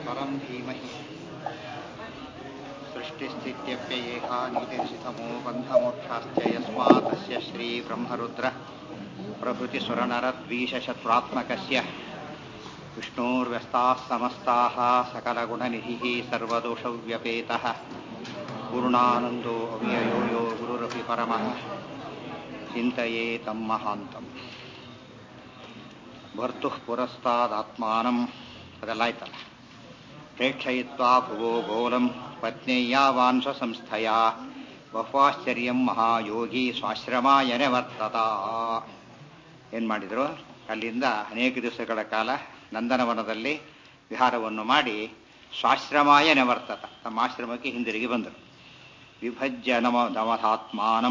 परं धीमहि सृष्टिस्थित्यप्ययेका नीतिर्षितमो बन्धमोक्षाश्च यस्मात् तस्य श्रीब्रह्मरुद्र प्रभृतिसुरनरद्वीषशत्वात्मकस्य विष्णोर्व्यस्ताः समस्ताः सकलगुणनिधिः सर्वदोषव्यपेतः पूर्णानन्दो अव्ययो यो गुरुरपि परमः चिन्तये तं महान्तम् ಭರ್ತುಃ ಪುರಸ್ತಾದಾತ್ಮಾನಂ ಅದೆಲ್ಲಾಯ್ತಲ್ಲ ಪ್ರೇಕ್ಷಯಿತ್ವಾ ಭುವೋ ಗೋಲಂ ಪತ್ನೇಯಾವಾನ್ ಸ್ವಸಂಸ್ಥಯ ಬಹ್ವಾಶ್ಚರ್ಯಂ ಮಹಾಯೋಗಿ ಸ್ವಾಶ್ರಮಾಯನೆ ವರ್ತತ ಏನು ಮಾಡಿದರು ಅಲ್ಲಿಂದ ಅನೇಕ ದಿವಸಗಳ ಕಾಲ ನಂದನವನದಲ್ಲಿ ವಿಹಾರವನ್ನು ಮಾಡಿ ಸ್ವಾಶ್ರಮಾಯ ನೆವರ್ತತ ತಮ್ಮ ಆಶ್ರಮಕ್ಕೆ ಹಿಂದಿರುಗಿ ಬಂದರು ವಿಭಜ್ಯ ನಮ ನಮಧಾತ್ಮಾನಂ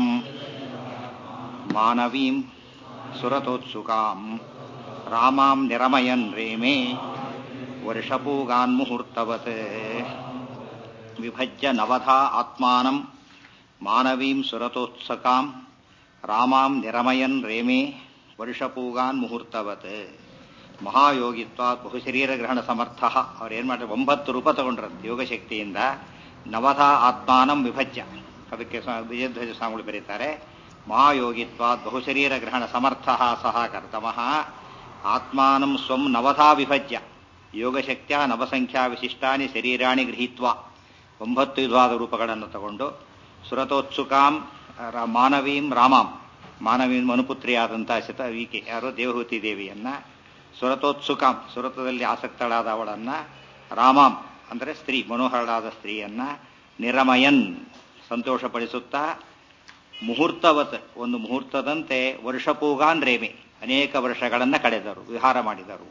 ಮಾನವೀಂ ಸುರತೋತ್ಸುಕಾಂ ರಾಮಾಂ ನಿರಮಯನ್ ರೇಮೇ ವರ್ಷಪೂಗಾನ್ ಮುಹೂರ್ತವತ್ ವಿಭಜ್ಯ ನವಧಾ ಆತ್ಮಾನಂ ಮಾನವೀಂ ಸುರತೋತ್ಸಕಾಂ ರಾಮಾಂ ನಿರಮಯನ್ ರೇಮೇ ವರ್ಷಪೂಗಾನ್ ಮುಹೂರ್ತವತ್ ಮಹಾಯೋಗಿತ್ವ ಬಹುಶರೀರ ಗ್ರಹಣ ಸಮರ್ಥ ಅವ್ರೇನು ಮಾಡಿದ್ರೆ ಒಂಬತ್ತು ರೂಪ ತಗೊಂಡ್ರಂತೆ ಯೋಗಶಕ್ತಿಯಿಂದ ನವಧಾ ಆತ್ಮಾನಂ ವಿಭಜ್ಯ ಅದಕ್ಕೆ ವಿಜಯಧ್ವಜ ಸ್ವಾಮಿಗಳು ಬರೀತಾರೆ ಮಹಾಯೋಗಿತ್ವಾತ್ ಬಹುಶರೀರ ಗ್ರಹಣ ಸಮರ್ಥ ಸಹ ಕರ್ತಮಃ ಆತ್ಮಾನಂ ಸ್ವಂ ನವಧಾ ವಿಭಜ್ಯ ಯೋಗಶಕ್ತಿಯ ನವಸಂಖ್ಯಾ ವಿಶಿಷ್ಟಾನಿ ಶರೀರಾಣಿ ಗೃಹೀತ್ವ ಒಂಬತ್ತು ವಿಧವಾದ ರೂಪಗಳನ್ನು ತಗೊಂಡು ಸುರತೋತ್ಸುಕಾಂ ಮಾನವೀಂ ರಾಮಾಂ ಮಾನವೀಂ ಮನುಪುತ್ರಿಯಾದಂಥ ಶತ ಈಕೆ ಯಾರು ದೇವಹೂತಿ ದೇವಿಯನ್ನ ಸುರತೋತ್ಸುಕಾಂ ಸುರತದಲ್ಲಿ ಆಸಕ್ತಳಾದ ಅವಳನ್ನ ರಾಮಾಂ ಅಂದರೆ ಸ್ತ್ರೀ ಮನೋಹರಳಾದ ಸ್ತ್ರೀಯನ್ನ ನಿರಮಯನ್ ಸಂತೋಷಪಡಿಸುತ್ತಾ ಮುಹೂರ್ತವತ್ ಒಂದು ಮುಹೂರ್ತದಂತೆ ವರ್ಷಪೂಗಾನ್ ರೇಮೆ ಅನೇಕ ವರ್ಷಗಳನ್ನು ಕಳೆದರು ವಿಹಾರ ಮಾಡಿದರು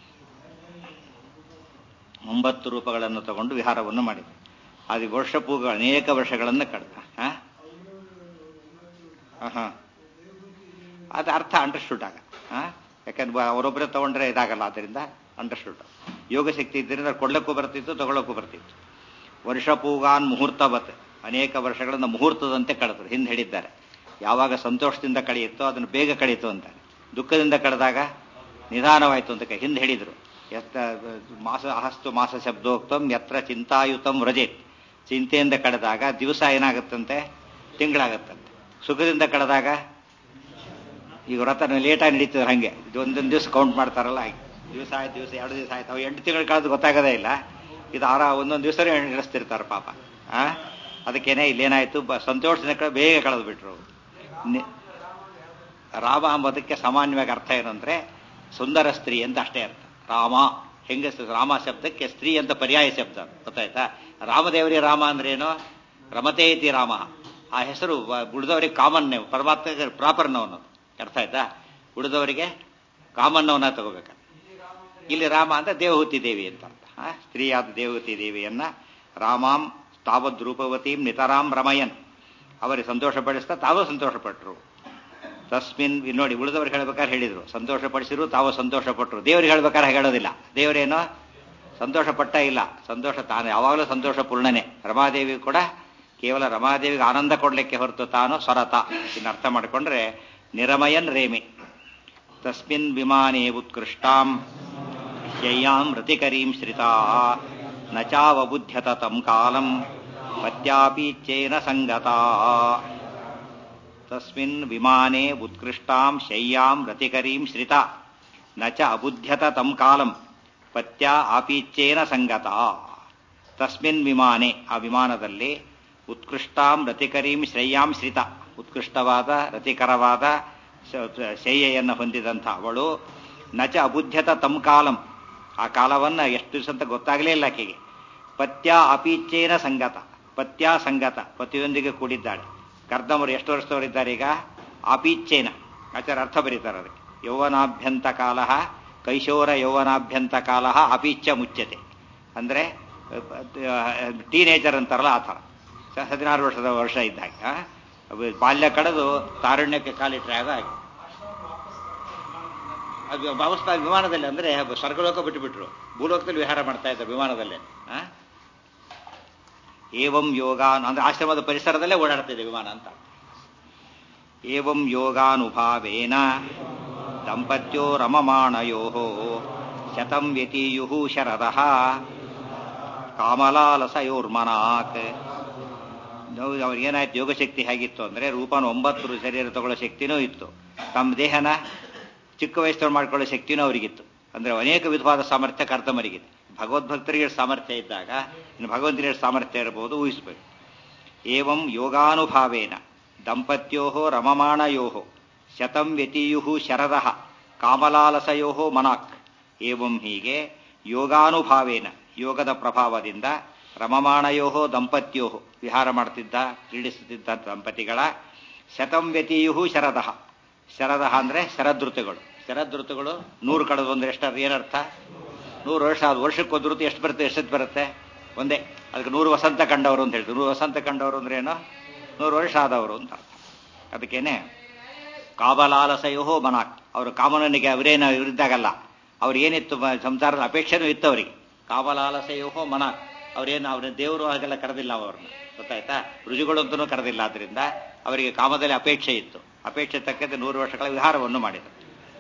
ಒಂಬತ್ತು ರೂಪಗಳನ್ನು ತಗೊಂಡು ವಿಹಾರವನ್ನು ಮಾಡಿದರು ಅದು ವರ್ಷಪೂಗಳು ಅನೇಕ ವರ್ಷಗಳನ್ನು ಕಳೆದ ಹಾ ಅದು ಅರ್ಥ ಅಂಡರ್ಸ್ಟುಡ್ ಆಗ ಯಾಕಂದ್ರೆ ಅವರೊಬ್ಬರೇ ತಗೊಂಡ್ರೆ ಇದಾಗಲ್ಲ ಅದರಿಂದ ಅಂಡರ್ಸ್ಟುಡ್ ಯೋಗಶಕ್ತಿ ಇದ್ದರಿಂದ ಕೊಡ್ಲಕ್ಕೂ ಬರ್ತಿತ್ತು ತಗೊಳ್ಳಕ್ಕೂ ಬರ್ತಿತ್ತು ವರ್ಷಪೂಗಾನ್ ಮುಹೂರ್ತವತ್ ಅನೇಕ ವರ್ಷಗಳನ್ನು ಮುಹೂರ್ತದಂತೆ ಕಳೆದರು ಹಿಂದೆ ಹೇಳಿದ್ದಾರೆ ಯಾವಾಗ ಸಂತೋಷದಿಂದ ಕಳೆಯುತ್ತೋ ಅದನ್ನು ಬೇಗ ಕಳೀತು ಅಂತಾರೆ ದುಃಖದಿಂದ ಕಳೆದಾಗ ನಿಧಾನವಾಯಿತು ಅಂತ ಹಿಂದೆ ಹೇಳಿದರು ಎತ್ತ ಮಾಸ ಅಹಸ್ತು ಮಾಸ ಶಬ್ದೋಕ್ತಂ ಎತ್ರ ಚಿಂತಾಯುತಂ ವ್ರಜೇತ್ ಚಿಂತೆಯಿಂದ ಕಳೆದಾಗ ದಿವಸ ಏನಾಗುತ್ತಂತೆ ತಿಂಗಳಾಗತ್ತಂತೆ ಸುಖದಿಂದ ಕಳೆದಾಗ ಈಗ ವ್ರತ ಲೇಟಾಗಿ ನಡೀತದೆ ಹಾಗೆ ಒಂದೊಂದು ದಿವಸ ಕೌಂಟ್ ಮಾಡ್ತಾರಲ್ಲ ಹಾಗೆ ದಿವಸ ಆಯ್ತು ದಿವಸ ಎರಡು ದಿವಸ ಆಯ್ತು ಅವು ಎಂಟು ತಿಂಗಳು ಕಳೆದು ಗೊತ್ತಾಗೋದೇ ಇಲ್ಲ ಇದು ಆರ ಒಂದೊಂದು ದಿವಸನೇ ನಡೆಸ್ತಿರ್ತಾರೆ ಪಾಪ ಆ ಅದಕ್ಕೇನೆ ಇಲ್ಲೇನಾಯ್ತು ಸಂತೋಷದಿಂದ ಕಡೆ ಬೇಗ ಕಳೆದು ಬಿಟ್ರು ರಾಮ ಅಂಬದಕ್ಕೆ ಸಾಮಾನ್ಯವಾಗಿ ಅರ್ಥ ಏನಂದ್ರೆ ಸುಂದರ ಸ್ತ್ರೀ ಅಂತ ಅಷ್ಟೇ ಅರ್ಥ ರಾಮ ಹೆಂಗಸ ರಾಮ ಶಬ್ದಕ್ಕೆ ಸ್ತ್ರೀ ಅಂತ ಪರ್ಯಾಯ ಶಬ್ದ ಗೊತ್ತಾಯ್ತಾ ರಾಮದೇವರಿ ರಾಮ ಅಂದ್ರೇನು ರಮತೇತಿ ರಾಮ ಆ ಹೆಸರು ಉಳಿದವರಿಗೆ ಕಾಮನ್ ನೇವ್ ಪರಮಾತ್ಮ ಪ್ರಾಪರ್ ನವನು ಅರ್ಥ ಆಯ್ತಾ ಉಳಿದವರಿಗೆ ಕಾಮನ್ ನವನ ತಗೋಬೇಕ ಇಲ್ಲಿ ರಾಮ ಅಂತ ದೇವಹೂತಿ ದೇವಿ ಅಂತ ಅರ್ಥ ಸ್ತ್ರೀಯಾದ ದೇವಹೂತಿ ದೇವಿಯನ್ನ ರಾಮಾಂ ತಾವದ್ ರೂಪವತೀಂ ನಿತರಾಂ ರಮಯನ್ ಅವರಿಗೆ ಸಂತೋಷಪಡಿಸ್ತಾ ತಾವೂ ಸಂತೋಷಪಟ್ಟರು ತಸ್ಮಿನ್ ನೋಡಿ ಉಳಿದವ್ರಿಗೆ ಹೇಳ್ಬೇಕಾದ್ರೆ ಹೇಳಿದ್ರು ಸಂತೋಷಪಡಿಸಿರು ತಾವು ಸಂತೋಷಪಟ್ಟರು ದೇವ್ರಿಗೆ ಹೇಳ್ಬೇಕಾದ್ರೆ ಹೇಳೋದಿಲ್ಲ ದೇವರೇನೋ ಸಂತೋಷ ಪಟ್ಟ ಇಲ್ಲ ಸಂತೋಷ ತಾನು ಯಾವಾಗಲೂ ಸಂತೋಷ ಪೂರ್ಣನೆ ರಮಾದೇವಿ ಕೂಡ ಕೇವಲ ರಮಾದೇವಿಗೆ ಆನಂದ ಕೊಡ್ಲಿಕ್ಕೆ ಹೊರತು ತಾನು ಸ್ವರತ ಇನ್ನು ಅರ್ಥ ಮಾಡಿಕೊಂಡ್ರೆ ನಿರಮಯನ್ ರೇಮೆ ತಸ್ಮಿನ್ ವಿಮಾನೇ ಉತ್ಕೃಷ್ಟಾಂ ಶಯ್ಯಾಂ ರತಿಕರೀಂ ಶ್ರಿತಾ ನ ಚಾವಬುಧ್ಯತ ತಂ ಕಾಲಂ ಪತ್ಯಾಪೀಚ್ಚೇನ ಸಂಗತಾ ತಸ್ಮಿನ್ ವಿಮಾನೇ ಉತ್ಕೃಷ್ಟಾಂ ಶಯ್ಯಾಂ ರತಿಕರೀಂ ಶ್ರಿತ ನ ಚ ಅಬುಧ್ಯತ ತಂ ಕಾಲಂ ಪತ್ಯ ಆಪೀಚ್ಚೇನ ಸಂಗತ ತಸ್ಮಿನ್ ವಿಮಾನೆ ಆ ವಿಮಾನದಲ್ಲಿ ಉತ್ಕೃಷ್ಟಾಂ ರತಿಕರೀಂ ಶ್ರೇಯಾಂ ಶ್ರಿತ ಉತ್ಕೃಷ್ಟವಾದ ರತಿಕರವಾದ ಶಯ್ಯೆಯನ್ನು ಹೊಂದಿದಂಥ ಅವಳು ನಚ ಅಬುಧ್ಯತ ತಂ ಕಾಲಂ ಆ ಕಾಲವನ್ನು ಎಷ್ಟು ದಿವಸ ಅಂತ ಗೊತ್ತಾಗಲೇ ಇಲ್ಲ ಆಕೆಗೆ ಪತ್ಯ ಅಪೀಚ್ಚೇನ ಸಂಗತ ಪತ್ಯ ಸಂಗತ ಪತಿಯೊಂದಿಗೆ ಕೂಡಿದ್ದಾಳೆ ಕರ್ದಮರು ಎಷ್ಟು ವರ್ಷದವರಿದ್ದಾರೆ ಈಗ ಆಪೀಚ್ಚೇನ ಆಚಾರ ಅರ್ಥ ಬರೀತಾರೆ ಅದಕ್ಕೆ ಯೌವನಾಭ್ಯಂತ ಕಾಲ ಕೈಶೋರ ಯೌವನಾಭ್ಯಂತ ಕಾಲ ಅಪೀಚ್ಚ ಮುಚ್ಚತೆ ಅಂದರೆ ಟೀನೇಜರ್ ಅಂತಾರಲ್ಲ ಆ ಥರ ಹದಿನಾರು ವರ್ಷದ ವರ್ಷ ಇದ್ದಾಗ ಬಾಲ್ಯ ಕಳೆದು ತಾರುಣ್ಯಕ್ಕೆ ಕಾಲಿಟ್ರೆ ಆಗ ಹಾಗೆ ಅದು ಅವಸ್ಥಾ ವಿಮಾನದಲ್ಲಿ ಅಂದರೆ ಸ್ವರ್ಗಲೋಕ ಬಿಟ್ಟುಬಿಟ್ರು ಭೂಲೋಕದಲ್ಲಿ ವಿಹಾರ ಮಾಡ್ತಾ ಇದ್ದಾರೆ ವಿಮಾನದಲ್ಲೇ ಏವಂ ಯೋಗ ಅಂದ್ರೆ ಆಶ್ರಮದ ಪರಿಸರದಲ್ಲೇ ಓಡಾಡ್ತಿದೆ ವಿಮಾನ ಅಂತ ಏವಂ ಯೋಗಾನುಭಾವೇನ ದಂಪತ್ಯೋ ರಮಮಾಣಯೋ ಶತಂ ವ್ಯತೀಯು ಶರದಃ ಕಾಮಲಾಲಸಯೋರ್ಮನಾಕ್ ನಾವು ಅವ್ರಿಗೆ ಏನಾಯ್ತು ಯೋಗಶಕ್ತಿ ಹೇಗಿತ್ತು ಅಂದ್ರೆ ರೂಪನ ಒಂಬತ್ತು ಶರೀರ ತಗೊಳ್ಳೋ ಶಕ್ತಿನೂ ಇತ್ತು ತಮ್ಮ ದೇಹನ ಚಿಕ್ಕ ವಯಸ್ಸಲ್ಲಿ ಮಾಡ್ಕೊಳ್ಳೋ ಶಕ್ತಿನೂ ಅವರಿಗಿತ್ತು ಅಂದ್ರೆ ಅನೇಕ ವಿಧವಾದ ಸಾಮರ್ಥ್ಯ ಕರ್ತಮರಿಗಿತ್ತು ಭಗವದ್ಭಕ್ತರಿಗೆ ಸಾಮರ್ಥ್ಯ ಇದ್ದಾಗ ಇನ್ನು ಭಗವಂತನಿಗೆ ಸಾಮರ್ಥ್ಯ ಇರಬಹುದು ಊಹಿಸಬೇಕು ಏವಂ ಯೋಗಾನುಭಾವೇನ ದಂಪತ್ಯೋ ರಮಮಾಣಯೋ ಶತಂ ವ್ಯತೀಯು ಶರದ ಕಾಮಲಾಲಸಯೋ ಮನಾಕ್ ಏವಂ ಹೀಗೆ ಯೋಗಾನುಭಾವೇನ ಯೋಗದ ಪ್ರಭಾವದಿಂದ ರಮಮಾಣಯೋ ದಂಪತ್ಯೋ ವಿಹಾರ ಮಾಡುತ್ತಿದ್ದ ಕ್ರೀಡಿಸುತ್ತಿದ್ದ ದಂಪತಿಗಳ ಶತಂ ವ್ಯತೀಯು ಶರದ ಶರದ ಅಂದ್ರೆ ಶರದೃತುಗಳು ಶರದೃತುಗಳು ನೂರು ಕಳೆದು ಅಂದ್ರೆ ಎಷ್ಟು ಏನರ್ಥ ನೂರು ವರ್ಷ ಅದು ವರ್ಷಕ್ಕೆ ಒಂದು ಋತು ಎಷ್ಟು ಬರುತ್ತೆ ಎಷ್ಟೊತ್ತು ಬರುತ್ತೆ ಒಂದೇ ಅದಕ್ಕೆ ನೂರು ವಸಂತ ಕಂಡವರು ಅಂತ ಹೇಳ್ತಾರೆ ನೂರು ವಸಂತ ಕಂಡವರು ಅಂದ್ರೆ ಏನು ನೂರು ವರ್ಷ ಆದವರು ಅಂತ ಅರ್ಥ ಅದಕ್ಕೇನೆ ಕಾಬಲಾಲಸಯೋ ಮನಾಕ್ ಅವರು ಕಾಮನನಿಗೆ ಅವರೇನು ಇರಿದ್ದಾಗಲ್ಲ ಅವ್ರು ಏನಿತ್ತು ಸಂಸಾರದ ಅಪೇಕ್ಷೆನೂ ಇತ್ತು ಅವರಿಗೆ ಕಾಬಲಾಲಸಯೋ ಮನಾಕ್ ಅವ್ರೇನು ಅವ್ರ ದೇವರು ಹಾಗೆಲ್ಲ ಕರೆದಿಲ್ಲ ಅವ್ರನ್ನ ಗೊತ್ತಾಯ್ತಾ ರುಜುಗಳಂತೂ ಕರೆದಿಲ್ಲ ಆದ್ರಿಂದ ಅವರಿಗೆ ಕಾಮದಲ್ಲಿ ಅಪೇಕ್ಷೆ ಇತ್ತು ಅಪೇಕ್ಷೆ ತಕ್ಕಂತೆ ನೂರು ವರ್ಷಗಳ ವಿಹಾರವನ್ನು ಮಾಡಿದರು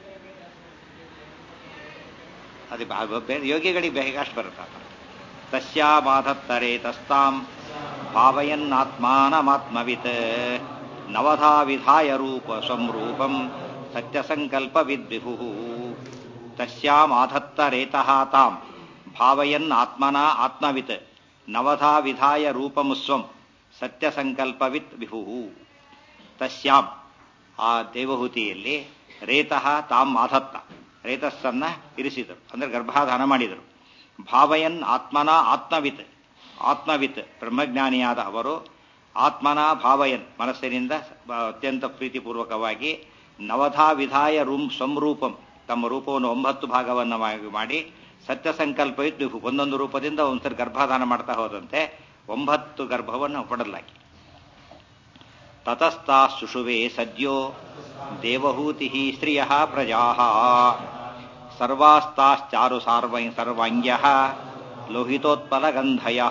ಅದು ಬೇರೆ ಯೋಗಿಗಳಿಗೆ ಬೇಗಷ್ಟು ಬರುತ್ತೆ ತಸ್ಯಾಮಾಧತ್ತರೆ ತಸ್ತಾಂ ಭಾವಯನ್ನಾತ್ಮಾನಮಾತ್ಮವಿತ್ ನವಧಾ ವಿಧಾಯ ರೂಪ ಸಂರೂಪಂ ಸತ್ಯಸಂಕಲ್ಪ ವಿದ್ವಿಭು ತಸ್ಯಾಮಾಧತ್ತರೇತಃ ತಾಂ ಭಾವಯನ್ ಆತ್ಮನ ಆತ್ಮವಿತ್ ನವಧಾ ವಿಧಾಯ ರೂಪಂ ಸ್ವಂ ಸತ್ಯಸಂಕಲ್ಪವಿತ್ ವಿಭು ತಸ್ಯಾಂ ಆ ದೇವಹೂತಿಯಲ್ಲಿ ರೇತಃ ತಾಂ ಆಧತ್ತ ರೇತಸ್ಸನ್ನ ಇರಿಸಿದರು ಅಂದ್ರೆ ಗರ್ಭಾಧಾನ ಮಾಡಿದರು ಭಾವಯನ್ ಆತ್ಮನ ಆತ್ಮವಿತ್ ಆತ್ಮವಿತ್ ಬ್ರಹ್ಮಜ್ಞಾನಿಯಾದ ಅವರು ಆತ್ಮನ ಭಾವಯನ್ ಮನಸ್ಸಿನಿಂದ ಅತ್ಯಂತ ಪ್ರೀತಿಪೂರ್ವಕವಾಗಿ ನವಧಾ ವಿಧಾಯ ರೂಮ್ ಸಂರೂಪಂ ತಮ್ಮ ರೂಪವನ್ನು ಒಂಬತ್ತು ಭಾಗವನ್ನು ಮಾಡಿ ಸತ್ಯ ಸಂಕಲ್ಪವಿತ್ ಒಂದೊಂದು ರೂಪದಿಂದ ಒಂದ್ಸರಿ ಗರ್ಭಾಧಾನ ಮಾಡ್ತಾ ಹೋದಂತೆ ಒಂಬತ್ತು ಗರ್ಭವನ್ನು ಪಡಲಾಗಿ ತತಸ್ತಾ ಸುಷುವೆ ಸದ್ಯೋ ದೇವಹೂತಿ ಸ್ತ್ರಿಯ ಪ್ರಜಾ ಸರ್ವಾಸ್ತಾಶ್ಚಾರು ಸಾರ್ವೈ ಸರ್ವಾಂಗ್ಯ ಲೋಹಿತೋತ್ಪಲಗಂಧಯ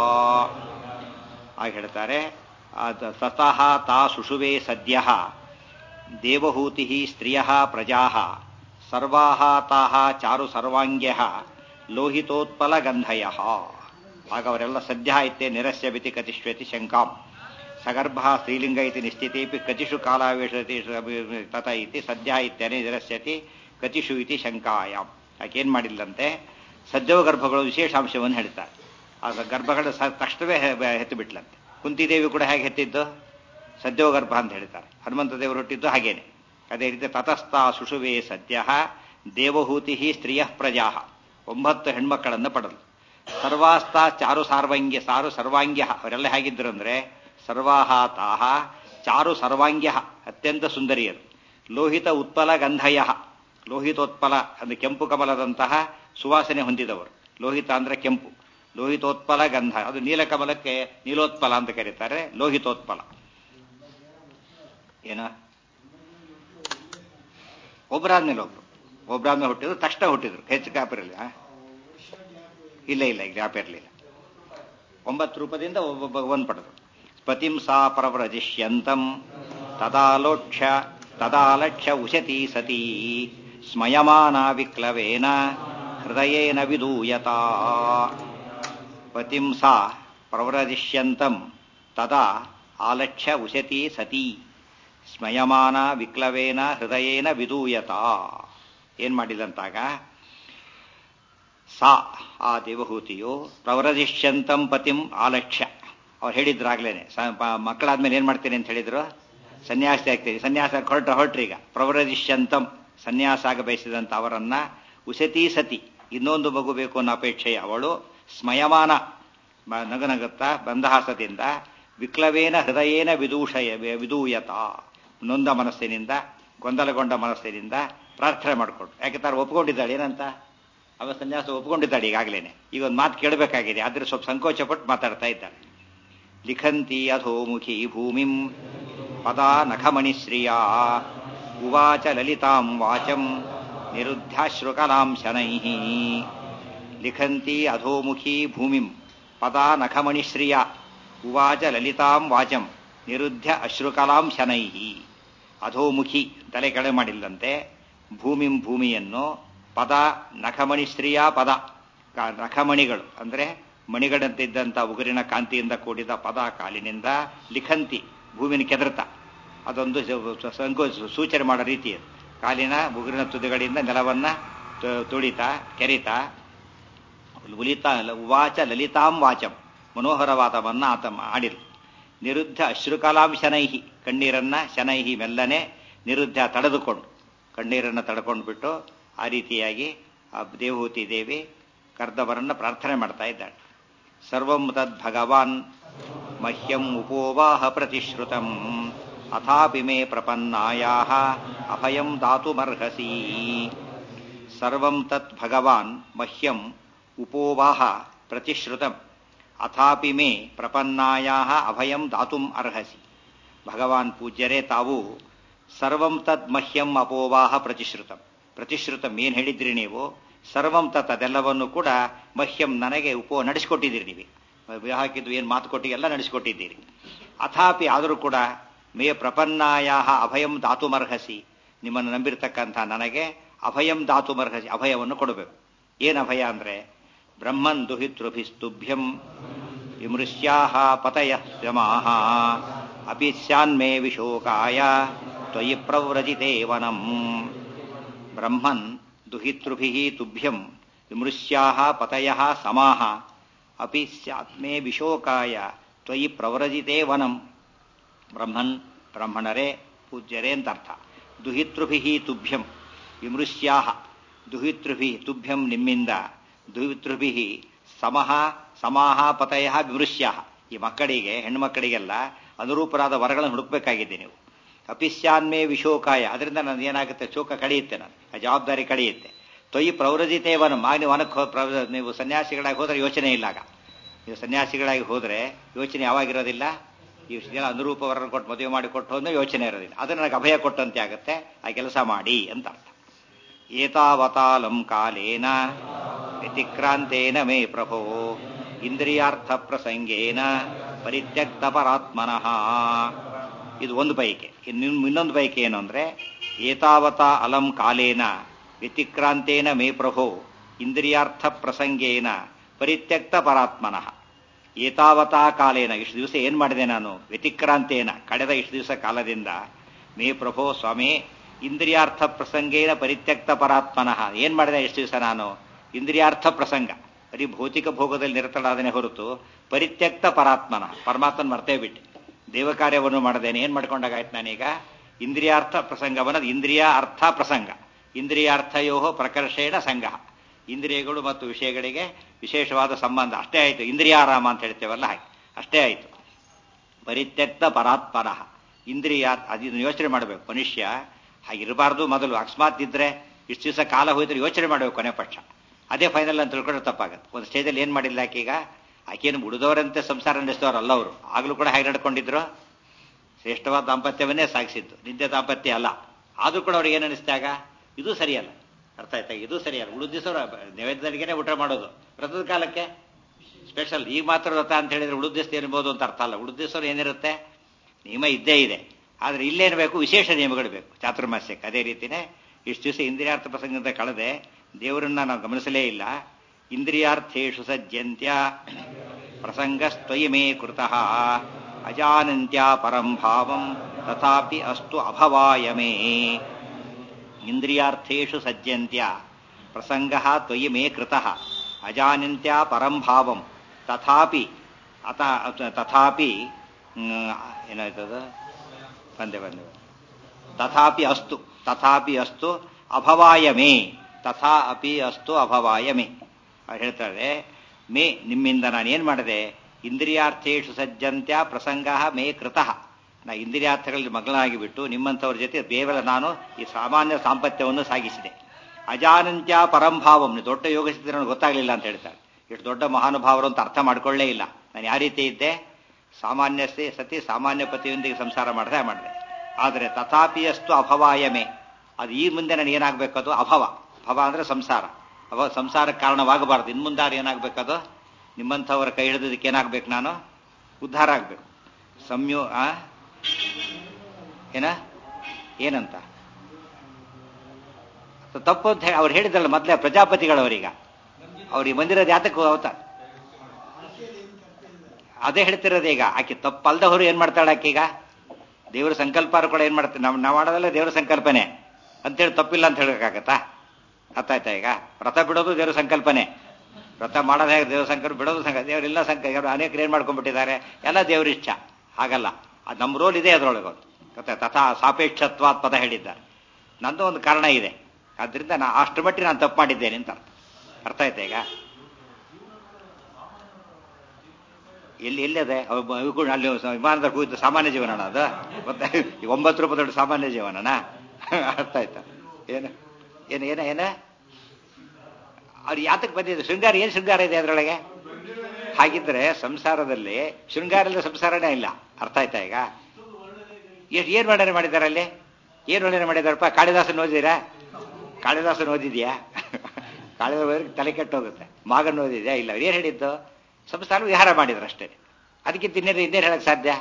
ಆಗ ಹೇಳ್ತಾರೆ ತತಃ ತಾ ಸುಷುವೆ ಸದ್ಯ ದೇವಹೂತಿ ಸ್ತ್ರಿಯ ಪ್ರಜಾ ಸರ್ವಾ ತಾಹ ಚಾರು ಸರ್ವಾಂಗ್ಯ ಲೋಹಿತೋತ್ಪಲಗಂಧಯ ಆಗ ಅವರೆಲ್ಲ ಸದ್ಯ ಇತ್ತೆ ನಿರಸ್ಯ ಬಿತಿ ಕತಿಷ್ವತಿ ಶಂಕಾಂ ಸಗರ್ಭ ಸ್ತ್ರೀಲಿಂಗ ಇತಿ ನಿಶ್ಚಿತೇಪಿ ಕತಿಷು ಕಾಲಾವೇಶತಿ ತತ ಇತಿ ಸದ್ಯ ಇತ್ಯನೆ ನಿರಸ್ಯತಿ ಕತಿಷು ಇತಿ ಶಂಕಾಯಾಮ್ ಯಾಕೇನ್ ಮಾಡಿಲ್ಲಂತೆ ಸದ್ಯವ ಗರ್ಭಗಳು ವಿಶೇಷಾಂಶವನ್ನು ಹೇಳ್ತಾರೆ ಆ ಗರ್ಭಗಳ ತಕ್ಷಣವೇ ಹೆತ್ತು ಬಿಟ್ಲಂತೆ ಕುಂತಿದೇವಿ ಕೂಡ ಹೇಗೆ ಹೆತ್ತಿದ್ದು ಸದ್ಯವ ಗರ್ಭ ಅಂತ ಹೇಳ್ತಾರೆ ಹನುಮಂತ ದೇವರು ಹುಟ್ಟಿದ್ದು ಹಾಗೇನೆ ಅದೇ ರೀತಿ ತತಸ್ಥ ಸುಷುವೆ ಸದ್ಯ ದೇವಹೂತಿ ಸ್ತ್ರೀಯ ಪ್ರಜಾ ಒಂಬತ್ತು ಹೆಣ್ಮಕ್ಕಳನ್ನು ಪಡೆದು ಸರ್ವಾಸ್ತ ಚಾರು ಸಾರ್ವಾಂಗ್ಯ ಸಾರು ಸರ್ವಾಂಗ್ಯ ಅವರೆಲ್ಲ ಹೇಗಿದ್ರು ಅಂದ್ರೆ ಸರ್ವಾಹ ತಾಹ ಚಾರು ಸರ್ವಾಂಗ್ಯ ಅತ್ಯಂತ ಸುಂದರಿಯರು ಲೋಹಿತ ಉತ್ಪಲ ಗಂಧಯ ಲೋಹಿತೋತ್ಪಲ ಅಂದ್ರೆ ಕೆಂಪು ಕಮಲದಂತಹ ಸುವಾಸನೆ ಹೊಂದಿದವರು ಲೋಹಿತ ಅಂದ್ರೆ ಕೆಂಪು ಲೋಹಿತೋತ್ಪಲ ಗಂಧ ಅದು ನೀಲಕಮಲಕ್ಕೆ ನೀಲೋತ್ಪಲ ಅಂತ ಕರೀತಾರೆ ಲೋಹಿತೋತ್ಪಲ ಏನ ಒಬ್ಬರಾದ್ಮೇಲೆ ಒಬ್ರು ಒಬ್ಬರಾದ್ಮೇಲೆ ಹುಟ್ಟಿದ್ರು ತಕ್ಷಣ ಹುಟ್ಟಿದ್ರು ಹೆಚ್ಚು ಗ್ಯಾಪ್ ಇರಲಿಲ್ಲ ಇಲ್ಲ ಇಲ್ಲ ಗ್ಯಾಪ್ ಇರಲಿಲ್ಲ ಒಂಬತ್ತು ರೂಪದಿಂದ ಒಬ್ಬೊಬ್ಬ ಒಂದು ಪಡೆದು ಪತಿಂ ಸಾ ಪ್ರವ್ರಜಿಷ್ಯಂತಂ ತದಾಲೋಕ್ಷ ತದಾಲಕ್ಷ್ಯ ಉಶತಿ ಸತಿ ಸ್ಮಯಮಾನ ವಿಕ್ಲವೇನ ಹೃದಯೇನ ವಿದೂಯತಾ ಪತಿಂ ಸಾ ಪ್ರವ್ರಜಿಷ್ಯಂತಂ ತದಾ ಆಲಕ್ಷ್ಯ ಉಶತಿ ಸತಿ ಸ್ಮಯಮಾನ ವಿಕ್ಲವೇನ ಹೃದಯೇನ ವಿದೂಯತಾ ಏನ್ ಮಾಡಿದಂತಾಗ ಸಾ ಆ ದೇವಹೂತಿಯು ಪ್ರವರದಿಷ್ಯಂತಂ ಪತಿಂ ಆಲಕ್ಷ್ಯ ಅವ್ರು ಹೇಳಿದ್ರಾಗ್ಲೇನೆ ಮಕ್ಕಳಾದ್ಮೇಲೆ ಏನ್ ಮಾಡ್ತೀನಿ ಅಂತ ಹೇಳಿದ್ರು ಸನ್ಯಾಸಿ ಆಗ್ತೀನಿ ಸನ್ಯಾಸ ಹೊರಟ ಹೊರಟ್ರೀಗ ಪ್ರವರದಿಷ್ಯಂತಂ ಸನ್ಯಾಸ ಆಗ ಬಯಸಿದಂತ ಅವರನ್ನ ಉಸತಿ ಸತಿ ಇನ್ನೊಂದು ಮಗು ಬೇಕು ಅನ್ನೋ ಅಪೇಕ್ಷೆ ಅವಳು ಸ್ಮಯಮಾನ ನಗನಗುತ್ತಾ ಬಂದಹಾಸದಿಂದ ವಿಕ್ಲವೇನ ಹೃದಯೇನ ವಿದೂಷಯ ವಿದೂಯತ ನೊಂದ ಮನಸ್ಸಿನಿಂದ ಗೊಂದಲಗೊಂಡ ಮನಸ್ಸಿನಿಂದ ಪ್ರಾರ್ಥನೆ ಮಾಡಿಕೊಡು ಯಾಕೆ ತಾನು ಒಪ್ಕೊಂಡಿದ್ದಾಳೆ ಏನಂತ ಅವ ಸನ್ಯಾಸ ಒಪ್ಕೊಂಡಿದ್ದಾಳೆ ಈಗಾಗಲೇನೆ ಈಗ ಒಂದು ಮಾತು ಕೇಳಬೇಕಾಗಿದೆ ಆದ್ರೆ ಸ್ವಲ್ಪ ಸಂಕೋಚ ಪಟ್ಟು ಮಾತಾಡ್ತಾ ಇದ್ದಾಳೆ ಲಿಖಂತಿ ಅಧೋಮುಖಿ ಭೂಮಿಂ ಪದಾ ನಖಮಣಿಶ್ರಿಯಾ ಉವಾಚ ಲಲಿತಾಂ ವಾಚಂ ನಿರುದ್ಧಾಶ್ರುಕಲಾಂ ಶನೈ ಲಿಖಂತಿ ಅಧೋಮುಖಿ ಭೂಮಿಂ ಪದಾ ನಖಮಣಿಶ್ರಿಯಾ ಉವಾಚ ಲಲಿತಾಂ ವಾಚಂ ನಿರುದ್ಧ ಅಶ್ರುಕಲಾಂ ಶನೈ ಅಧೋಮುಖಿ ತಲೆ ಕೆಳೆ ಮಾಡಿಲ್ಲಂತೆ ಭೂಮಿಂ ಭೂಮಿಯನ್ನು ಪದ ನಖಮಣಿ ಸ್ತ್ರೀಯ ಪದ ನಖಮಣಿಗಳು ಅಂದ್ರೆ ಮಣಿಗಳಂತಿದ್ದಂಥ ಉಗುರಿನ ಕಾಂತಿಯಿಂದ ಕೂಡಿದ ಪದ ಕಾಲಿನಿಂದ ಲಿಖಂತಿ ಭೂಮಿನ ಕೆದರ್ತ ಅದೊಂದು ಸ- ಸಂಕೋ ಸೂಚನೆ ಮಾಡೋ ರೀತಿ ಅದು. ಕಾಲಿನ ಉಗುರಿನ ತುದಿಗಳಿಂದ ನೆಲವನ್ನ ತ- ತುಳಿತಾ ಕೆರಿತಾ ಉಲಿತ ಉವಾಚ ಲಲಿತಾಂ ವಾಚಂ ಮನೋಹರವಾದವನ್ನ ಆತ ಆಡಿರು ನಿರುದ್ಧ ಅಶ್ರುಕಲಾಂ ಶನೈಹಿ ಕಣ್ಣೀರನ್ನ ಶನೈಹಿ ಮೆಲ್ಲನೆ ನಿರುದ್ಧ ತಡೆದುಕೊಂಡು ಕಣ್ಣೀರನ್ನ ತಡ್ಕೊಂಡು ಬಿಟ್ಟು ಆ ರೀತಿಯಾಗಿ ಆ ದೇವಹೂತಿ ದೇವಿ ಕರ್ದವರನ್ನ ಪ್ರಾರ್ಥನೆ ಮಾಡ್ತಾ ಇದ್ದಾಳೆ ಸರ್ವಂ ತದ್ ಭಗವಾನ್ ಮಹ್ಯಂ ಉಪೋವಾಹ ಪ್ರತಿಶ್ರುತಂ ಅಥಾಪಿ ಮೇ ಪ್ರಪನ್ನಾಯಾ ಅಭಯಂ ದಾತುಮರ್ಹಸಿ ಸರ್ವಂ ತತ್ ಭಗವಾನ್ ಮಹ್ಯಂ ಉಪೋವಾಹ ಪ್ರತಿಶ್ರುತಂ ಅಥಾಪಿ ಮೇ ಪ್ರಪನ್ನಾಯಾ ಅಭಯಂ ದಾತುಂ ಅರ್ಹಸಿ ಭಗವಾನ್ ಪೂಜ್ಯರೇ ತಾವು ಸರ್ವಂ ತತ್ ಮಹ್ಯಂ ಅಪೋವಾಹ ಪ್ರತಿಶ್ರುತಂ ಪ್ರತಿಶ್ರುತಂ ಏನು ಹೇಳಿದ್ರಿ ನೀವು ಸರ್ವಂ ತತ್ ಅದೆಲ್ಲವನ್ನು ಕೂಡ ಮಹ್ಯಂ ನನಗೆ ಉಪೋ ನಡೆಸಿಕೊಟ್ಟಿದ್ದೀರಿ ನೀವು ಹಾಕಿದ್ದು ಏನು ಮಾತು ಕೊಟ್ಟು ಎಲ್ಲ ನಡೆಸಿಕೊಟ್ಟಿದ್ದೀರಿ ಅಥಾಪಿ ಆದರೂ ಕೂಡ ಮೇ ಪ್ರಪನ್ನಾಯ ಅಭಯಂ ದಾತುಮರ್ಹಸಿ ನಿಮ್ಮನ್ನು ನಂಬಿರ್ತಕ್ಕಂಥ ನನಗೆ ಅಭಯಂ ದಾತುಮರ್ಹಸಿ ಅಭಯವನ್ನು ಕೊಡಬೇಕು ಏನು ಅಭಯ ಅಂದರೆ ಬ್ರಹ್ಮನ್ ದುಹಿತೃಭಿಸ್ತುಭ್ಯಂ ವಿಮೃಶ್ಯಾಹ ಪತಯ ಯಮಾಹ ಅಪಿ ಸ್ಯಾನ್ಮೇ ವಿಶೋಕಾಯ ತ್ವಯಿ ಪ್ರವ್ರಜಿತೆ ವನಂ ಬ್ರಹ್ಮನ್ ದುಹಿತೃಭಿ ತುಭ್ಯಂ ವಿಮೃಶ್ಯಾಹ ಪತಯ ಸಮಾಹ ಅಪಿ ಸ್ಯಾತ್ಮೇ ವಿಶೋಕಾಯ ತ್ವಯಿ ಪ್ರವ್ರಜಿತೆ ವನಂ ಬ್ರಹ್ಮನ್ ಬ್ರಹ್ಮಣರೇ ಪೂಜ್ಯರೇ ಅಂತ ಅರ್ಥ ದುಹಿತೃಭಿ ತುಭ್ಯಂ ವಿಮೃಶ್ಯಾಹ ದುಹಿತೃಭಿ ತುಭ್ಯಂ ನಿಮ್ಮಿಂದ ದುಹಿತೃಭಿ ಸಮಹ ಸಮಾಹ ಪತಯ ವಿಮೃಶ್ಯಾಹ ಈ ಮಕ್ಕಳಿಗೆ ಹೆಣ್ಮಕ್ಕಳಿಗೆಲ್ಲ ಅನುರೂಪರಾದ ವರಗಳನ್ನು ಹುಡುಕಬೇಕಾಗಿದೆ ನೀವು ಅಪಿಸ್ಯಾನ್ಮೇ ವಿಶೋಕಾಯ ಅದರಿಂದ ನಾನು ಏನಾಗುತ್ತೆ ಶೋಕ ಕಳೆಯುತ್ತೆ ನಾನು ಆ ಜವಾಬ್ದಾರಿ ಕಳೆಯುತ್ತೆ ತೊಯ್ ಪ್ರವ್ರಜಿತೇ ವನ ಆಗ ನೀವು ವನಕ್ಕೆ ಹೋ- ಪ್ರವ- ನೀವು ಸನ್ಯಾಸಿಗಳಾಗಿ ಹೋದ್ರೆ ಯೋಚನೆ ಇಲ್ಲ ಆಗ ನೀವು ಸನ್ಯಾಸಿಗಳಾಗಿ ಹೋದ್ರೆ ಯೋಚನೆ ಯಾವಾಗಿರೋದಿಲ್ಲ ಈ ಜನ ಅನುರೂಪ ವರನ್ನು ಕೊಟ್ಟು ಮದುವೆ ಮಾಡಿ ಕೊಟ್ಟು ಹೋದ್ರೆ ಯೋಚನೆ ಇರೋದಿಲ್ಲ ಅದು ನನಗೆ ಅಭಯ ಕೊಟ್ಟಂತೆ ಆಗುತ್ತೆ ಆ ಕೆಲಸ ಮಾಡಿ ಅಂತ ಅರ್ಥ ಏತಾವತಾಲಂ ಕಾಲೇನ ವ್ಯತಿಕ್ರಾಂತೇನ ಮೇ ಪ್ರಭೋ ಇಂದ್ರಿಯಾರ್ಥ ಪ್ರಸಂಗೇನ ಪರಿತ್ಯಕ್ತ ಪರಾತ್ಮನಃ ಇದು ಒಂದು ಬಯಕೆ ಇನ್ನು ಇನ್ನೊಂದು ಬಯಕೆ ಏನು ಅಂದ್ರೆ ಏತಾವತ ಅಲಂ ಕಾಲೇನ ವ್ಯತಿಕ್ರಾಂತೇನ ಮೇ ಪ್ರಭೋ ಇಂದ್ರಿಯಾರ್ಥ ಪ್ರಸಂಗೇನ ಪರಿತ್ಯಕ್ತ ಪರಾತ್ಮನಃ ಏತಾವತಾ ಕಾಲೇನ ಇಷ್ಟು ದಿವಸ ಏನ್ ಮಾಡಿದೆ ನಾನು ವ್ಯತಿಕ್ರಾಂತೇನ ಕಳೆದ ಇಷ್ಟು ದಿವಸ ಕಾಲದಿಂದ ಮೇ ಪ್ರಭೋ ಸ್ವಾಮಿ ಇಂದ್ರಿಯಾರ್ಥ ಪ್ರಸಂಗೇನ ಪರಿತ್ಯಕ್ತ ಪರಾತ್ಮನಃ ಏನ್ ಮಾಡಿದೆ ಇಷ್ಟು ದಿವಸ ನಾನು ಇಂದ್ರಿಯಾರ್ಥ ಪ್ರಸಂಗ ಬರೀ ಭೌತಿಕ ಭೋಗದಲ್ಲಿ ನಿರತನಾದನೆ ಹೊರತು ಪರಿತ್ಯಕ್ತ ಪರಾತ್ಮನ ಪರಮಾತ್ಮನ ಮರ್ತೇ ಬಿಟ್ಟೆ ದೇವ ಕಾರ್ಯವನ್ನು ಮಾಡದೇನೆ ಏನ್ ಮಾಡ್ಕೊಂಡಾಗಾಯ್ತು ನಾನೀಗ ಇಂದ್ರಿಯಾರ್ಥ ಪ್ರಸಂಗವನ್ನ ಇಂದ್ರಿಯ ಅರ್ಥ ಪ್ರಸಂಗ ಇಂದ್ರಿಯಾರ್ಥಯೋ ಪ್ರಕರ್ಷೇಣ ಸಂಘ ಇಂದ್ರಿಯಗಳು ಮತ್ತು ವಿಷಯಗಳಿಗೆ ವಿಶೇಷವಾದ ಸಂಬಂಧ ಅಷ್ಟೇ ಆಯಿತು ಇಂದ್ರಿಯಾರಾಮ ಅಂತ ಹೇಳ್ತೇವಲ್ಲ ಹಾಗೆ ಅಷ್ಟೇ ಆಯಿತು ಪರಿತ್ಯಕ್ತ ಪರಾತ್ಪರ ಇಂದ್ರಿಯ ಅದನ್ನು ಯೋಚನೆ ಮಾಡಬೇಕು ಮನುಷ್ಯ ಹಾಗಿರಬಾರ್ದು ಮೊದಲು ಅಕಸ್ಮಾತ್ ಇದ್ರೆ ಇಷ್ಟು ದಿವಸ ಕಾಲ ಹೋಯ್ತಾರೆ ಯೋಚನೆ ಮಾಡಬೇಕು ಕೊನೆ ಪಕ್ಷ ಅದೇ ಫೈನಲ್ ಅಂತ ತಿಳ್ಕೊಂಡ್ರೆ ತಪ್ಪಾಗತ್ತೆ ಒಂದು ಸ್ಟೇಜಲ್ಲಿ ಏನು ಮಾಡಿಲ್ಲ ಆಕೀಗ ಆಕೆಯನ್ನು ಉಳಿದವರಂತೆ ಸಂಸಾರ ನಡೆಸಿದವರಲ್ಲ ಅವರು ಆಗಲೂ ಕೂಡ ಹಾಗೆ ನಡ್ಕೊಂಡಿದ್ರು ಶ್ರೇಷ್ಠವಾದ ದಾಂಪತ್ಯವನ್ನೇ ಸಾಗಿಸಿದ್ದು ನಿತ್ಯ ದಾಂಪತ್ಯ ಅಲ್ಲ ಆದ್ರೂ ಕೂಡ ಅವ್ರಿಗೆ ಏನು ಅನಿಸ್ತಾಗ ಇದು ಸರಿಯಲ್ಲ ಅರ್ಥ ಆಯ್ತಾ ಇದು ಸರಿಯಲ್ಲ ಉಳಿದ ದಿವಸ ನೈವೇದ್ಯದಲ್ಲಿಗೆ ಊಟ ಮಾಡೋದು ವ್ರತದ ಕಾಲಕ್ಕೆ ಸ್ಪೆಷಲ್ ಈಗ ಮಾತ್ರ ವ್ರತ ಅಂತ ಹೇಳಿದ್ರೆ ಉಳಿದ ದಿವಸ ಏನ್ಬೋದು ಅಂತ ಅರ್ಥ ಅಲ್ಲ ಉಳಿದ ದಿವಸ ಏನಿರುತ್ತೆ ನಿಯಮ ಇದ್ದೇ ಇದೆ ಆದ್ರೆ ಇಲ್ಲೇನು ಬೇಕು ವಿಶೇಷ ನಿಯಮಗಳು ಬೇಕು ಚಾತುರ್ಮಾಸ್ಯಕ್ಕೆ ಅದೇ ರೀತಿನೇ ಇಷ್ಟು ದಿವಸ ಇಂದ್ರಿಯಾರ್ಥ ಪ್ರಸಂಗದ ಕಳೆದೆ ದೇವರನ್ನ ನಾವು ಗಮನಿಸಲೇ ಇಲ್ಲ ಇಂದ್ರಿಯಾರ್ಥೇಶು ಸಜ್ಜಂತ್ಯ ಪ್ರಸಂಗಸ್ತ್ವಯಿ ಮೇ ಕೃತಃ ಅಜಾನಂತ್ಯ ಪರಂ ಭಾವಂ ತಥಾಪಿ ಅಸ್ತು ಅಭವಾಯ ಮೇ ಇಂದ್ರಿಯಾರ್ಥೇಶು ಸಜ್ಜಂತ್ಯ ಪ್ರಸಂಗ ತ್ವಯಿ ಮೇ ಕೃತಃ ಅಜಾನಂತ್ಯ ಪರಂ ಭಾವಂ ತಥಾಪಿ ಅತ ತಥಾಪಿ ಏನಾಯ್ತದ ಬಂದೆ ಬಂದೆ ತಥಾಪಿ ಅಸ್ತು ತಥಾಪಿ ಅಸ್ತು ಅಭವಾಯ ಮೇ ತಥಾ ಅಪಿ ಅಸ್ತು ಅಭವಾಯ ಮೇ ಅವ್ರು ಹೇಳ್ತಾರೆ ಮೇ ನಿಮ್ಮಿಂದ ನಾನು ಏನು ಮಾಡಿದೆ ಇಂದ್ರಿಯಾರ್ಥೇಶು ಸಜ್ಜಂತ್ಯ ಪ್ರಸಂಗ ಮೇ ಕೃತಃ ನಾ ಇಂದ್ರಿಯಾರ್ಥಗಳಲ್ಲಿ ಮಗ್ನಾಗಿ ಬಿಟ್ಟು ನಿಮ್ಮಂಥವ್ರ ಜೊತೆ ಕೇವಲ ನಾನು ಈ ಸಾಮಾನ್ಯ ಸಾಂಪತ್ಯವನ್ನು ಸಾಗಿಸಿದೆ ಅಜಾನಂತ್ಯ ಪರಂಭಾವಂ ನೀವು ದೊಡ್ಡ ಯೋಗ ಸ್ಥಿತಿ ನನಗೆ ಗೊತ್ತಾಗಲಿಲ್ಲ ಅಂತ ಹೇಳ್ತಾರೆ ಎಷ್ಟು ದೊಡ್ಡ ಮಹಾನುಭಾವರು ಅಂತ ಅರ್ಥ ಮಾಡ್ಕೊಳ್ಳೇ ಇಲ್ಲ ನಾನು ಯಾವ ರೀತಿ ಇದ್ದೆ ಸಾಮಾನ್ಯ ಸತಿ ಸಾಮಾನ್ಯ ಪತಿಯೊಂದಿಗೆ ಸಂಸಾರ ಮಾಡಿದೆ ಮಾಡಿದೆ ಆದರೆ ತಥಾಪಿಯಷ್ಟು ಅಭವಾಯಮೇ ಅದು ಈ ಮುಂದೆ ನನಗೆ ಏನಾಗಬೇಕದು ಅಭವ ಭವ ಅಂದ್ರೆ ಸಂಸಾರ ಅವ ಸಂಸಾರಕ್ಕೆ ಕಾರಣವಾಗಬಾರ್ದು ಇನ್ನು ಮುಂದಾರು ಏನಾಗಬೇಕದು ನಿಮ್ಮಂಥವರ ಕೈ ಹಿಡಿದಕ್ಕೆ ಏನಾಗಬೇಕು ನಾನು ಉದ್ಧಾರ ಆಗಬೇಕು ಸಂಯೋ ಆ ಏನ ಏನಂತ ತಪ್ಪು ಅಂತ ಹೇಳಿ ಅವ್ರು ಹೇಳಿದ್ರಲ್ಲ ಮೊದಲೇ ಪ್ರಜಾಪತಿಗಳವರೀಗ ಅವ್ರಿಗೆ ಬಂದಿರೋದು ಯಾತಕ್ಕೂ ಅವತಾರ ಅದೇ ಹೇಳ್ತಿರೋದು ಈಗ ಆಕೆ ತಪ್ಪಲ್ದವರು ಏನ್ ಮಾಡ್ತಾಳೆ ಆಕೆ ಈಗ ದೇವರ ಸಂಕಲ್ಪ ಕೂಡ ಏನ್ ಮಾಡ್ತಾರೆ ನಾವು ನಾವು ಮಾಡೋದಲ್ಲ ದೇವರ ಸಂಕಲ್ಪನೆ ಅಂತೇಳಿ ತಪ್ಪಿಲ್ಲ ಅಂತ ಹೇಳಕ್ಕಾಗತ್ತಾ ಅರ್ಥ ಆಯ್ತಾ ಈಗ ವ್ರತ ಬಿಡೋದು ದೇವರ ಸಂಕಲ್ಪನೆ ವ್ರತ ಮಾಡೋದು ಹೇಗೆ ದೇವರ ಸಂಕಲ್ಪ ಬಿಡೋದು ಸಂಕಲ್ಪ ದೇವರೆಲ್ಲ ಸಂಕಲ್ಪ ಅನೇಕರು ಏನ್ ಮಾಡ್ಕೊಂಡ್ಬಿಟ್ಟಿದ್ದಾರೆ ಎಲ್ಲ ದೇವರ ಇಚ್ಛ ಹಾಗಲ್ಲ ಅದು ನಮ್ಮ ರೋಲ್ ಇದೆ ಅದರೊಳಗೆ ಒಂದು ಗೊತ್ತಾ ತಥಾ ಸಾಪೇಕ್ಷತ್ವಾತ್ ಪದ ಹೇಳಿದ್ದಾರೆ ನಂದು ಒಂದು ಕಾರಣ ಇದೆ ಆದ್ರಿಂದ ನಾ ಅಷ್ಟು ಮಟ್ಟಿಗೆ ನಾನು ತಪ್ಪು ಮಾಡಿದ್ದೇನೆ ಅಂತ ಅರ್ಥ ಅರ್ಥ ಆಯ್ತಾ ಈಗ ಎಲ್ಲಿ ಎಲ್ಲಿದೆ ಅಲ್ಲಿ ವಿಮಾನದ ಕೂತು ಸಾಮಾನ್ಯ ಜೀವನ ಅದು ಮತ್ತೆ ಈ ಒಂಬತ್ತು ರೂಪಾಯಿ ದೊಡ್ಡ ಸಾಮಾನ್ಯ ಜೀವನನಾ ಅರ್ಥ ಆಯ್ತಾ ಏನು ಏನು ಏನ ಏನ ಅವ್ರು ಯಾತಕ್ಕೆ ಬಂದಿದೆ ಶೃಂಗಾರ ಏನು ಶೃಂಗಾರ ಇದೆ ಅದರೊಳಗೆ ಹಾಗಿದ್ರೆ ಸಂಸಾರದಲ್ಲಿ ಶೃಂಗಾರ ಇಲ್ಲದ ಸಂಸಾರನೇ ಇಲ್ಲ ಅರ್ಥ ಆಯ್ತಾ ಈಗ ಎಷ್ಟು ಏನು ವರ್ಣನೆ ಮಾಡಿದ್ದಾರೆ ಅಲ್ಲಿ ಏನು ವರ್ಣನೆ ಮಾಡಿದಾರಪ್ಪ ಕಾಳಿದಾಸನ್ ಓದಿದ್ದೀರಾ ಕಾಳಿದಾಸನ್ ಓದಿದ್ಯಾ ಕಾಳಿದಾಸ ತಲೆ ಕೆಟ್ಟೋಗುತ್ತೆ ಮಾಗನ್ ಓದಿದ್ಯಾ ಇಲ್ಲ ಏನು ಹೇಳಿದ್ದು ಸಂಸಾರ ವಿಹಾರ ಮಾಡಿದ್ರು ಅಷ್ಟೇ ಅದಕ್ಕಿಂತ ಇನ್ನೇನು ಇನ್ನೇನು ಹೇಳಕ್ ಸಾಧ್ಯ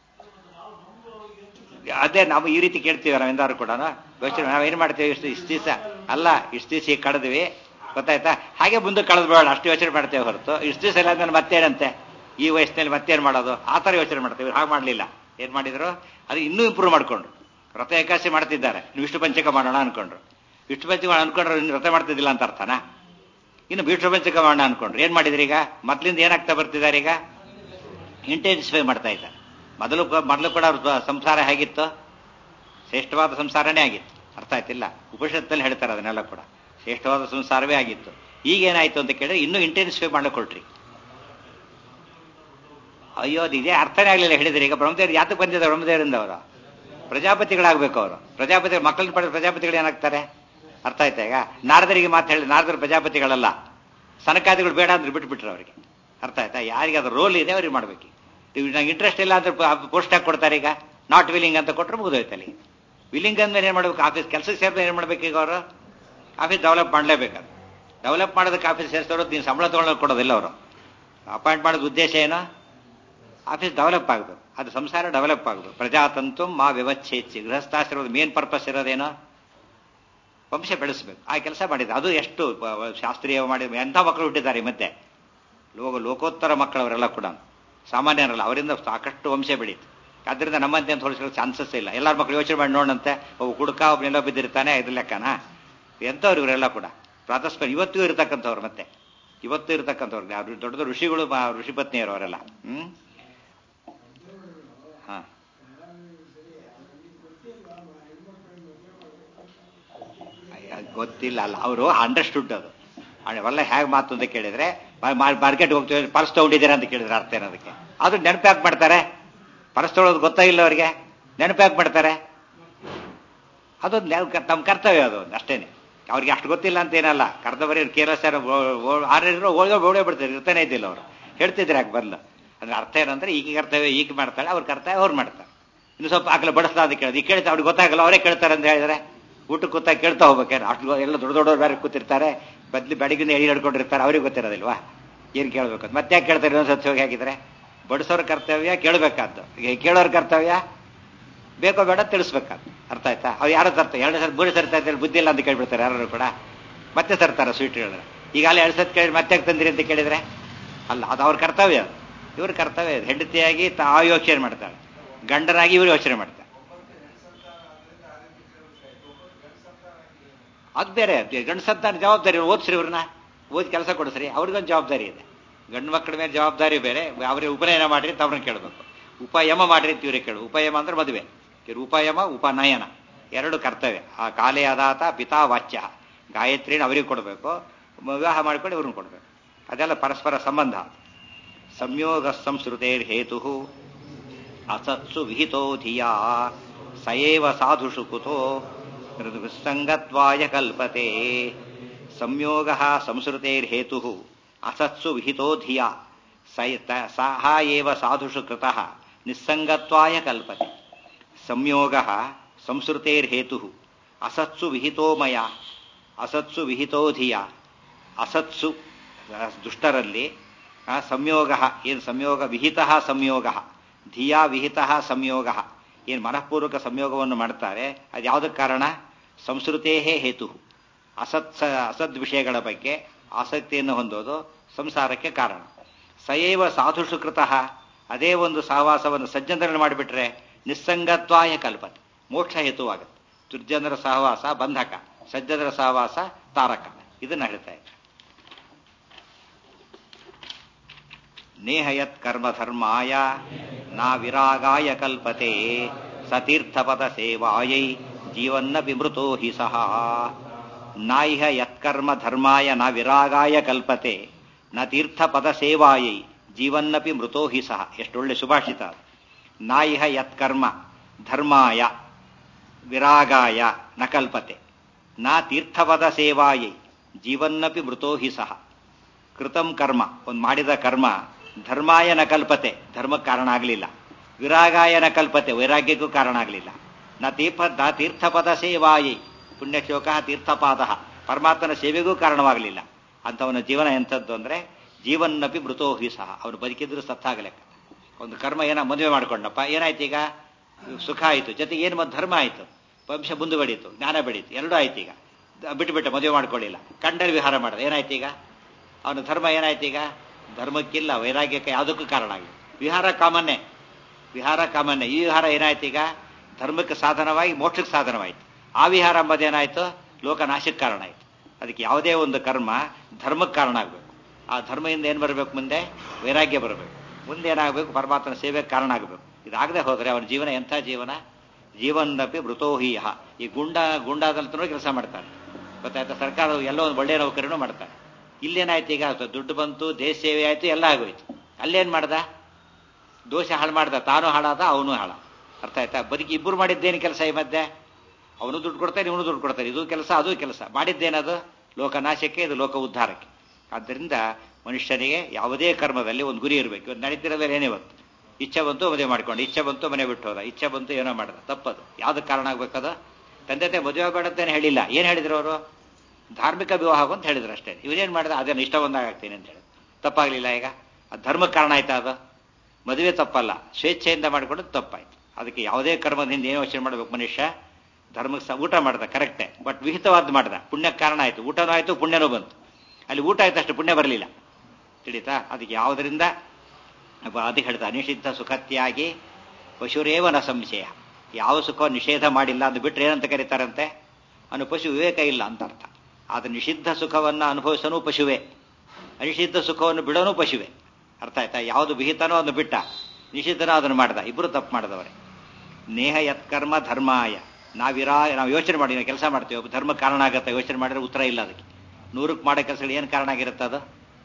ಅದೇ ನಾವು ಈ ರೀತಿ ಕೇಳ್ತೀವಿ ನಾವೆಂದಾರು ಕೂಡ ಯೋಚನೆ ನಾವು ಏನು ಮಾಡ್ತೀವಿ ಇಷ್ಟು ಇಷ್ಟು ದಿವಸ ಅಲ್ಲ ಇಷ್ಟು ದಿವಸ ಈಗ ಕಳೆದ್ವಿ ಗೊತ್ತಾಯ್ತಾ ಹಾಗೆ ಮುಂದೆ ಕಳೆದು ಬೇಡ ಅಷ್ಟು ಯೋಚನೆ ಮಾಡ್ತೇವೆ ಹೊರತು ಇಷ್ಟು ದಿವಸ ಎಲ್ಲ ಆದ್ಮೇಲೆ ಮತ್ತೇನಂತೆ ಈ ವಯಸ್ಸಿನಲ್ಲಿ ಮತ್ತೇನು ಮಾಡೋದು ಆ ಥರ ಯೋಚನೆ ಮಾಡ್ತೇವೆ ಹಾಗೆ ಮಾಡಲಿಲ್ಲ ಏನು ಮಾಡಿದ್ರು ಅದು ಇನ್ನೂ ಇಂಪ್ರೂವ್ ಮಾಡ್ಕೊಂಡ್ರು ವ್ರತ ಏಕಾಸಿ ಮಾಡ್ತಿದ್ದಾರೆ ನೀವು ವಿಷ್ಣು ಪಂಚಕ ಮಾಡೋಣ ಅನ್ಕೊಂಡ್ರು ವಿಷ್ಣು ಪಂಚಕ ಅನ್ಕೊಂಡ್ರು ಇನ್ನು ವ್ರತ ಮಾಡ್ತಿದ್ದಿಲ್ಲ ಅಂತ ಅರ್ಥನಾ ಇನ್ನು ವಿಷ್ಣು ಪಂಚಕ ಮಾಡೋಣ ಅನ್ಕೊಂಡ್ರು ಏನ್ ಮಾಡಿದ್ರಿ ಈಗ ಮೊದ್ಲಿಂದ ಏನಾಗ್ತಾ ಬರ್ತಿದ್ದಾರೆ ಈಗ ಇಂಟೆನ್ಸಿಫೈ ಮಾಡ್ತಾ ಇದ್ದಾರೆ ಮೊದಲು ಮೊದಲು ಕೂಡ ಅವ್ರ ಸಂಸಾರ ಹೇಗಿತ್ತು ಶ್ರೇಷ್ಠವಾದ ಸಂಸಾರನೇ ಆಗಿತ್ತು ಅರ್ಥ ಆಯ್ತಿಲ್ಲ ಉಪನಿಷತ್ತಲ್ಲಿ ಹೇಳ್ತಾರೆ ಅದನ್ನೆಲ್ಲ ಕೂಡ ಶ್ರೇಷ್ಠವಾದ ಸಂಸಾರವೇ ಆಗಿತ್ತು ಈಗ ಏನಾಯ್ತು ಅಂತ ಕೇಳಿದ್ರೆ ಇನ್ನೂ ಇಂಟೆನ್ಸಿಫೈ ಮಾಡಕ್ಕೆ ಕೊಟ್ರಿ ಅಯ್ಯೋ ಅದು ಇದೇ ಅರ್ಥನೇ ಆಗಲಿಲ್ಲ ಹೇಳಿದ್ರೆ ಈಗ ಬ್ರಹ್ಮದೇವರು ಯಾತಕ್ಕೆ ಬಂದಿದ್ದಾರೆ ಬ್ರಹ್ಮದೇವರಿಂದ ಅವರು ಪ್ರಜಾಪತಿಗಳಾಗಬೇಕು ಅವರು ಪ್ರಜಾಪತಿ ಮಕ್ಕಳನ್ನ ಪಡೆದ ಪ್ರಜಾಪತಿಗಳು ಏನಾಗ್ತಾರೆ ಅರ್ಥ ಆಯ್ತಾ ಈಗ ನಾರದರಿಗೆ ಮಾತು ಹೇಳಿ ನಾರದರು ಪ್ರಜಾಪತಿಗಳಲ್ಲ ಸನಕಾದಿಗಳು ಬೇಡ ಅಂದ್ರೆ ಬಿಟ್ಬಿಟ್ರು ಅವರಿಗೆ ಅರ್ಥ ಆಯ್ತಾ ಯಾರಿಗೆ ಅದು ರೋಲ್ ಇದೆ ಅವ್ರಿಗೆ ಮಾಡ್ಬೇಕು ನಂಗೆ ಇಂಟ್ರೆಸ್ಟ್ ಇಲ್ಲ ಅಂದ್ರೆ ಪೋಸ್ಟ್ ಹಾಕಿ ಕೊಡ್ತಾರೆ ಈಗ ನಾಟ್ ವಿಲಿಂಗ್ ಅಂತ ಕೊಟ್ಟರೆ ಮುಗಿದೋಯ್ತು ಅಲ್ಲಿ ವಿಲಿಂಗ್ ಅಂದ್ಮೇಲೆ ಏನು ಮಾಡ್ಬೇಕು ಆಫೀಸ್ ಕೆಲಸಕ್ಕೆ ಸೇರಿದ್ರೆ ಏನು ಮಾಡ್ಬೇಕು ಈಗ ಅವರು ಆಫೀಸ್ ಡೆವಲಪ್ ಮಾಡಲೇಬೇಕಾದ್ರೆ ಡೆವಲಪ್ ಮಾಡೋದಕ್ಕೆ ಆಫೀಸ್ ಸೇರಿಸೋರು ನೀನು ಸಂಬಳ ತೊಗೊಳೋಕೆ ಕೊಡೋದಿಲ್ಲ ಅವರು ಅಪಾಯಿಂಟ್ ಮಾಡೋದು ಉದ್ದೇಶ ಏನು ಆಫೀಸ್ ಡೆವಲಪ್ ಆಗಬೇಕು ಅದು ಸಂಸಾರ ಡೆವಲಪ್ ಆಗಬೇಕು ಪ್ರಜಾತಂತು ಮಾ ವ್ಯವಚ್ಛೇಚ್ಚಿ ಗೃಹಸ್ಥಾಶ್ರಮದ ಮೇನ್ ಪರ್ಪಸ್ ಇರೋದೇನೋ ವಂಶ ಬೆಳೆಸಬೇಕು ಆ ಕೆಲಸ ಮಾಡಿದ್ರು ಅದು ಎಷ್ಟು ಶಾಸ್ತ್ರೀಯ ಮಾಡಿದ ಎಂಥ ಮಕ್ಕಳು ಹುಟ್ಟಿದ್ದಾರೆ ಮತ್ತೆ ಲೋಕ ಲೋಕೋತ್ತರ ಮಕ್ಕಳವರೆಲ್ಲ ಕೂಡ ಸಾಮಾನ್ಯರಲ್ಲ ಅವರಿಂದ ಸಾಕಷ್ಟು ವಂಶ ಬೆಳೀತು ಅದರಿಂದ ನಮ್ಮಂತೆ ಅಂತ ಹೋಲಿಸಲು ಚಾನ್ಸಸ್ ಇಲ್ಲ ಎಲ್ಲರ ಮಕ್ಕಳು ಯೋಚನೆ ಮಾಡಿ ನೋಡಂತೆ ಒಬ್ಬ ಕುಡುಕ ಒಬ್ಬನೆಲ್ಲ ಬಿದ್ದಿರ್ತಾನೆ ಇದು ಲೆಕ್ಕನಾ ಎಂಥವ್ರು ಇವರೆಲ್ಲ ಕೂಡ ಪ್ರಾತಸ್ಪ ಇವತ್ತಿಗೂ ಇರತಕ್ಕಂಥವ್ರು ಮತ್ತೆ ಇವತ್ತು ಇರತಕ್ಕಂಥವ್ರು ಅವ್ರು ದೊಡ್ಡ ದೊಡ್ಡ ಋಷಿಗಳು ಋಷಿ ಪತ್ನಿಯರು ಅವರೆಲ್ಲ ಹ್ಮ್ ಹಾ ಗೊತ್ತಿಲ್ಲ ಅಲ್ಲ ಅವರು ಅಂಡರ್ಸ್ಟುಡ್ ಅದು ಅವೆಲ್ಲ ಹೇಗೆ ಮಾತು ಅಂತ ಕೇಳಿದ್ರೆ ಮಾರ್ಕೆಟ್ ಹೋಗ್ತೀವಿ ಪರ್ಸ್ ತಗೊಂಡಿದ್ದೀರಾ ಅಂತ ಕೇಳಿದ್ರೆ ಅರ್ಥ ಏನದಕ್ಕೆ ಅದು ನೆನಪು ಮಾಡ್ತಾರೆ ಪರ್ಸ್ ತೊಗೊಳೋದು ಗೊತ್ತಾಗಿಲ್ಲ ಅವರಿಗೆ ನೆನಪು ಮಾಡ್ತಾರೆ ಅದು ನಮ್ಮ ಕರ್ತವ್ಯ ಅದು ಅಷ್ಟೇನೆ ಅವ್ರಿಗೆ ಅಷ್ಟು ಗೊತ್ತಿಲ್ಲ ಅಂತ ಏನಲ್ಲ ಕರ್ತವ್ಯ ಕೇರಳ ಸರ್ ಆರಿದ್ರು ಓಡೋ ಓಡೇ ಬಿಡ್ತಾರೆ ಇರ್ತಾನೆ ಇದ್ದಿಲ್ಲ ಅವರು ಹೇಳ್ತಿದ್ರೆ ಯಾಕೆ ಬರಲ್ಲ ಅದ್ರ ಅರ್ಥ ಏನಂದ್ರೆ ಈಗ ಕರ್ತವ್ಯ ಈಗ ಮಾಡ್ತಾಳೆ ಅವ್ರ ಕರ್ತವ್ಯ ಅವ್ರು ಮಾಡ್ತಾರೆ ಇನ್ನು ಸ್ವಲ್ಪ ಆಗಲೇ ಬಡಿಸ್ತಾ ಅಂತ ಕೇಳಿದ್ರೆ ಈಗ ಕೇಳ್ತಾ ಅವ್ರಿಗೆ ಗೊತ್ತಾಗಲ್ಲ ಅವರೇ ಕೇಳ್ತಾರೆ ಅಂತ ಹೇಳಿದ್ರೆ ಊಟಕ್ಕೆ ಕೂತಾ ಕೇಳ್ತಾ ಹೋಗ್ಬೇಕೇನು ಅಷ್ಟು ಎಲ್ಲ ದೊಡ್ಡ ದೊಡ್ಡವ್ರು ಬೇರೆ ಕೂತಿರ್ತಾರೆ ಬದ್ಲಿ ಬೆಳಗಿಂದ ಎಳಿ ಹಿಡ್ಕೊಂಡಿರ್ತಾರೆ ಅವ್ರಿಗೆ ಗೊತ್ತಿರೋದಿಲ್ವಾ ಏನು ಕೇಳ್ಬೇಕು ಮತ್ತೆ ಯಾಕೆ ಕೇಳ್ತಾರೆ ಇನ್ನೊಂದು ಸತಿ ಹೋಗಿ ಹಾಕಿದ್ರೆ ಬಡಿಸೋರ ಕರ್ತವ್ಯ ಕೇಳಬೇಕಾದ್ದು ಈಗ ಕೇಳೋರ ಕರ್ತವ್ಯ ಬೇಕೋ ಬೇಡ ತಿಳಿಸ್ಬೇಕಾದ್ದು ಅರ್ಥ ಆಯ್ತಾ ಅವ್ರು ಯಾರು ತರ್ತಾರೆ ಎರಡು ಸರಿ ಮೂರು ಸರಿ ತರ್ತಾರೆ ಬುದ್ಧಿ ಇಲ್ಲ ಅಂತ ಕೇಳ್ಬಿಡ್ತಾರೆ ಯಾರು ಕೂಡ ಮತ್ತೆ ತರ್ತಾರೆ ಸ್ವೀಟ್ ಹೇಳಿದ್ರೆ ಈಗ ಅಲ್ಲಿ ಎರಡು ಸತಿ ಕೇಳಿ ಮತ್ತೆ ತಂದಿರಿ ಅಂತ ಕೇಳಿದ್ರೆ ಅಲ್ಲ ಅದು ಅವ್ರ ಕರ್ತವ್ಯ ಇವ್ರ ಕರ್ತವ್ಯ ಹೆಂಡತಿಯಾಗಿ ತಾ ಯೋಚನೆ ಮಾಡ್ತಾಳೆ ಗಂಡನಾಗಿ ಇವರು ಯೋಚನೆ ಮಾಡ್ತಾರೆ ಅದು ಬೇರೆ ಗಂಡು ಸಂತಾನ ಜವಾಬ್ದಾರಿ ಓದಿಸ್ರಿ ಇವ್ರನ್ನ ಓದಿ ಕೆಲಸ ಕೊಡಿಸ್ರಿ ಅವ್ರಿಗೊಂದು ಜವಾಬ್ದಾರಿ ಇದೆ ಗಂಡು ಮಕ್ಕಳ ಮೇಲೆ ಜವಾಬ್ದಾರಿ ಬೇರೆ ಅವ್ರಿಗೆ ಉಪನಯನ ಮಾಡ್ರಿ ಅಂತ ಅವ್ರನ್ನ ಕೇಳಬೇಕು ಉಪಯಮ ಮಾಡ್ರಿ ಅಂತ ಇವ್ರಿಗೆ ಕೇಳು ಉಪಯಮ ಅಂದ್ರೆ ಮದುವೆ ಇವ್ರು ಉಪಯಮ ಉಪನಯನ ಎರಡು ಕರ್ತವ್ಯ ಆ ಕಾಲೇ ಅದಾತ ಪಿತಾ ವಾಚ್ಯ ಗಾಯತ್ರಿನ ಅವರಿಗೆ ಕೊಡಬೇಕು ವಿವಾಹ ಮಾಡ್ಕೊಂಡು ಇವ್ರನ್ನ ಕೊಡಬೇಕು ಅದೆಲ್ಲ ಪರಸ್ಪರ ಸಂಬಂಧ ಸಂಯೋಗ ಸಂಸ್ಕೃತೇರ್ ಹೇತು ಅಸತ್ಸು ವಿಹಿತೋ ಧಿಯಾ ಸಯೇವ ಸಾಧುಷು ಕುತೋ ಸಂಗತ್ವಾಯ ಕಲ್ಪತೆ ಸಂಯೋಗ ಸಂಸ್ಕೃತೇರ್ಹೇತು ಅಸತ್ಸು ವಿಹಿತೋ ಧಿಯಾ ಸಹ ಏವ ಸಾಧುಷು ಕೃತಃ ನಿಸ್ಸಂಗತ್ವಾಯ ಕಲ್ಪತೆ ಸಂಯೋಗ ಸಂಸ್ಕೃತೇರ್ಹೇತು ಅಸತ್ಸು ವಿಹಿತೋ ಮಯ ಅಸತ್ಸು ವಿಹಿತೋ ಧಿಯ ಅಸತ್ಸು ದುಷ್ಟರಲ್ಲಿ ಸಂಯೋಗ ಏನು ಸಂಯೋಗ ವಿಹಿತ ಸಂಯೋಗ ಧಿಯಾ ವಿಹಿತ ಸಂಯೋಗ ಏನು ಮನಃಪೂರ್ವಕ ಸಂಯೋಗವನ್ನು ಮಾಡ್ತಾರೆ ಅದು ಯಾವುದಕ್ಕೆ ಕಾರಣ ಸಂಸ್ಕೃತೇ ಹೇತು ಅಸತ್ ಅಸದ್ ವಿಷಯಗಳ ಬಗ್ಗೆ ಆಸಕ್ತಿಯನ್ನು ಹೊಂದೋದು ಸಂಸಾರಕ್ಕೆ ಕಾರಣ ಸಯೇವ ಸಾಧುಷು ಕೃತಃ ಅದೇ ಒಂದು ಸಹವಾಸವನ್ನು ಸಜ್ಜನರಲ್ಲಿ ಮಾಡಿಬಿಟ್ರೆ ನಿಸ್ಸಂಗತ್ವಾಯ ಕಲ್ಪತೆ ಮೋಕ್ಷ ಹೇತುವಾಗುತ್ತೆ ದುರ್ಜನರ ಸಹವಾಸ ಬಂಧಕ ಸಜ್ಜನರ ಸಹವಾಸ ತಾರಕ ಇದನ್ನ ಹೇಳ್ತಾ ಇದ್ದಾರೆ ನೇಹಯತ್ ಕರ್ಮ ಧರ್ಮಾಯ ನಾ ವಿರಾಗಾಯ ಕಲ್ಪತೆ ಸತೀರ್ಥಪದ ಸೇವಾಯೈ ಜೀವನ್ನ ವಿಮೃತೋ ಹಿ ಸಹ ನಾಯಿಹ ಯತ್ಕರ್ಮ ಧರ್ಮಾಯ ನ ವಿರಾಗಾಯ ಕಲ್ಪತೆ ನ ತೀರ್ಥಪದ ಸೇವಾಯೈ ಜೀವನ್ನಪಿ ಮೃತೋ ಹಿ ಸಹ ಎಷ್ಟೊಳ್ಳೆ ಸುಭಾಷಿತ ಅದು. ನಾಯಿಹ ಯತ್ಕರ್ಮ ಧರ್ಮಾಯ ವಿರಾಗಾಯ ನ ಕಲ್ಪತೆ ನ ತೀರ್ಥಪದ ಸೇವಾಯೈ ಜೀವನ್ನಪಿ ಮೃತೋ ಹಿ ಸಹ ಕೃತಂ ಕರ್ಮ ಒಂದು ಮಾಡಿದ ಕರ್ಮ ಧರ್ಮಾಯ ನ ಕಲ್ಪತೆ ಧರ್ಮಕ್ಕೆ ಕಾರಣ ಆಗಲಿಲ್ಲ ವಿರಾಗಾಯ ನ ಕಲ್ಪತೆ ವೈರಾಗ್ಯಕ್ಕೂ ಕಾರಣ ಆಗಲಿಲ್ಲ ನ ತೀರ್ಥ ನ ತೀರ್ಥಪದ ಸೇವಾಯಿ ಪುಣ್ಯಶೋಕ ತೀರ್ಥಪಾದ ಪರಮಾತ್ಮನ ಸೇವೆಗೂ ಕಾರಣವಾಗಲಿಲ್ಲ ಅಂಥವನ ಜೀವನ ಎಂಥದ್ದು ಅಂದ್ರೆ ಜೀವನ್ನಪಿ ಮೃತೋ ಹಿ ಸಹ ಅವನು ಬದುಕಿದ್ರು ಸತ್ತಾಗಲೆಕ್ಕ ಒಂದು ಕರ್ಮ ಏನ ಮದುವೆ ಮಾಡ್ಕೊಂಡಪ್ಪ ಏನಾಯ್ತು ಈಗ ಸುಖ ಆಯಿತು ಜೊತೆಗೆ ಏನು ಮತ್ತೆ ಧರ್ಮ ಆಯಿತು ವಂಶ ಮುಂದೆ ಬೆಳೀತು ಜ್ಞಾನ ಬೆಳೀತು ಎರಡೂ ಆಯ್ತು ಈಗ ಬಿಟ್ಟುಬಿಟ್ಟ ಮದುವೆ ಮಾಡ್ಕೊಳ್ಳಿಲ್ಲ ಕಂಡಲ್ಲಿ ವಿಹಾರ ಮಾಡಿದ ಏನಾಯ್ತು ಈಗ ಅವನ ಧರ್ಮ ಏನಾಯ್ತು ಈಗ ಧರ್ಮಕ್ಕಿಲ್ಲ ವೈರಾಗ್ಯಕ್ಕೆ ಯಾವುದಕ್ಕೂ ಕಾರಣ ಆಗಿದೆ ವಿಹಾರ ಕಾಮನ್ನೇ ವಿಹಾರ ಕಾಮನ್ನೇ ಈ ವಿಹಾರ ಏನಾಯ್ತು ಈಗ ಧರ್ಮಕ್ಕೆ ಸಾಧನವಾಗಿ ಮೋಕ್ಷಕ್ಕೆ ಸಾಧನವಾಯಿತು ಆ ವಿಹಾರ ಎಂಬುದೇನಾಯ್ತು ಲೋಕನಾಶಕ್ಕೆ ಕಾರಣ ಆಯಿತು ಅದಕ್ಕೆ ಯಾವುದೇ ಒಂದು ಕರ್ಮ ಧರ್ಮಕ್ಕೆ ಕಾರಣ ಆಗಬೇಕು ಆ ಧರ್ಮದಿಂದ ಏನು ಬರಬೇಕು ಮುಂದೆ ವೈರಾಗ್ಯ ಬರಬೇಕು ಮುಂದೆ ಏನಾಗಬೇಕು ಪರಮಾತ್ಮನ ಸೇವೆಗೆ ಕಾರಣ ಆಗಬೇಕು ಇದಾಗದೆ ಹೋದರೆ ಅವನ ಜೀವನ ಎಂಥ ಜೀವನ ಜೀವನಪಿ ಮೃತೋಹೀಯ ಈ ಗುಂಡ ಗುಂಡಾದಂತನೂ ಕೆಲಸ ಮಾಡ್ತಾನೆ ಗೊತ್ತಾಯ್ತಾ ಸರ್ಕಾರ ಎಲ್ಲೋ ಒಂದು ಒಳ್ಳೆಯ ನೌಕರಿನೂ ಮಾಡ್ತಾನೆ ಇಲ್ಲೇನಾಯ್ತು ಈಗ ದುಡ್ಡು ಬಂತು ದೇಶ ಸೇವೆ ಆಯ್ತು ಎಲ್ಲ ಆಗೋಯ್ತು ಅಲ್ಲೇನ್ ಮಾಡ್ದ ದೋಷ ಹಾಳು ಮಾಡ್ದ ತಾನು ಹಾಳಾದ ಅವನು ಹಾಳ ಅರ್ಥ ಆಯ್ತಾ ಬದುಕಿ ಇಬ್ಬರು ಮಾಡಿದ್ದೇನು ಕೆಲಸ ಈ ಮಧ್ಯೆ ಅವನು ದುಡ್ಡು ಕೊಡ್ತಾನೆ ಇವನು ದುಡ್ಡು ಕೊಡ್ತಾನೆ ಇದು ಕೆಲಸ ಅದು ಕೆಲಸ ಮಾಡಿದ್ದೇನದು ಲೋಕನಾಶಕ್ಕೆ ಇದು ಲೋಕ ಉದ್ಧಾರಕ್ಕೆ ಆದ್ದರಿಂದ ಮನುಷ್ಯನಿಗೆ ಯಾವುದೇ ಕರ್ಮದಲ್ಲಿ ಒಂದು ಗುರಿ ಇರಬೇಕು ಇವತ್ತು ನಡೀತಿರೋದ್ರಲ್ಲಿ ಏನೇ ಇವತ್ತು ಇಚ್ಛೆ ಬಂತು ಮದುವೆ ಮಾಡ್ಕೊಂಡು ಇಚ್ಛೆ ಬಂತು ಮನೆ ಬಿಟ್ಟು ಹೋದ ಇಚ್ಛೆ ಬಂತು ಏನೋ ಮಾಡ್ದ ತಪ್ಪದು ಯಾವ್ದಕ್ಕೆ ಕಾರಣ ಆಗ್ಬೇಕದು ತಂದೆ ತಾಯಿ ಮದುವೆ ಬೇಡತ್ತೇನೆ ಹೇಳಿಲ್ಲ ಏನು ಹೇಳಿದ್ರು ಅವರು ಧಾರ್ಮಿಕ ವಿವಾಹ ಅಂತ ಹೇಳಿದ್ರು ಅಷ್ಟೇ ಇವನೇನು ಮಾಡಿದ ಅದನ್ನು ಇಷ್ಟ ಬಂದಾಗ ಆಗ್ತೀನಿ ಅಂತ ಹೇಳಿ ತಪ್ಪಾಗ್ಲಿಲ್ಲ ಈಗ ಅದು ಧರ್ಮಕ್ಕೆ ಕಾರಣ ಆಯ್ತಾ ಅದು ಮದುವೆ ತಪ್ಪಲ್ಲ ಸ್ವೇಚ್ಛೆಯಿಂದ ಮಾಡಿಕೊಂಡು ತಪ್ಪಾಯ್ತು ಅದಕ್ಕೆ ಯಾವುದೇ ಕರ್ಮದಿಂದ ಏನು ಯೋಚನೆ ಮಾಡಬೇಕು ಮನುಷ್ಯ ಧರ್ಮಕ್ಕೆ ಸ- ಊಟ ಮಾಡ್ದ ಕರೆಕ್ಟೇ ಬಟ್ ವಿಹಿತವಾದ ಮಾಡ್ದ ಪುಣ್ಯಕ್ಕೆ ಕಾರಣ ಆಯ್ತು ಊಟನೂ ಆಯ್ತು ಪುಣ್ಯನೂ ಬಂತು ಅಲ್ಲಿ ಊಟ ಆಯ್ತು ಅಷ್ಟು ಪುಣ್ಯ ಬರಲಿಲ್ಲ ತಿಳಿತಾ ಅದಕ್ಕೆ ಯಾವುದರಿಂದ ಅಪ್ಪ ಅದಕ್ಕೆ ಹೇಳ್ತಾ ಅನಿಷಿದ್ಧ ಸುಖತ್ಯಾಗಿ ಪಶುರೇವನ ಸಂಶಯ ಯಾವ ಸುಖ ನಿಷೇಧ ಮಾಡಿಲ್ಲ ಅದು ಬಿಟ್ಟರೆ ಏನಂತ ಕರೀತಾರಂತೆ ಅನು ಪಶು ವಿವೇಕ ಇಲ್ಲ ಅಂತ ಅರ್ಥ ಆದ್ರೆ ನಿಷಿದ್ಧ ಸುಖವನ್ನ ಅನುಭವಿಸನು ಪಶುವೆ ಅನಿಷಿದ್ಧ ಸುಖವನ್ನು ಬಿಡೋನು ಪಶುವೆ ಅರ್ಥ ಆಯ್ತಾ ಯಾವುದು ವಿಹಿತನೋ ಅದನ್ನು ಬಿಟ್ಟ ನಿಷಿದ್ಧನೋ ಅದನ್ನು ಮಾಡ್ದ ಇಬ್ಬರು ತಪ್ಪು ಮಾಡಿದವರೇ ನೇಹ ಯತ್ಕರ್ಮ ಧರ್ಮಾಯ ನಾವಿರಾ ನಾವು ಯೋಚನೆ ಮಾಡಿ ನಾವು ಕೆಲಸ ಮಾಡ್ತೀವಿ ಒಬ್ಬ ಧರ್ಮ ಕಾರಣ ಆಗತ್ತೆ ಯೋಚನೆ ಮಾಡಿದ್ರೆ ಉತ್ತರ ಇಲ್ಲ ಅದಕ್ಕೆ ನೂರಕ್ಕೆ ಮಾಡೋ ಕೆಲಸಗಳು ಏನು ಕಾರಣ ಆಗಿರುತ್ತೆ ಅದು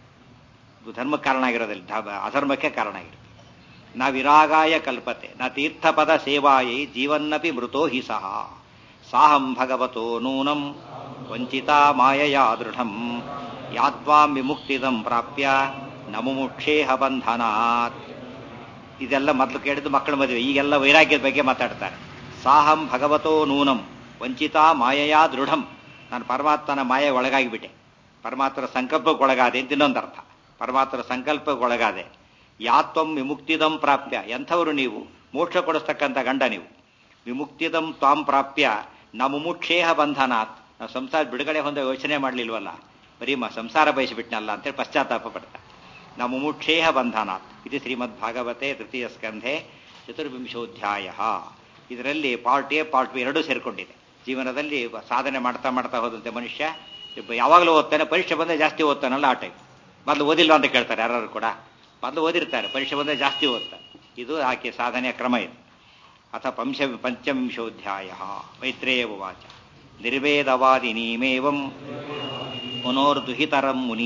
ಇದು ಧರ್ಮಕ್ಕೆ ಕಾರಣ ಆಗಿರೋದಿಲ್ಲ ಧ- ಅಧರ್ಮಕ್ಕೆ ಕಾರಣ ಆಗಿರುತ್ತೆ ನಾ ವಿರಾಗಾಯ ಕಲ್ಪತೆ ನ ತೀರ್ಥಪದ ಸೇವಾಯೈ ಜೀವನ್ನಪಿ ಮೃತೋ ಹಿ ಸಹ ಸಾಹಂ ಭಗವತೋ ನೂನಂ ವಂಚಿತಾ ಮಾಯಯಾ ದೃಢಂ ಯಾತ್ವಾಂ ವಿಮುಕ್ತಿದಂ ಪ್ರಾಪ್ಯ ನಮುಮುಕ್ಷೇಹ ಬಂಧನಾತ್ ಇದೆಲ್ಲ ಮೊದಲು ಕೇಳಿದ್ದು ಮಕ್ಕಳ ಮದುವೆ ಈಗೆಲ್ಲ ವೈರಾಗ್ಯದ ಬಗ್ಗೆ ಮಾತಾಡ್ತಾರೆ ಸಾಹಂ ಭಗವತೋ ನೂನಂ ವಂಚಿತಾ ಮಾಯಯಾ ದೃಢಂ ನಾನು ಪರಮಾತ್ಮನ ಮಾಯೆ ಒಳಗಾಗಿಬಿಟ್ಟೆ ಪರಮಾತ್ಮನ ಸಂಕಲ್ಪಕ್ಕೆ ಒಳಗಾದೆ ಅಂತ ಇನ್ನೊಂದು ಅರ್ಥ ಪರಮಾತ್ಮನ ಸಂಕಲ್ಪಕ್ಕೆ ಒಳಗಾದೆ ಯಾತ್ವಂ ವಿಮುಕ್ತಿದಂ ಪ್ರಾಪ್ಯ ಎಂಥವರು ನೀವು ಮೋಕ್ಷ ಕೊಡಿಸ್ತಕ್ಕಂಥ ಗಂಡ ನೀವು ವಿಮುಕ್ತಿದಂ ತ್ವಾಂ ಪ್ರಾಪ್ಯ ನ ಮುಮುಕ್ಷೇಹ ಬಂಧನಾತ್ ನಾವು ಸಂಸಾರ ಬಿಡುಗಡೆ ಹೊಂದ ಯೋಚನೆ ಮಾಡಲಿಲ್ವಲ್ಲ ಬರೀ ಮ ಸಂಸಾರ ಬಯಸಿಬಿಟ್ನಲ್ಲ ಅಂತೇಳಿ ಪಶ್ಚಾತ್ತಾಪ ಪಡ್ತಾ ನ ಮುಮುಕ್ಷೇಹ ಬಂಧನಾತ್ ಇದು ಶ್ರೀಮದ್ ಭಾಗವತೆ ತೃತೀಯ ಸ್ಕಂಧೆ ಚತುರ್ವಿಂಶೋಧ್ಯಾಯ ಇದರಲ್ಲಿ ಪಾರ್ಟ್ ಎ ಪಾರ್ಟ್ ಬಿ ಎರಡೂ ಸೇರ್ಕೊಂಡಿದೆ ಜೀವನದಲ್ಲಿ ಸಾಧನೆ ಮಾಡ್ತಾ ಮಾಡ್ತಾ ಹೋದಂತೆ ಮನುಷ್ಯ ಇಬ್ಬ ಯಾವಾಗಲೂ ಓದ್ತಾನೆ ಪರೀಕ್ಷೆ ಬಂದರೆ ಜಾಸ್ತಿ ಓದ್ತಾನಲ್ಲ ಆ ಟೈಪ್ ಮೊದಲು ಓದಿಲ್ಲ ಅಂತ ಕೇಳ್ತಾರೆ ಯಾರು ಕೂಡ ಮೊದಲು ಓದಿರ್ತಾರೆ ಪರೀಕ್ಷೆ ಬಂದರೆ ಜಾಸ್ತಿ ಓದ್ತಾರೆ ಇದು ಆಕೆ ಸಾಧನೆಯ ಕ್ರಮ ಇದು ಅಥ ಪಂಚ ಪಂಚವಿಂಶೋಧ್ಯಾಯ ಮೈತ್ರೇಯ ಉವಾಚ ನಿರ್ವೇದವಾದಿನೀಮೇವಂ ಪುನೋರ್ದುಹಿತರಂ ಮುನಿ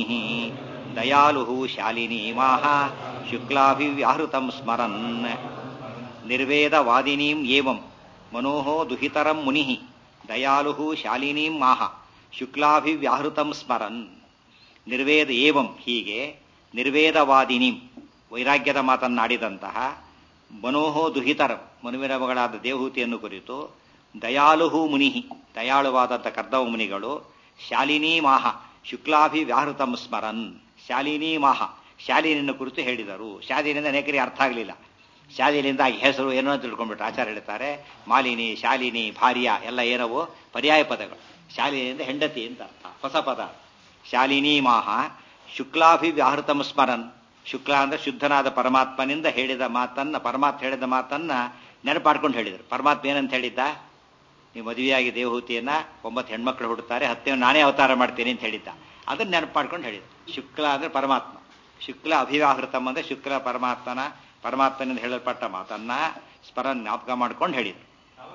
ದಯಾಲು ಶಾಲಿನೀಮಾಹ ಶುಕ್ಲಾಭಿವ್ಯಾಹೃತಂ ಸ್ಮರನ್ ನಿರ್ವೇದವಾದಿನೀಂ ಏವಂ ಮನೋಃ ದುಹಿತರಂ ಮುನಿ ದಯಾಲು ಶಾಲಿನೀಂ ಮಾಹ ಶುಕ್ಲಾಭಿವ್ಯಾಹೃತಂ ಸ್ಮರನ್ ನಿರ್ವೇದ ಏವಂ ಹೀಗೆ ನಿರ್ವೇದವಾದಿನೀಂ ವೈರಾಗ್ಯದ ಮಾತನ್ನಾಡಿದಂತಹ ಮನೋಹೋ ದುಹಿತರಂ ಮನುವಿನ ಮಗಳಾದ ದೇವಹೂತಿಯನ್ನು ಕುರಿತು ದಯಾಳುಹು ಮುನಿ ದಯಾಳುವಾದಂಥ ಕರ್ದವ ಮುನಿಗಳು ಶಾಲಿನಿ ಮಾಹ ಶುಕ್ಲಾಭಿ ವ್ಯಾಹೃತಂ ಸ್ಮರನ್ ಶಾಲಿನಿ ಮಾಹ ಶಾಲಿನಿಯನ್ನು ಕುರಿತು ಹೇಳಿದರು ಶಾಲಿನಿಂದ ಅನೇಕರಿಗೆ ಅರ್ಥ ಆಗಲಿಲ್ಲ ಶಾಲಿನಿಂದ ಆಗಿ ಹೆಸರು ಏನೋ ಅಂತ ತಿಳ್ಕೊಂಡ್ಬಿಟ್ಟು ಆಚಾರ್ಯ ಹೇಳ್ತಾರೆ ಮಾಲಿನಿ ಶಾಲಿನಿ ಭಾರ್ಯ ಎಲ್ಲ ಏನವು ಪರ್ಯಾಯ ಪದಗಳು ಶಾಲಿನಿಂದ ಹೆಂಡತಿ ಅಂತ ಅರ್ಥ ಹೊಸ ಪದ ಶಾಲಿನಿ ಮಾಹ ಶುಕ್ಲಾಭಿ ವ್ಯಾಹೃತಂ ಸ್ಮರನ್ ಶುಕ್ಲ ಅಂದ್ರೆ ಶುದ್ಧನಾದ ಪರಮಾತ್ಮನಿಂದ ಹೇಳಿದ ಮಾತನ್ನ ಪರಮಾತ್ಮ ಹೇಳಿದ ಮಾತನ್ನ ನೆನಪಾಡ್ಕೊಂಡು ಹೇಳಿದರು ಪರಮಾತ್ಮ ಏನಂತ ಹೇಳಿದ್ದ ನೀವು ಮದುವೆಯಾಗಿ ದೇವಹೂತಿಯನ್ನ ಒಂಬತ್ತು ಹೆಣ್ಮಕ್ಳು ಹುಡುತ್ತಾರೆ ಹತ್ತನೇ ನಾನೇ ಅವತಾರ ಮಾಡ್ತೀನಿ ಅಂತ ಹೇಳಿದ್ದ ಅದನ್ನ ನೆನಪು ಮಾಡ್ಕೊಂಡು ಹೇಳಿದ ಶುಕ್ಲ ಅಂದ್ರೆ ಪರಮಾತ್ಮ ಶುಕ್ಲ ಅಭಿವಾಹೃತಂ ಅಂದ್ರೆ ಶುಕ್ಲ ಪರಮಾತ್ಮನ ಪರಮಾತ್ಮನಿಂದ ಹೇಳಲ್ಪಟ್ಟ ಮಾತನ್ನ ಸ್ಮರ ಜ್ಞಾಪಕ ಮಾಡ್ಕೊಂಡು ಹೇಳಿದ್ರು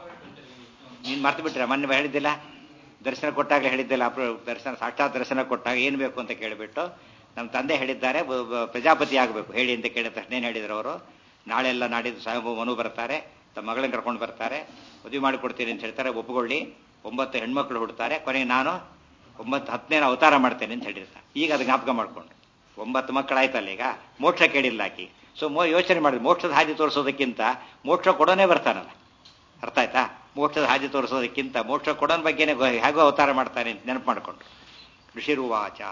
ನೀನ್ ಮರ್ತು ಬಿಟ್ರೆ ಮೊನ್ನೆ ಹೇಳಿದ್ದಿಲ್ಲ ದರ್ಶನ ಕೊಟ್ಟಾಗಲೇ ಹೇಳಿದ್ದಿಲ್ಲ ಅಪ್ರ ದರ್ಶನ ಸಾಕ್ಷಾತ್ ದರ್ಶನ ಕೊಟ್ಟಾಗ ಏನ್ ಬೇಕು ಅಂತ ಕೇಳಿಬಿಟ್ಟು ನಮ್ಮ ತಂದೆ ಹೇಳಿದ್ದಾರೆ ಬ- ಬ- ಪ್ರಜಾಪತಿ ಆಗಬೇಕು ಹೇಳಿ ಅಂತ ಕೇಳಿದ ತಕ್ಷಣ ಏನ್ ಹೇಳಿದ್ರು ಅವರು ನಾಳೆಲ್ಲ ನಾಡಿದ್ದು ಸಾಹೇಬ ಮನು ಬರ್ತಾರೆ ತಮ್ಮ ಮಗಳನ್ನ ಕರ್ಕೊಂಡು ಬರ್ತಾರೆ ಮದುವೆ ಮಾಡಿಕೊಡ್ತೀನಿ ಅಂತ ಹೇಳ್ತಾರೆ ಒಪ್ಪುಕೊಳ್ಳಿ ಒಂಬತ್ತು ಹೆಣ್ಮಕ್ಳು ಹುಡ್ತಾರೆ ಕೊನೆಗೆ ನಾನು ಒಂಬತ್ತು ಹತ್ತನೇ ಅವತಾರ ಮಾಡ್ತೇನೆ ಅಂತ ಹೇಳಿರ್ತಾರೆ ಈಗ ಅದು ಜ್ಞಾಪಕ ಮಾಡ್ಕೊಂಡು ಒಂಬತ್ತು ಮಕ್ಕಳಾಯ್ತಲ್ಲ ಈಗ ಮೋಕ್ಷ ಕೇಳಿಲ್ಲ ಆಕಿ ಸೊ ಮೋ ಯೋಚನೆ ಮಾಡಿದ್ರು ಮೋಕ್ಷದ ಹಾದಿ ತೋರಿಸೋದಕ್ಕಿಂತ ಮೋಕ್ಷ ಕೊಡೋನೇ ಬರ್ತಾನಲ್ಲ ಅರ್ಥ ಆಯ್ತಾ ಮೋಕ್ಷದ ಹಾದಿ ತೋರಿಸೋದಕ್ಕಿಂತ ಮೋಕ್ಷ ಕೊಡೋನ್ ಬಗ್ಗೆನೇ ಗೊ- ಹೇಗೋ ಅವತಾರ ಮಾಡ್ತಾನೆ ಅಂತ ನೆನಪು ಮಾಡಿಕೊಂಡು ಋಷಿರುವಾಚ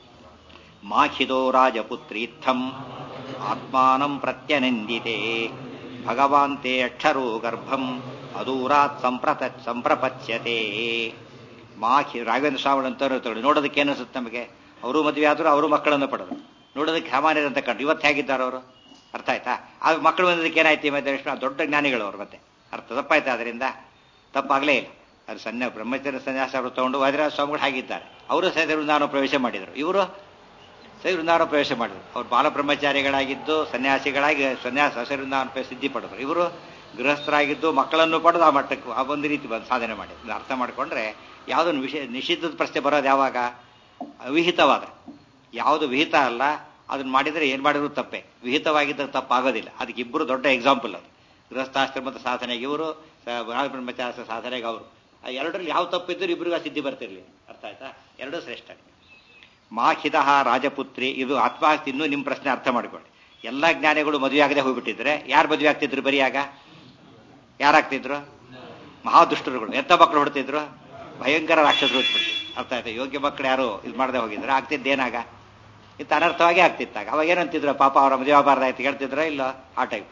ಮಾಖಿದೋ ರಾಜಪುತ್ರೀತ್ಥಂ ಆತ್ಮಾನಂ ಪ್ರತ್ಯನಂದಿತೆ ಭಗವಾಂತೆ ಅಕ್ಷರೋ ಗರ್ಭಂ ಅದೂರಾತ್ ಸಂಪ್ರತ ಸಂಪ್ರಪಚ್ಯತೆ ಮಾಖಿ ರಾಘವೇಂದ್ರ ಸ್ವಾಮಿಗಳು ಅಂತ ಇರ್ತಾರೆ ನೋಡೋದಕ್ಕೆ ಏನು ಅನ್ಸುತ್ತೆ ನಮಗೆ ಅವರು ಮದುವೆ ಆದರೂ ಅವರು ಮಕ್ಕಳನ್ನು ಪಡೆದರು ನೋಡೋದಕ್ಕೆ ಸಾಮಾನ್ಯರಂತ ಕಂಡು ಇವತ್ತು ಹೇಗಿದ್ದಾರೆ ಅವರು ಅರ್ಥ ಆಯ್ತಾ ಆ ಮಕ್ಕಳು ಬಂದದಕ್ಕೆ ಏನಾಯ್ತು ಈ ಮಧ್ಯೆ ಎಷ್ಟು ದೊಡ್ಡ ಜ್ಞಾನಿಗಳು ಅವರು ಮತ್ತೆ ಅರ್ಥ ತಪ್ಪಾಯ್ತಾ ಅದರಿಂದ ತಪ್ಪಾಗಲೇ ಇಲ್ಲ ಅದು ಸನ್ಯ ಬ್ರಹ್ಮಚರ್ಯ ಸನ್ಯಾಸ ಅವರು ತಗೊಂಡು ವಜ್ರರಾಜ ಸ್ವಾಮಿಗಳು ಹಾಗಿದ್ದಾರೆ ಅವರು ಸಹಿತ ವೃಂದಾವನ ಪ್ರವೇಶ ಮಾಡಿದರು ಇವರು ಸೈ ವೃಂದಾವನ ಪ್ರವೇಶ ಮಾಡಿದರು ಅವ್ರು ಬಾಲ ಬ್ರಹ್ಮಚಾರಿಗಳಾಗಿದ್ದು ಸನ್ಯಾಸಿಗಳಾಗಿ ಸನ್ಯಾಸ ಹಸಿರು ವೃಂದಾವನ ಪ್ರವೇಶ ಸಿದ್ಧಿ ಪಡೆದರು ಇವರು ಗೃಹಸ್ಥರಾಗಿದ್ದು ಮಕ್ಕಳನ್ನು ಪಡೆದು ಆ ಮಟ್ಟಕ್ಕೆ ಆ ಒಂದು ರೀತಿ ಬಂದು ಸಾಧನೆ ಮಾಡಿದ್ರು ಇದನ್ನ ಅರ್ಥ ಮಾಡಿಕೊಂಡ್ರೆ ಯಾವುದನ್ನು ವಿಷಯ ನಿಷಿದ್ಧದ ಪ್ರಶ್ನೆ ಬರೋದು ಯಾವಾಗ ಅವಿಹಿತವಾದ ಯಾವುದು ವಿಹಿತ ಅಲ್ಲ ಅದನ್ನ ಮಾಡಿದರೆ ಏನು ಮಾಡಿದ್ರು ತಪ್ಪೆ ವಿಹಿತವಾಗಿದ್ದ ತಪ್ಪಾಗೋದಿಲ್ಲ ಅದಕ್ಕೆ ಇಬ್ಬರು ದೊಡ್ಡ ಎಕ್ಸಾಂಪಲ್ ಅದು ಗೃಹಸ್ಥಾಶ್ರಮದ ಸಾಧನೆಗೆ ಇವರು ಸ- ಬಾಲ ಬ್ರಹ್ಮಚಾರ ಸಾಧನೆಗೆ ಅವರು ಆ ಎರಡರಲ್ಲಿ ಯಾವ ತಪ್ಪಿದ್ದರೂ ಇಬ್ಬರಿಗೂ ಆ ಸಿದ್ಧಿ ಬರ್ತಿರ್ಲಿ ಅರ್ಥ ಆಯ್ತಾ ಎರಡೂ ಶ್ರೇಷ್ಠ ಮಾಖಿದ ರಾಜಪುತ್ರಿ ಇದು ಆತ್ಮಾಸ್ತಿ ಇನ್ನೂ ನಿಮ್ಮ ಪ್ರಶ್ನೆ ಅರ್ಥ ಮಾಡ್ಕೊಳ್ಳಿ ಎಲ್ಲ ಜ್ಞಾನಿಗಳು ಮದುವೆ ಆಗದೆ ಹೋಗ್ಬಿಟ್ಟಿದ್ರೆ ಯಾರು ಮದುವೆ ಆಗ್ತಿದ್ರು ಬರಿಯಾಗ ಯಾರಾಗ್ತಿದ್ರು ಮಹಾದುಷ್ಟರುಗಳು ಎತ್ತ ಮಕ್ಕಳು ಹೊಡ್ತಿದ್ರು ಭಯಂಕರ ರಾಕ್ಷಸರು ಹುಟ್ಬಿಟ್ಟು ಅರ್ಥ ಆಯ್ತಾ ಯೋಗ್ಯ ಮಕ್ಕಳು ಯಾರು ಇದು ಮಾಡದೆ ಹೋಗಿದ್ರೆ ಆಗ್ತಿದ್ದೇನಾಗ ಇತ್ತು ಅನರ್ಥವಾಗಿ ಆಗ್ತಿತ್ತಾಗ ಅವಾಗ ಏನಂತಿದ್ರು ಪಾಪ ಅವರ ಮದುವೆ ಆಗಬಾರ್ದಾಯ್ತು ಹೇಳ್ತಿದ್ರ ಇಲ್ಲ ಆ ಟೈಪ್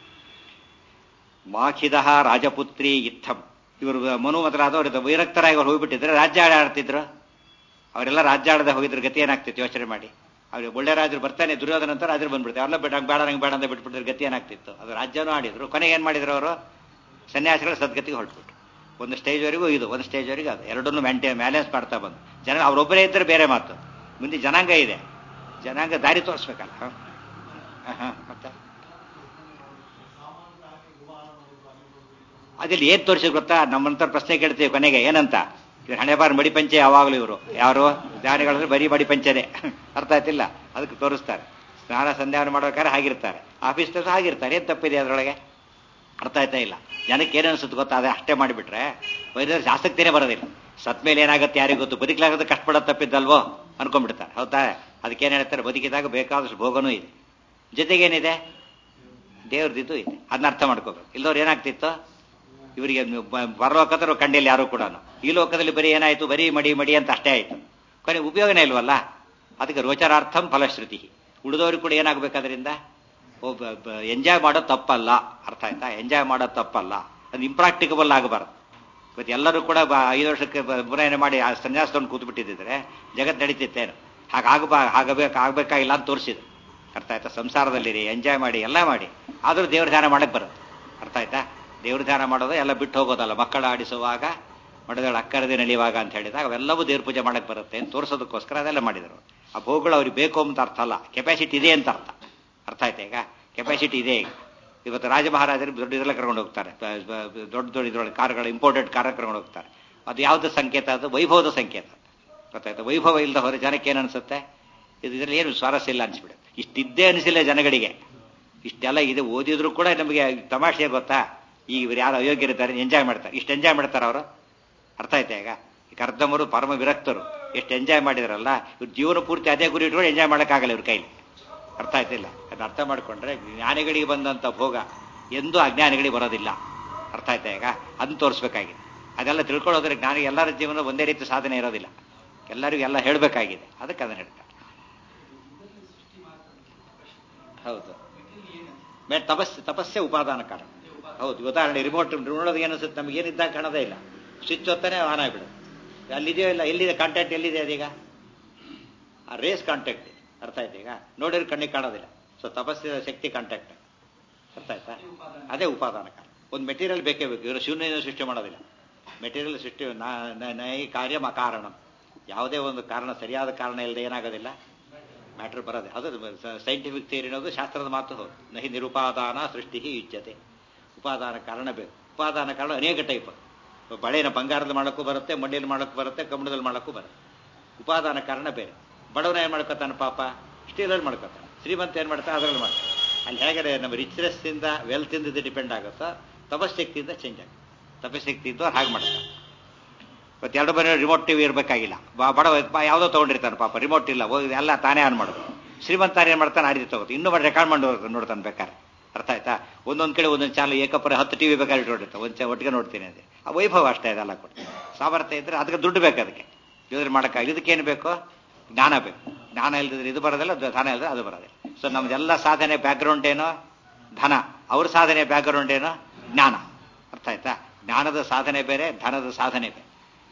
ಮಾಖಿದ ರಾಜಪುತ್ರಿ ಇತ್ತಂ ಇವರು ಮನು ಮೊದಲಾದವರು ವೈರಕ್ತರಾಗಿ ಅವ್ರು ಹೋಗ್ಬಿಟ್ಟಿದ್ರೆ ರಾಜ್ಯ ಆಡ್ತಿದ್ರು ಅವರೆಲ್ಲ ರಾಜ್ಯ ಆಡದೆ ಹೋಗಿದ್ರ ಗತಿ ಏನಾಗ್ತಿತ್ತು ಯೋಚನೆ ಮಾಡಿ ಅವ್ರಿಗೆ ಒಳ್ಳೆ ರಾಜರು ಬರ್ತಾನೆ ದುರ್ಯೋಧನ ಅಂತ ರಾಜರು ಬಂದ್ಬಿಡ್ತಾರೆ ಅವ್ರೆಲ್ಲ ಬೇಡ ಬೇಡ ನಂಗೆ ಬೇಡ ಅಂತ ಬಿಟ್ಬಿಟ್ಟಿದ್ರೆ ಗತಿ ಏನಾಗ್ತಿತ್ತು ಅದು ರಾಜ್ಯನೂ ಆಡಿದ್ರು ಕೊನೆಗೆ ಏನ್ ಮಾಡಿದ್ರು ಅವರು ಸನ್ಯಾಸಿಗಳ ಸದ್ಗತಿಗೆ ಹೊರಟ್ಬಿಟ್ರು ಒಂದು ಸ್ಟೇಜ್ವರೆಗೂ ಇದು ಒಂದು ಸ್ಟೇಜ್ವರೆಗೂ ಅದು ಎರಡನ್ನೂ ಮ್ಯಾಂಟೇ ಬ್ಯಾಲೆನ್ಸ್ ಮಾಡ್ತಾ ಬಂದು ಜನ ಅವರೊಬ್ಬರೇ ಇದ್ದರೆ ಬೇರೆ ಮಾತು ಮುಂದೆ ಜನಾಂಗ ಇದೆ ಜನಾಂಗ ದಾರಿ ತೋರಿಸ್ಬೇಕಲ್ಲ ಹ? ಹ, ಹ, ಮತ್ತೆ ಅದ್ರಲ್ಲಿ ಏನ್ ತೋರಿಸಿ ಗೊತ್ತಾ ನಮ್ಮಂತ ಪ್ರಶ್ನೆ ಕೇಳ್ತೀವಿ ಕೊನೆಗೆ ಏನಂತ ಇವ್ರು ಹಣೆ ಬಾರ್ ಮಡಿ ಪಂಚೆ ಯಾವಾಗಲೂ ಇವರು ಯಾರು ಜ್ಞಾನಿಗಳಂದ್ರೆ ಬರೀ ಮಡಿ ಪಂಚನೆ ಅರ್ಥ ಆಯ್ತಿಲ್ಲ ಅದಕ್ಕೆ ತೋರಿಸ್ತಾರೆ ಸ್ನಾನ ಸಂಧ್ಯಾವನೆ ಮಾಡ್ಬೇಕಾದ್ರೆ ಹಾಗಿರ್ತಾರೆ ಆಫೀಸ್ ಸಹ ಹಾಗಿರ್ತಾರೆ ಏನ್ ತಪ್ಪಿದೆ ಅದರೊಳಗೆ ಅರ್ಥ ಆಯ್ತಾ ಇಲ್ಲ ಜನಕ್ಕೆ ಏನು ಅನ್ಸುತ್ತೆ ಗೊತ್ತಾ ಅದೇ ಅಷ್ಟೇ ಮಾಡಿಬಿಟ್ರೆ ವೈದ್ಯರ ಆಸಕ್ತಿನೇ ಬರೋದಿಲ್ಲ ಸತ್ ಮೇಲೆ ಏನಾಗುತ್ತೆ ಯಾರಿಗೂ ಗೊತ್ತು ಬದುಕಲಾಗದ ಕಷ್ಟಪಡೋದು ತಪ್ಪಿದ್ದಲ್ವೋ ಅನ್ಕೊಂಡ್ಬಿಡ್ತಾರೆ ಹೌದಾ ಅದಕ್ಕೇನು ಹೇಳ್ತಾರೆ ಬದುಕಿದಾಗ ಬೇಕಾದಷ್ಟು ಭೋಗನೂ ಇದೆ ಜೊತೆಗೇನಿದೆ ದೇವ್ರದಿದ್ದು ಇದೆ ಅದನ್ನ ಅರ್ಥ ಮಾಡ್ಕೋಬೇಕು ಇಲ್ಲದವ್ರು ಏನಾಗ್ತಿತ್ತು ಇವರಿಗೆ ಬರಲೋಕದ್ರು ಕಂಡಿಲ್ಲ ಯಾರು ಕೂಡ ಈ ಲೋಕದಲ್ಲಿ ಬರೀ ಏನಾಯ್ತು ಬರೀ ಮಡಿ ಮಡಿ ಅಂತ ಅಷ್ಟೇ ಆಯ್ತು ಕೊನೆ ಉಪಯೋಗನೇ ಇಲ್ವಲ್ಲ ಅದಕ್ಕೆ ರೋಚರಾರ್ಥಂ ಫಲಶ್ರುತಿ ಉಳಿದವ್ರಿಗೆ ಕೂಡ ಏನಾಗಬೇಕಾದ್ರಿಂದ ಎಂಜಾಯ್ ಮಾಡೋದು ತಪ್ಪಲ್ಲ ಅರ್ಥ ಆಯ್ತಾ ಎಂಜಾಯ್ ಮಾಡೋದು ತಪ್ಪಲ್ಲ ಅದು ಇಂಪ್ರಾಕ್ಟಿಕಬಲ್ ಆಗಬಾರ್ದು ಇವತ್ತು ಎಲ್ಲರೂ ಕೂಡ ಬ- ಐದು ವರ್ಷಕ್ಕೆ ಬ- ಮುರಾಯಣೆ ಮಾಡಿ ಆ ಸನ್ಯಾಸವನ್ನು ಕೂತು ಬಿಟ್ಟಿದ್ದಿದ್ರೆ ಜಗತ್ ನಡೀತಿತ್ತೇನು ಹಾಗಾಗಬಾ ಆಗಬೇಕು ಆಗ್ಬೇಕಾಗಿಲ್ಲ ಅಂತ ತೋರಿಸಿದ್ರು ಅರ್ಥ ಆಯ್ತಾ ಸಂಸಾರದಲ್ಲಿರಿ ಎಂಜಾಯ್ ಮಾಡಿ ಎಲ್ಲ ಮಾಡಿ ಆದರೂ ದೇವ್ರ ಧ್ಯಾನ ಮಾಡಕ್ಕೆ ಬರುತ್ತೆ ಅರ್ಥ ಆಯ್ತಾ ದೇವ್ರ ಧ್ಯಾನ ಮಾಡೋದು ಎಲ್ಲ ಬಿಟ್ಟು ಹೋಗೋದಲ್ಲ ಮಕ್ಕಳ ಆಡಿಸುವಾಗ ಮಡದಳ ಅಕ್ಕರದೆ ನಲಿಯುವಾಗ ಅಂತ ಹೇಳಿದಾಗ ಅವೆಲ್ಲವೂ ದೇವ್ರ ಪೂಜೆ ಮಾಡಕ್ಕೆ ಬರುತ್ತೆ ಅಂತ ತೋರಿಸೋದಕ್ಕೋಸ್ಕರ ಅದೆಲ್ಲ ಮಾಡಿದರು ಆ ಭೋಗಗಳು ಅವ್ರಿಗೆ ಬೇಕು ಅಂತ ಅರ್ಥ ಅಲ್ಲ ಕೆಪಾಸಿಟಿ ಇದೆ ಅಂತ ಅರ್ಥ ಅರ್ಥ ಆಯ್ತಾ ಈಗ ಕೆಪಾಸಿಟಿ ಇದೆ ಈಗ ಇವತ್ತು ರಾಜ ಮಹಾರಾಜರು ದೊಡ್ಡ ಇದೆಲ್ಲ ಕರ್ಕೊಂಡು ಹೋಗ್ತಾರೆ ಬ- ಬ- ಬ- ದೊಡ್ಡ ದೊಡ್ಡ ಇದ್ರೊಳಗೆ ಕಾರ್ಗಳು ಇಂಪೋರ್ಟೆಡ್ ಕಾರ್ ಕರ್ಕೊಂಡು ಹೋಗ್ತಾರೆ ಅದು ಯಾವ್ದು ಸಂಕೇತ ಅದು ವೈಭವದ ಸಂಕೇತ ಗೊತ್ತಾಯ್ತಾ ವೈಭವ ಇಲ್ಲದ ಹೊರ ಜನಕ್ಕೆ ಏನು ಅನ್ಸುತ್ತೆ ಇದು ಇದರಲ್ಲಿ ಏನು ಸ್ವಾರಸ್ಯ ಇಲ್ಲ ಅನ್ಸ್ಬಿಡುತ್ತೆ ಇಷ್ಟಿದ್ದೇ ಅನಿಸಿಲ್ಲ ಜನಗಳಿಗೆ ಇಷ್ಟೆಲ್ಲ ಇದೆ ಓದಿದ್ರು ಕೂಡ ನಮಗೆ ತಮಾಷೆ ಗೊತ್ತಾ ಈಗ ಇವ್ರು ಯಾರು ಅಯೋಗ್ಯರಿದ್ದಾರೆ ಎಂಜಾಯ್ ಮಾಡ್ತಾರೆ ಇಷ್ಟು ಎಂಜಾಯ್ ಮಾಡ್ತಾರೆ ಅವರು ಅರ್ಥ ಆಯ್ತಾ ಈಗ ಈ ಕರ್ದಮರು ಪರಮ ವಿರಕ್ತರು ಎಷ್ಟು ಎಂಜಾಯ್ ಮಾಡಿದ್ರಲ್ಲ ಇವ್ರ ಜೀವನ ಪೂರ್ತಿ ಅದೇ ಗುರಿ ಇಟ್ಕೊಂಡು ಎಂಜಾಯ್ ಮಾಡೋಕ್ಕಾಗಲ್ಲ ಇವ್ರ ಕೈಲಿ ಅರ್ಥ ಆಯ್ತಿಲ್ಲ ಅದನ್ನ ಅರ್ಥ ಮಾಡ್ಕೊಂಡ್ರೆ ಜ್ಞಾನಿಗಳಿಗೆ ಬಂದಂತ ಭೋಗ ಎಂದೂ ಅಜ್ಞಾನಿಗಳಿಗೆ ಬರೋದಿಲ್ಲ ಅರ್ಥ ಆಯ್ತಾ ಈಗ ಅದನ್ನ ತೋರಿಸ್ಬೇಕಾಗಿದೆ ಅದೆಲ್ಲ ತಿಳ್ಕೊಳ್ಳೋದ್ರೆ ಜ್ಞಾನಿ ಎಲ್ಲರ ಜೀವನ ಒಂದೇ ರೀತಿ ಸಾಧನೆ ಇರೋದಿಲ್ಲ ಎಲ್ಲರಿಗೂ ಎಲ್ಲ ಹೇಳಬೇಕಾಗಿದೆ ಅದಕ್ಕೆ ಅದನ್ನ ಹೇಳ್ತಾರೆ ಹೌದು ಮೇ ತಪಸ್ಸೆ ತಪಸ್ಸೆ ಉಪಾದಾನ ಕಾರಣ ಹೌದು ಉದಾಹರಣೆ ರಿಮೋಟ್ ನೋಡೋದು ಏನಿಸುತ್ತೆ ನಮ್ಗೆ ಏನಿದ್ದಾಗ ಕಾಣೋದೇ ಇಲ್ಲ ಸ್ವಿಚ್ ಹೊತ್ತಾನೆ ಆನ್ ಆಗ್ಬಿಡುತ್ತೆ ಅಲ್ಲಿದೆಯೋ ಇಲ್ಲ ಎಲ್ಲಿದೆ ಕಾಂಟ್ಯಾಕ್ಟ್ ಎಲ್ಲಿದೆ ಅದೀಗ ಆ ರೇಸ್ ಕಾಂಟ್ಯಾಕ್ಟ್ ಅರ್ಥ ಆಯ್ತು ಈಗ ನೋಡಿದ್ರೆ ಕಣ್ಣಿಗೆ ಕಾಣೋದಿಲ್ಲ ಸೊ ತಪಸ್ಸಿನ ಶಕ್ತಿ ಕಾಂಟ್ಯಾಕ್ಟ್ ಅರ್ಥ ಆಯ್ತಾ ಅದೇ ಉಪಾದಾನ ಕಾರಣ ಒಂದು ಮೆಟೀರಿಯಲ್ ಬೇಕೇ ಬೇಕು ಇವರು ಶೂನ್ಯ ಸೃಷ್ಟಿ ಮಾಡೋದಿಲ್ಲ ಮೆಟೀರಿಯಲ್ ಸೃಷ್ಟಿ ನೈ ಕಾರ್ಯಂ ಅಕಾರಣ ಯಾವುದೇ ಒಂದು ಕಾರಣ ಸರಿಯಾದ ಕಾರಣ ಇಲ್ಲದೆ ಏನಾಗೋದಿಲ್ಲ ಮ್ಯಾಟ್ರ್ ಬರೋದೆ ಅದು ಸೈಂಟಿಫಿಕ್ ಥಿಯರಿ ಅನ್ನೋದು ಶಾಸ್ತ್ರದ ಮಾತು ಹೌದು ನಹಿ ನಿರುಪಾದಾನ ಸೃಷ್ಟಿ ಯುಜ್ಯತೆ ಉಪಾದಾನ ಕಾರಣ ಬೇಕು ಉಪಾದಾನ ಕಾರಣ ಅನೇಕ ಟೈಪ್ ಬಳೆನ ಬಂಗಾರದ ಮಾಡೋಕ್ಕೂ ಬರುತ್ತೆ ಮಣ್ಣಿನ ಮಾಡೋಕ್ಕೂ ಬರುತ್ತೆ ಕಬ್ಬಿಣದಲ್ಲಿ ಮಾಡೋಕ್ಕೂ ಬರುತ್ತೆ ಉಪಾದಾನ ಕಾರಣ ಬೇರೆ ಬಡವನ ಏನು ಮಾಡ್ಕೊತಾನೆ ಪಾಪ ಸ್ಟೀಲಲ್ಲಿ ಮಾಡ್ಕೊತಾನೆ ಶ್ರೀಮಂತ ಏನು ಮಾಡ್ತಾನೆ ಅದರಲ್ಲಿ ಮಾಡ್ತಾನೆ ಅಲ್ಲಿ ಹೇಗೆ ನಮ್ಮ ರಿಚ್ನೆಸ್ ಇಂದ ವೆಲ್ತ್ ಇಂದ ಪೆಂಡ್ ಆಗುತ್ತೋ ತಪಶಕ್ತಿಯಿಂದ ಚೇಂಜ್ ಆಗುತ್ತೆ ತಪಶಕ್ತಿ ಇದ್ದವ್ರು ಹಾಗೆ ಮಾಡ್ತಾರೆ ಇವತ್ತು ಎರಡು ಬರೀ ರಿಮೋಟ್ ಟಿವಿ ಇರಬೇಕಾಗಿಲ್ಲ ಬಡ ಯಾವುದೋ ತೊಗೊಂಡಿರ್ತಾನೆ ಪಾಪ ರಿಮೋಟ್ ಇಲ್ಲ ಹೋಗಿ ಎಲ್ಲ ತಾನೇ ಆನ್ ಮಾಡೋದು ಶ್ರೀಮಂತ ಏನು ಮಾಡ್ತಾನೆ ಆ ರೀತಿ ತಗೋದು ಇನ್ನೂ ಮಾಡಿ ರೆಕಾರ್ಡ್ ಮಾಡಿ ನೋಡ್ತಾನೆ ಬೇಕಾದ್ರೆ ಅರ್ಥ ಆಯ್ತಾ ಒಂದೊಂದು ಕಡೆ ಒಂದೊಂದು ಚಾನಲ್ ಏಕಪರ ಹತ್ತು ಟಿವಿ ಬೇಕಾದ್ರೆ ಇಟ್ಕೊಂಡಿರ್ತಾವೆ ಒಂದು ಒಟ್ಟಿಗೆ ನೋಡ್ತೀನಿ ಅದೇ ಆ ವೈಭವ ಅಷ್ಟೇ ಅದೆಲ್ಲ ಕೊಟ್ಟು ಸಾಮರ್ಥ್ಯ ಇದ್ರೆ ಅದಕ್ಕೆ ದುಡ್ಡು ಬೇಕು ಅದಕ್ಕೆ ಯೋಜನೆ ಮಾಡೋಕ್ಕಾಗಿ ಇದಕ್ಕೇನು ಬೇಕು ಜ್ಞಾನ ಬೇಕು ಜ್ಞಾನ ಇಲ್ಲದಿದ್ರೆ ಇದು ಬರೋದಿಲ್ಲ ಧನ ಇಲ್ಲದ್ರೆ ಅದು ಬರೋದಿಲ್ಲ ಸೊ ನಮ್ದೆಲ್ಲ ಸಾಧನೆ ಬ್ಯಾಕ್ಗ್ರೌಂಡ್ ಏನೋ ಧನ ಅವ್ರ ಸಾಧನೆ ಬ್ಯಾಕ್ಗ್ರೌಂಡ್ ಏನೋ ಜ್ಞಾನ ಅರ್ಥ ಆಯ್ತಾ ಜ್ಞಾನದ ಸಾಧನೆ ಬೇರೆ ಧನದ ಸಾಧನೆ ಬೇರೆ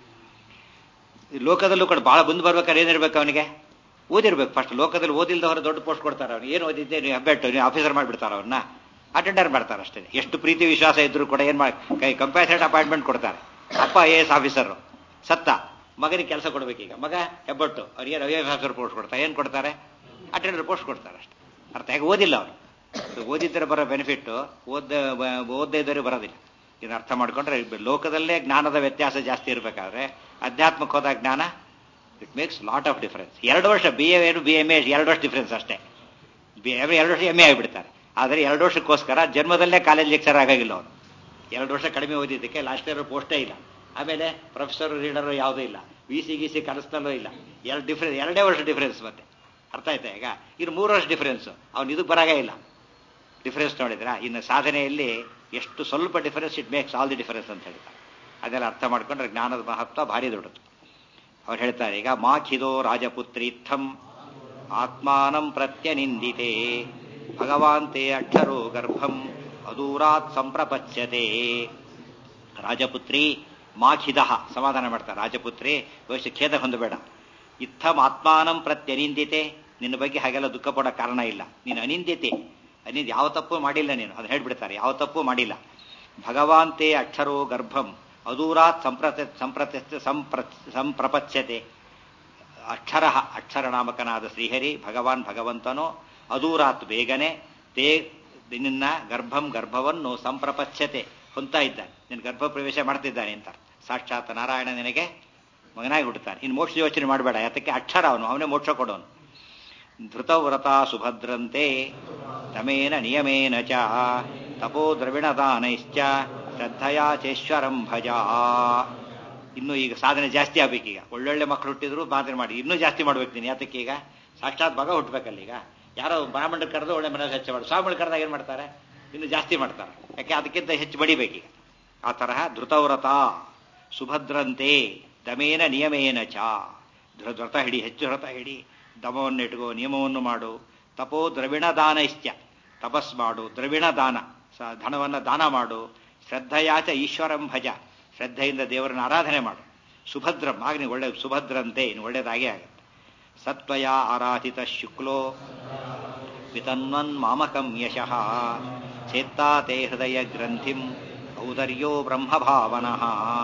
ಲೋಕದಲ್ಲೂ ಕೂಡ ಭಾಳ ಮುಂದೆ ಬರ್ಬೇಕಾದ್ರೆ ಏನಿರ್ಬೇಕು ಅವನಿಗೆ ಓದಿರ್ಬೇಕು ಫಸ್ಟ್ ಲೋಕದಲ್ಲಿ ಓದಿಲ್ದವರು ದೊಡ್ಡ ಪೋಸ್ಟ್ ಕೊಡ್ತಾರೆ ಅವ್ನು ಏನು ಓದಿದ್ದೆ ನೀವು ಹೆಬ್ಬೆಟ್ಟು ನೀವು ಆಫೀಸರ್ ಮಾಡಿಬಿಡ್ತಾರೆ ಅವ್ರನ್ನ ಅಟೆಂಡರ್ ಮಾಡ್ತಾರೆ ಅಷ್ಟೇ ಎಷ್ಟು ಪ್ರೀತಿ ವಿಶ್ವಾಸ ಇದ್ರು ಕೂಡ ಏನು ಮಾಡಿ ಕೈ ಕಂಪ್ಯಾಸೆಟ್ ಅಪಾಯಿಂಟ್ಮೆಂಟ್ ಕೊಡ್ತಾರೆ ಅಪ್ಪ ಐ ಎಸ್ ಆಫೀಸರು ಸತ್ತ ಮಗನಿಗೆ ಕೆಲಸ ಕೊಡ್ಬೇಕೀಗ ಮಗ ಹೆಬ್ಬಟ್ಟು ಅವ್ರಿಗೆ ಐ ಎಸ್ ಆಫೀಸರ್ ಪೋಸ್ಟ್ ಕೊಡ್ತಾರೆ ಏನು ಕೊಡ್ತಾರೆ ಅಟೆಂಡರ್ ಪೋಸ್ಟ್ ಕೊಡ್ತಾರೆ ಅಷ್ಟೇ ಅರ್ಥ ಯಾಕೆ ಓದಿಲ್ಲ ಅವರು ಓದಿದ್ದರೆ ಬರೋ ಬೆನಿಫಿಟ್ಟು ಓದ ಓದದೇ ಇದ್ದರೆ ಬರೋದಿಲ್ಲ ಇದನ್ನ ಅರ್ಥ ಮಾಡ್ಕೊಂಡ್ರೆ ಲೋಕದಲ್ಲೇ ಜ್ಞಾನದ ವ್ಯತ್ಯಾಸ ಜಾಸ್ತಿ ಇರಬೇಕಾದ್ರೆ ಅಧ್ಯಾತ್ಮಕ್ಕೆ ಹೋದ ಜ್ಞಾನ it makes lot of difference ಎರಡು ವರ್ಷ ಬಿ ಎ ಏನು ಬಿ ಎಮ್ ಎ ಎರಡು ವರ್ಷ ಡಿಫರೆನ್ಸ್ ಅಷ್ಟೇ ಬಿ ಎಮ್ ಎರಡು ವರ್ಷ ಎಮ್ ಎ ಆಗಿಬಿಡ್ತಾರೆ ಆದರೆ ಎರಡು ವರ್ಷಕ್ಕೋಸ್ಕರ ಜನ್ಮದಲ್ಲೇ ಕಾಲೇಜ್ ಲೆಕ್ಚರ್ ಆಗಾಗಿಲ್ಲ ಅವನು ಎರಡು ವರ್ಷ ಕಡಿಮೆ ಓದಿದ್ದಕ್ಕೆ ಲಾಸ್ಟ್ ಇಯರ್ ಪೋಸ್ಟೇ ಇಲ್ಲ ಆಮೇಲೆ ಪ್ರೊಫೆಸರ್ ರೀಡರು ಯಾವುದೂ ಇಲ್ಲ ವಿ ಸಿ ಗಿ ಸಿ ಕನಸ್ನಲ್ಲೂ ಇಲ್ಲ ಎರಡು ಡಿಫ್ರೆನ್ಸ್ ಎರಡೇ ವರ್ಷ ಡಿಫರೆನ್ಸ್ ಮತ್ತೆ ಅರ್ಥ ಆಯ್ತಾ ಈಗ ಇನ್ನು ಮೂರು ವರ್ಷ ಡಿಫರೆನ್ಸ್ ಅವ್ನು ಇದಕ್ಕೆ ಬರಾಗೇ ಇಲ್ಲ ಡಿಫರೆನ್ಸ್ ನೋಡಿದ್ರ ಇನ್ನು ಸಾಧನೆಯಲ್ಲಿ ಎಷ್ಟು ಸ್ವಲ್ಪ difference it makes all the difference ಅಂತ ಹೇಳ್ತಾರೆ ಅದೆಲ್ಲ ಅರ್ಥ ಮಾಡ್ಕೊಂಡ್ರೆ ಜ್ಞಾನದ ಮಹತ್ವ ಭಾರಿ ದೊಡ್ಡದು ಅವ್ರು ಹೇಳ್ತಾರೆ ಈಗ ಮಾಖಿದೋ ರಾಜಪುತ್ರೀತ್ಥಂ ಆತ್ಮಾನಂ ಪ್ರತ್ಯನಿಂದಿತೆ ಭಗವಾಂತೆ ಅಕ್ಷರೋ ಗರ್ಭಂ ಅದೂರಾತ್ ಸಂಪ್ರಪಚ್ಯತೆ ರಾಜಪುತ್ರಿ ಮಾಖಿದ ಸಮಾಧಾನ ಮಾಡ್ತಾರೆ ರಾಜಪುತ್ರಿ ಬಹುಶಃ ಖೇದ ಹೊಂದಬೇಡ ಇತ್ತಂ ಆತ್ಮಾನಂ ಪ್ರತ್ಯನಿಂದಿತೆ ನಿನ್ನ ಬಗ್ಗೆ ಹಾಗೆಲ್ಲ ದುಃಖ ಪಡೋ ಕಾರಣ ಇಲ್ಲ ನೀನು ಅನಿಂದಿತೆ ಅನಿಂದ ಯಾವ ತಪ್ಪು ಮಾಡಿಲ್ಲ ನೀನು ಅದು ಹೇಳ್ಬಿಡ್ತಾರೆ ಯಾವ ತಪ್ಪು ಮಾಡಿಲ್ಲ ಭಗವಾಂತೆ ಅಕ್ಷರೋ ಗರ್ಭಂ ಅದೂರಾತ್ ಸಂಪ್ರತ ಸಂಪ್ರತ ಸಂಪ್ರ ಸಂಪ್ರಪಚ್ಯತೆ ಅಕ್ಷರ ಅಕ್ಷರ ನಾಮಕನಾದ ಶ್ರೀಹರಿ ಭಗವಾನ್ ಭಗವಂತನೋ ಅದೂರಾತ್ ಬೇಗನೆ ತೇ ನಿನ್ನ ಗರ್ಭಂ ಗರ್ಭವನ್ನು ಸಂಪ್ರಪಚ್ಯತೆ ಹೊಂತಾ ಇದ್ದಾನೆ ನಿನ್ನ ಗರ್ಭ ಪ್ರವೇಶ ಮಾಡ್ತಿದ್ದಾನೆ ಅಂತ ಸಾಕ್ಷಾತ್ ನಾರಾಯಣ ನಿನಗೆ ಮಗನಾಗಿ ಹುಟ್ಟುತ್ತಾನೆ ಇನ್ನು ಮೋಕ್ಷ ಯೋಚನೆ ಮಾಡಬೇಡ ಯಾತಕ್ಕೆ ಅಕ್ಷರ ಅವನು ಅವನೇ ಮೋಕ್ಷ ಕೊಡೋನು ಧೃತವ್ರತ ಸುಭದ್ರಂತೆ ತಮೇನ ನಿಯಮೇನ ಚ ತಪೋ ದ್ರವಿಣದಾನೈಶ್ಚ ಶ್ರದ್ಧಯಾ ಚೇಶ್ವರಂ ಭಜ ಇನ್ನು ಈಗ ಸಾಧನೆ ಜಾಸ್ತಿ ಆಗ್ಬೇಕೀಗ ಒಳ್ಳೊಳ್ಳೆ ಮಕ್ಕಳು ಹುಟ್ಟಿದ್ರು ಸಾಧನೆ ಮಾಡಿ ಇನ್ನೂ ಜಾಸ್ತಿ ಮಾಡ್ಬೇಕು ನೀನು ಯಾತಕ್ಕೆ ಈಗ ಸಾಕ್ಷಾತ್ ಮಗ ಹುಟ್ಟಬೇಕಲ್ಲ ಈಗ ಯಾರೋ ಬ್ರಾಹ್ಮಣ ಕರೆದು ಒಳ್ಳೆ ಮನಸ್ಸು ಹೆಚ್ಚು ಮಾಡಿ ಸ್ವಾಮಿಗಳು ಕರೆದಾಗ ಏನು ಮಾಡ್ತಾರೆ ಇನ್ನು ಜಾಸ್ತಿ ಮಾಡ್ತಾರೆ ಯಾಕೆ ಅದಕ್ಕಿಂತ ಹೆಚ್ಚು ಬಡಿಬೇಕೀಗ ಆ ತರಹ ಧೃತವ್ರತ ಸುಭದ್ರಂತೆ ದಮೇನ ನಿಯಮೇನ ಚ ಧೃತ ಹಿಡಿ ಹೆಚ್ಚು ವ್ರತ ಹಿಡಿ ದಮವನ್ನು ಇಟ್ಕೋ ನಿಯಮವನ್ನು ಮಾಡು ತಪೋ ದ್ರವಿಣ ದಾನ ಇಶ್ಚ ತಪಸ್ ಮಾಡು ದ್ರವಿಣ ದಾನ ಸ ಧನವನ್ನು ದಾನ ಮಾಡು ಶ್ರದ್ಧೆಯಾಚ ಈಶ್ವರಂ ಭಜ ಶ್ರದ್ಧೆಯಿಂದ ದೇವರನ್ನ ಆರಾಧನೆ ಮಾಡು ಸುಭದ್ರಂ ಆಗ ನೀವು ಒಳ್ಳೆ ಸುಭದ್ರಂತೆ ಇನ್ನು ಒಳ್ಳೇದಾಗೇ ಆಗುತ್ತೆ ಸತ್ವಯ ಆರಾಧಿತ ಶುಕ್ಲೋ ವಿತನ್ವನ್ ಮಾಮಕಂ ಯಶಃ ಚೇತ್ತಾತೆ ಹೃದಯ ಗ್ರಂಥಿಂ ಔದರ್ಯೋ ಬ್ರಹ್ಮಭಾವನಃ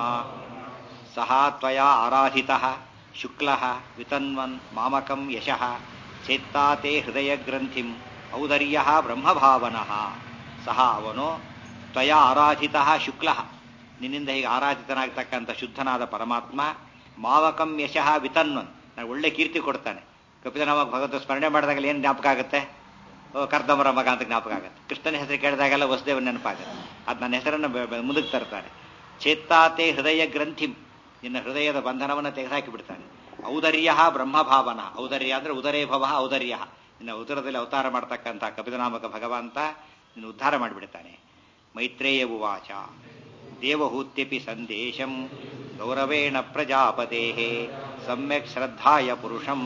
ಸಹ ತ್ವಯ ಆರಾಧಿತ ಶುಕ್ಲ ವಿತನ್ವನ್ ಮಾಮಕಂ ಯಶಃ ಚೇತ್ತಾತೆ ಹೃದಯ ಗ್ರಂಥಿಂ ಔದರ್ಯ ಬ್ರಹ್ಮಭಾವನಃ ಸಹ ಅವನು ತ್ವಯ ಆರಾಧಿತ ಶುಕ್ಲ ನಿನ್ನಿಂದ ಹೀಗೆ ಆರಾಧಿತನಾಗ್ತಕ್ಕಂಥ ಶುದ್ಧನಾದ ಪರಮಾತ್ಮ ಮಾವಕಂ ಯಶಃ ವಿತನ್ವನ್ ನಾನು ಒಳ್ಳೆ ಕೀರ್ತಿ ಕೊಡ್ತಾನೆ ಕಪಿತನಾಮ ಭಗವಂತ ಸ್ಮರಣೆ ಮಾಡಿದಾಗಲೇ ಏನು ಜ್ಞಾಪಕ ಆಗುತ್ತೆ ಓ ಕರ್ದಮರ ಮಗ ಅಂತ ಜ್ಞಾಪಕ ಆಗುತ್ತೆ ಕೃಷ್ಣನ ಹೆಸರು ಕೇಳಿದಾಗೆಲ್ಲ ವಸುದೇವ ನೆನಪಾಗುತ್ತೆ ಅದು ನನ್ನ ಹೆಸರನ್ನು ಮುಂದಕ್ಕೆ ತರ್ತಾನೆ ಚೇತ್ತಾತೆ ಹೃದಯ ಗ್ರಂಥಿಂ ನಿನ್ನ ಹೃದಯದ ಬಂಧನವನ್ನು ತೆಗೆದುಹಾಕಿ ಬಿಡ್ತಾನೆ ಔದರ್ಯ ಬ್ರಹ್ಮಭಾವನ ಔದರ್ಯ ಅಂದ್ರೆ ಉದರೇ ಭವ ಔದರ್ಯ ನಿನ್ನ ಉದರದಲ್ಲಿ ಅವತಾರ ಮಾಡ್ತಕ್ಕಂಥ ಕಪಿತನಾಮಕ ಭಗವಂತ ನಿನ್ನ ಉದ್ಧಾರ ಮಾಡಿಬಿಡ್ತಾನೆ ಮೈತ್ರೇಯ ಉವಾಚ ದೇವಹೂತ್ಯಪಿ ಸಂದೇಶಂ ಗೌರವೇಣ ಪ್ರಜಾಪತೆ ಸಮ್ಯಕ್ ಶ್ರದ್ಧಾಯ ಪುರುಷಂ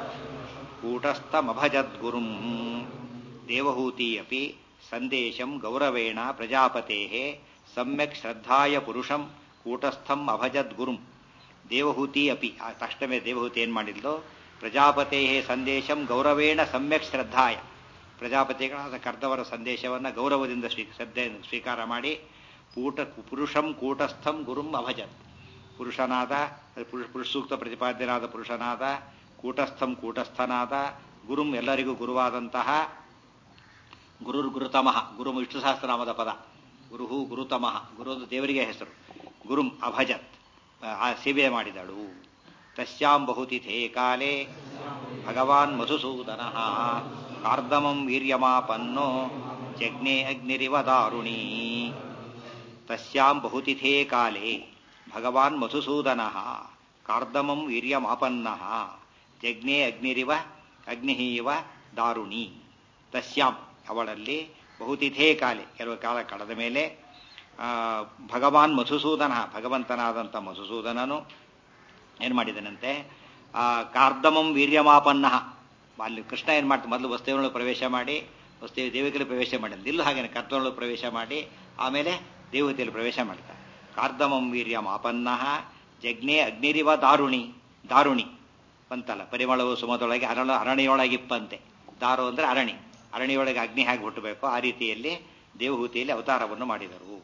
ಕೂಟಸ್ಥಮಭಜದ್ಗುರುಂ ದೇವಹೂತಿ ಅಪಿ ಸಂದೇಶಂ ಗೌರವೇಣ ಪ್ರಜಾಪತೆ ಸಮ್ಯಕ್ ಶ್ರದ್ಧಾಯ ಪುರುಷಂ ಕೂಟಸ್ಥಂ ಅಭಜದ್ ಗುರುಂ ದೇವಹೂತಿ ಅಪಿ ಆ ತಕ್ಷಣವೇ ದೇವಹೂತಿ ಏನು ಮಾಡಿದ್ಲು ಪ್ರಜಾಪತೆ ಸಂದೇಶಂ ಗೌರವೇಣ ಸಮ್ಯಕ್ ಶ್ರದ್ಧಾಯ ಪ್ರಜಾಪತಿಗಳಾದ ಕರ್ದವರ ಸಂದೇಶವನ್ನು ಗೌರವದಿಂದ ಸ್ವೀ ಶ್ರದ್ಧೆ ಸ್ವೀಕಾರ ಮಾಡಿ ಕೂಟ ಪುರುಷಂ ಕೂಟಸ್ಥಂ ಗುರುಂ ಅಭಜತ್ ಪುರುಷನಾದ ಪುರುಷ ಪುರುಷ ಸೂಕ್ತ ಪ್ರತಿಪಾದ್ಯನಾದ ಪುರುಷನಾದ ಕೂಟಸ್ಥಂ ಕೂಟಸ್ಥನಾದ ಗುರುಂ ಎಲ್ಲರಿಗೂ ಗುರುವಾದಂತಹ ಗುರುರ್ ಗುರುತಮಃ ಗುರು ವಿಷ್ಣು ಸಹಸ್ರನಾಮದ ಪದ ಗುರುಹು ಗುರುತಮಃ ಗುರು ದೇವರಿಗೆ ಹೆಸರು ಗುರುಂ ಅಭಜತ್ ಆ ಸೇವೆ ಮಾಡಿದಳು ತಸ್ಯಾಂ ಬಹುತಿಥೇ ಕಾಲೇ ಭಗವಾನ್ ಮಧುಸೂದನ ಕಾರ್ದಮಂ ವೀರ್ಯಮಾಪನ್ನೋ ಜಗ್ನೆ ಅಗ್ನಿರಿವ ದಾರುಣೀ ತಸ್ಯಾಂ ಬಹುತಿಥೇ ಕಾಲೇ ಭಗವಾನ್ ಮಧುಸೂದನ ಕಾರ್ದಮಂ ವೀರ್ಯಮಾಪನ್ನ ಜಗ್ನೆ ಅಗ್ನಿರಿವ ಅಗ್ನಿ ಇವ ದಾರುಣಿ ತಸ್ಯಾಂ ಅವಳಲ್ಲಿ ಬಹುತಿಥೇ ಕಾಲೆ ಕೆಲವು ಕಾಲ ಕಳೆದ ಮೇಲೆ ಭಗವಾನ್ ಮಧುಸೂದನ ಭಗವಂತನಾದಂಥ ಮಧುಸೂದನನು ಏನು ಮಾಡಿದನಂತೆ ಕಾರ್ದಮಂ ವೀರ್ಯಮಾಪನ್ನ ಅಲ್ಲಿ ಕೃಷ್ಣ ಏನು ಮಾಡ್ತಾನೆ ಮೊದಲು ವಸ್ತುವಿನೊಳಗೆ ಪ್ರವೇಶ ಮಾಡಿ ವಸ್ತು ದೇವಿಕಲ್ಲಿ ಪ್ರವೇಶ ಮಾಡಿದ ಇಲ್ಲೂ ಹಾಗೇನೆ ಕರ್ತನೊಳಗೆ ಪ್ರವೇಶ ಮಾಡಿ ಆಮೇಲೆ ದೇವತೆಯಲ್ಲಿ ಪ್ರವೇಶ ಮಾಡ್ತಾರೆ ಕಾರ್ದಮಂ ವೀರ್ಯಮಾಪನ್ನ ಜಗ್ನೆ ಅಗ್ನಿರಿವ ದಾರುಣಿ ದಾರುಣಿ ಬಂತಲ್ಲ ಪರಿಮಳವು ಸುಮದೊಳಗೆ ಅರಳ ಅರಣಿಯೊಳಗಿಪ್ಪಂತೆ ದಾರು ಅಂದರೆ ಅರಣಿ ಅರಣಿಯೊಳಗೆ ಅಗ್ನಿ ಹೇಗೆ ಹುಟ್ಟಬೇಕು ಆ ರೀತಿಯಲ್ಲಿ ದೇವಹೂತಿಯಲ್ಲಿ ಅವತಾರವನ್ನು ಮಾಡಿದರು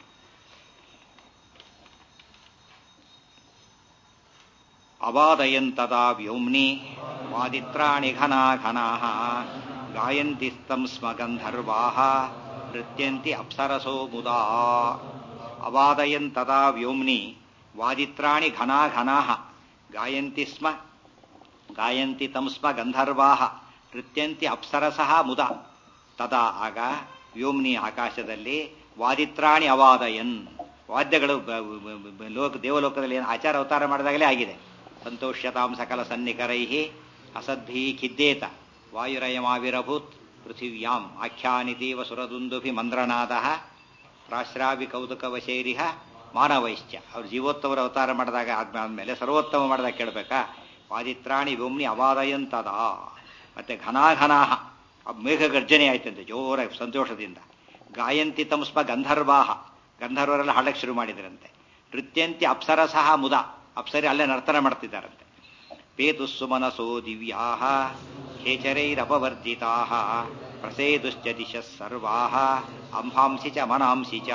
ಅವಾದಯಂತದಾ ವ್ಯೋಮ್ನಿ ವಾದಿತ್ರಾಣಿ ಘನಾ ಘನಾ ಗಾಯಂತಿ ಸ್ತಂ ಸ್ಮ ಗಂಧರ್ವಾ ನೃತ್ಯಂತಿ ಅಪ್ಸರಸೋ ಮುದಾ ಅವಾದಯಂತದಾ ವ್ಯೋಮ್ನಿ ವಾದಿತ್ರಾಣಿ ಘನಾ ಘನಾ ಗಾಯಂತಿ ಸ್ಮ ಗಾಯಂತಿ ತಂ ಸ್ಮ ಗಂಧರ್ವಾ ನೃತ್ಯಂತಿ ಅಪ್ಸರಸಃ ಮುದ ತದಾ ಆಗ ವ್ಯೋಮ್ನಿ ಆಕಾಶದಲ್ಲಿ ವಾದಿತ್ರಾಣಿ ಅವಾದಯನ್ ವಾದ್ಯಗಳು ಲೋಕ ದೇವಲೋಕದಲ್ಲಿ ಏನು ಆಚಾರ ಅವತಾರ ಮಾಡಿದಾಗಲೇ ಆಗಿದೆ ಸಂತೋಷ್ಯತಾಂ ಸಕಲ ಸನ್ನಿಕರೈ ಅಸದ್ಭಿ ಖಿದ್ದೇತ ವಾಯುರಯಮಾವಿರಭೂತ್ ಪೃಥಿವ್ಯಾಂ ಆಖ್ಯಾನಿತೀವ ಸುರದುಂದುಭಿ ಮಂದ್ರನಾದ ಪ್ರಾಶ್ರಾವಿ ಕೌತುಕವಶೈರಿಹ ಮಾನವೈಶ್ಚ ಅವ್ರು ಜೀವೋತ್ತಮರ ಅವತಾರ ಮಾಡಿದಾಗ ಆದ್ಮೇಲೆ ಸರ್ವೋತ್ತಮ ಮಾಡಿದಾಗ ಕೇಳಬೇಕಾ ವಾದಿತ್ರಾಣಿ ವ್ಯೋಮ್ನಿ ಅವಾದಯಂತದ ಮತ್ತೆ ಘನಾಘನಾಹ ಮೇಘ ಗರ್ಜನೆ ಆಯ್ತಂತೆ ಜೋರ ಸಂತೋಷದಿಂದ ಗಾಯಂತಿ ತಮ್ಸ್ಮ ಗಂಧರ್ವಾಹ ಗಂಧರ್ವರೆಲ್ಲ ಹಾಡಕ್ಕೆ ಶುರು ಮಾಡಿದ್ರಂತೆ ನೃತ್ಯಂತಿ ಅಪ್ಸರಸಹ ಮುದ ಅಪ್ಸರಿ ಅಲ್ಲೇ ನರ್ತನ ಮಾಡ್ತಿದ್ದಾರಂತೆ ಪೇತುಸ್ಸು ಮನಸೋ ದಿವ್ಯಾ ಖೇಚರೈರಪವರ್ಜಿತಾ ಪ್ರಸೇದುಶ್ಚ ದಿಶಃ ಸರ್ವಾ ಅಂಹಾಂಸಿ ಚ ಮನಾಂಸಿ ಚ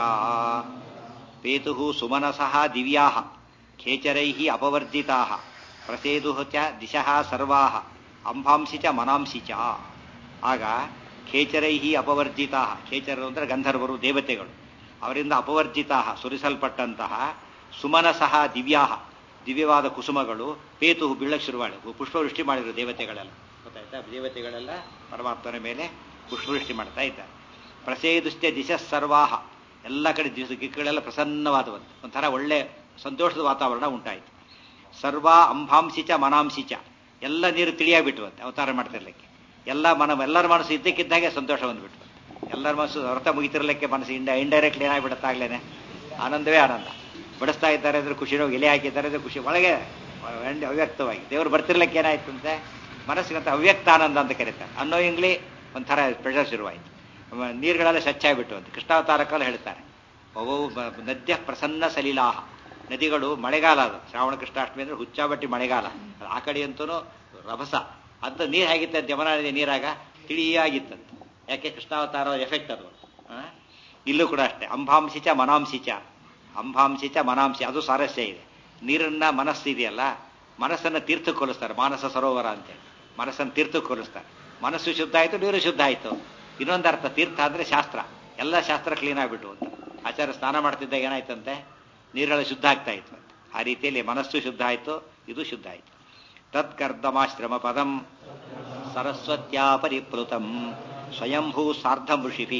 ಪೇತು ಸುಮನಸಃ ದಿವ್ಯಾ ಖೇಚರೈ ಅಪವರ್ಜಿತಾ ಪ್ರಸೇದು ಚ ದಿಶಃ ಸರ್ವಾ ಅಂಹಾಂಸಿ ಚ ಮನಾಂಸಿ ಚ ಆಗ ಖೇಚರೈ ಅಪವರ್ಜಿತಾ ಖೇಚರರು ಅಂದರೆ ಗಂಧರ್ವರು ದೇವತೆಗಳು ಅವರಿಂದ ಅಪವರ್ಜಿತಾ ಸುರಿಸಲ್ಪಟ್ಟಂತಹ ಸುಮನಸಃ ದಿವ್ಯಾ ದಿವ್ಯವಾದ ಕುಸುಮಗಳು ಪೇತು ಬೀಳಕ್ಕೆ ಶುರುವಾಳಿ ಪುಷ್ಪವೃಷ್ಟಿ ಮಾಡಿದ್ರು ದೇವತೆಗಳೆಲ್ಲ ಗೊತ್ತಾಯ್ತಾ ದೇವತೆಗಳೆಲ್ಲ ಪರಮಾತ್ಮನ ಮೇಲೆ ಪುಷ್ಪವೃಷ್ಟಿ ಮಾಡ್ತಾ ಇದ್ದಾರೆ ಪ್ರಸೇದುಷ್ಟೇ ದಿಶಃ ಸರ್ವಾಹ ಎಲ್ಲ ಕಡೆ ದಿವಸ ಗಿಕ್ಕಗಳೆಲ್ಲ ಪ್ರಸನ್ನವಾದವಂತೆ ಒಂಥರ ಒಳ್ಳೆ ಸಂತೋಷದ ವಾತಾವರಣ ಉಂಟಾಯಿತು ಸರ್ವ ಅಂಬಾಂಸಿಚ ಮನಾಂಸಿಚ ಎಲ್ಲ ನೀರು ತಿಳಿಯಾಗ್ಬಿಟ್ವಂತೆ ಅವತಾರ ಮಾಡ್ತಿರ್ಲಿಕ್ಕೆ ಎಲ್ಲ ಮನ ಎಲ್ಲರ ಮನಸ್ಸು ಇದ್ದಕ್ಕಿದ್ದಾಗೆ ಸಂತೋಷ ಬಂದ್ಬಿಟ್ರು ಎಲ್ಲರ ಮನಸ್ಸು ವ್ರತ ಮುಗಿತಿರ್ಲಿಕ್ಕೆ ಮನಸ್ಸು ಇಂಡ ಇಂಡೈರೆಕ್ಟ್ ಏನಾಗ್ಬಿಡುತ್ತಾಗ್ಲೇನೆ ಆನಂದವೇ ಆನಂದ ಬಡಿಸ್ತಾ ಇದ್ದಾರೆ ಅಂದ್ರೆ ಖುಷಿನೋ ಎಲೆ ಹಾಕಿದ್ದಾರೆ ಅಂದ್ರೆ ಖುಷಿ ಒಳಗೆ ಅವ್ಯಕ್ತವಾಗಿ ದೇವರು ಬರ್ತಿರ್ಲಿಕ್ಕೆ ಏನಾಯ್ತು ಅಂತೆ ಮನಸ್ಸಿಗಂತ ಅವ್ಯಕ್ತ ಆನಂದ ಅಂತ ಕರೀತಾರೆ ಅನ್ನೋ ಇಂಗ್ಲಿ ಒಂಥರ ಪ್ರೆಷರ್ ಶುರುವಾಯಿತು ನೀರುಗಳೆಲ್ಲ ಸ್ವಚ್ಛ ಆಗಿಬಿಟ್ಟು ಅಂತ ಕೃಷ್ಣಾವತಾರಕಲ್ಲಿ ಹೇಳ್ತಾರೆ ಒಬ್ಬ ನದ್ಯ ಪ್ರಸನ್ನ ಸಲೀಲಾಹ ನದಿಗಳು ಮಳೆಗಾಲ ಅದು ಶ್ರಾವಣ ಕೃಷ್ಣಾಷ್ಟಮಿ ಅಂದ್ರೆ ಹುಚ್ಚಾಬಟ್ಟಿ ಮಳೆಗಾಲ ಆ ಕಡೆ ಅಂತೂ ರಭಸ ಅಂತ ನೀರು ಹೇಗಿತ್ತಂತೆ ಯಮುನಾ ನದಿ ನೀರಾಗ ತಿಳಿಯಾಗಿತ್ತಂತೆ ಯಾಕೆ ಕೃಷ್ಣಾವತಾರ ಎಫೆಕ್ಟ್ ಅದು ಇಲ್ಲೂ ಕೂಡ ಅಷ್ಟೇ ಅಂಬಾಂಸಿಚ ಮನಾಂಸಿಚ ಅಂಬಾಂಸಿಚ ಮನಾಂಸಿ ಅದು ಸಾರಸ್ಯ ಇದೆ ನೀರನ್ನ ಮನಸ್ಸು ಇದೆಯಲ್ಲ ಮನಸ್ಸನ್ನು ತೀರ್ಥಕ್ಕೆ ಹೋಲಿಸ್ತಾರೆ ಮಾನಸ ಸರೋವರ ಅಂತೇಳಿ ಮನಸ್ಸನ್ನು ತೀರ್ಥಕ್ಕೆ ಹೋಲಿಸ್ತಾರೆ ಮನಸ್ಸು ಶುದ್ಧ ಆಯಿತು ನೀರು ಶುದ್ಧ ಆಯಿತು ಇನ್ನೊಂದು ಅರ್ಥ ತೀರ್ಥ ಅಂದರೆ ಶಾಸ್ತ್ರ ಎಲ್ಲ ಶಾಸ್ತ್ರ ಕ್ಲೀನ್ ಆಗಿಬಿಟ್ಟು ಅಂತ ಆಚಾರ್ಯ ಸ್ನಾನ ಮಾಡ್ತಿದ್ದಾಗ ಏನಾಯ್ತಂತೆ ನೀರೆಲ್ಲ ಶುದ್ಧ ಆಗ್ತಾ ಇತ್ತು ಆ ರೀತಿಯಲ್ಲಿ ಮನಸ್ಸು ಶುದ್ಧ ಆಯಿತು ಇದು ಶುದ್ಧ ಆಯಿತು ತತ್ಕರ್ದಮಾಶ್ರಮ ಪದಂ ಸರಸ್ವತ್ಯಾ ಪರಿಪ್ಲುತಂ ಸ್ವಯಂಭೂ ಸಾರ್ಧ ಋಷಿಭಿ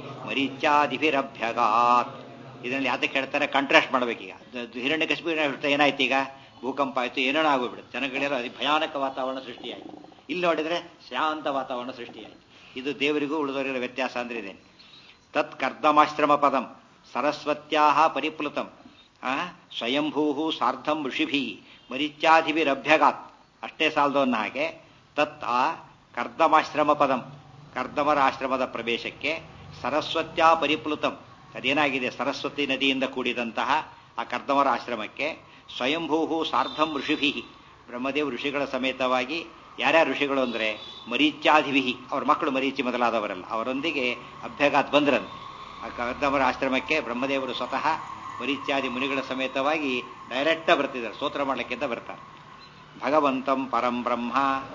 ಮರೀಚಾದಿಭಿರಭ್ಯಗಾತ್ ಇದರಲ್ಲಿ ಯಾತಕ್ಕೆ ಹೇಳ್ತಾರೆ ಕಾಂಟ್ರಾಸ್ಟ್ ಮಾಡ್ಬೇಕೀಗ ಹಿರಣ್ಯ ಕಶ್ಮೀರ ಏನಾಯ್ತು ಈಗ ಭೂಕಂಪ ಆಯಿತು ಏನೇನೋ ಆಗೋಗ್ಬಿಡುತ್ತೆ ಜನಗಳೆಲ್ಲ ಅತಿ ಭಯಾನಕ ವಾತಾವರಣ ಸೃಷ್ಟಿಯಾಯಿತು ಇಲ್ಲಿ ನೋಡಿದ್ರೆ ಶಾಂತ ವಾತಾವರಣ ಸೃಷ್ಟಿಯಾಯಿತು ಇದು ದೇವರಿಗೂ ಉಳಿದವರಿಗಿರೋ ವ್ಯತ್ಯಾಸ ಅಂದ್ರೆ ಇದೆ ತತ್ ಕರ್ದಮಾಶ್ರಮ ಪದಂ ಸರಸ್ವತ್ಯಾ ಪರಿಪ್ಲುತಂ ಸ್ವಯಂಭೂ ಸಾರ್ಧಂ ಋಷಿಭಿ ಮರಿಚ್ಯಾಧಿಭಿರಭ್ಯಗಾತ್ ಅಷ್ಟೇ ಸಾಲದವನ್ನ ಹಾಗೆ ತತ್ ಆ ಕರ್ದಮಾಶ್ರಮ ಪದಂ ಕರ್ದಮರ ಆಶ್ರಮದ ಪ್ರವೇಶಕ್ಕೆ ಸರಸ್ವತ್ಯಾ ಪರಿಪ್ಲುತಂ ಅದೇನಾಗಿದೆ ಸರಸ್ವತಿ ನದಿಯಿಂದ ಕೂಡಿದಂತಹ ಆ ಕರ್ದಮರ ಆಶ್ರಮಕ್ಕೆ ಸ್ವಯಂಭೂ ಸಾರ್ಧಂ ಋಷಿಭಿ ಬ್ರಹ್ಮದೇವ್ ಋಷಿಗಳ ಸಮೇತವಾಗಿ ಯಾರ್ಯಾರು ಋಷಿಗಳು ಅಂದರೆ ಮರೀಚ್ಯಾಧಿವಿಹಿ ಅವ್ರ ಮಕ್ಕಳು ಮರೀಚಿ ಮೊದಲಾದವರಲ್ಲ ಅವರೊಂದಿಗೆ ಅಭ್ಯಗಾತ್ ಬಂದ್ರಂತೆ ಆ ಕರ್ದಮರ ಆಶ್ರಮಕ್ಕೆ ಬ್ರಹ್ಮದೇವರು ಸ್ವತಃ ಮರೀಚ್ಯಾದಿ ಮುನಿಗಳ ಸಮೇತವಾಗಿ ಡೈರೆಕ್ಟ ಬರ್ತಿದ್ದಾರೆ ಸ್ತೋತ್ರ ಮಾಡಲಿಕ್ಕೆ ಅಂತ ಬರ್ತಾರೆ ಭಗವಂತಂ ಪರಂ ಬ್ರಹ್ಮ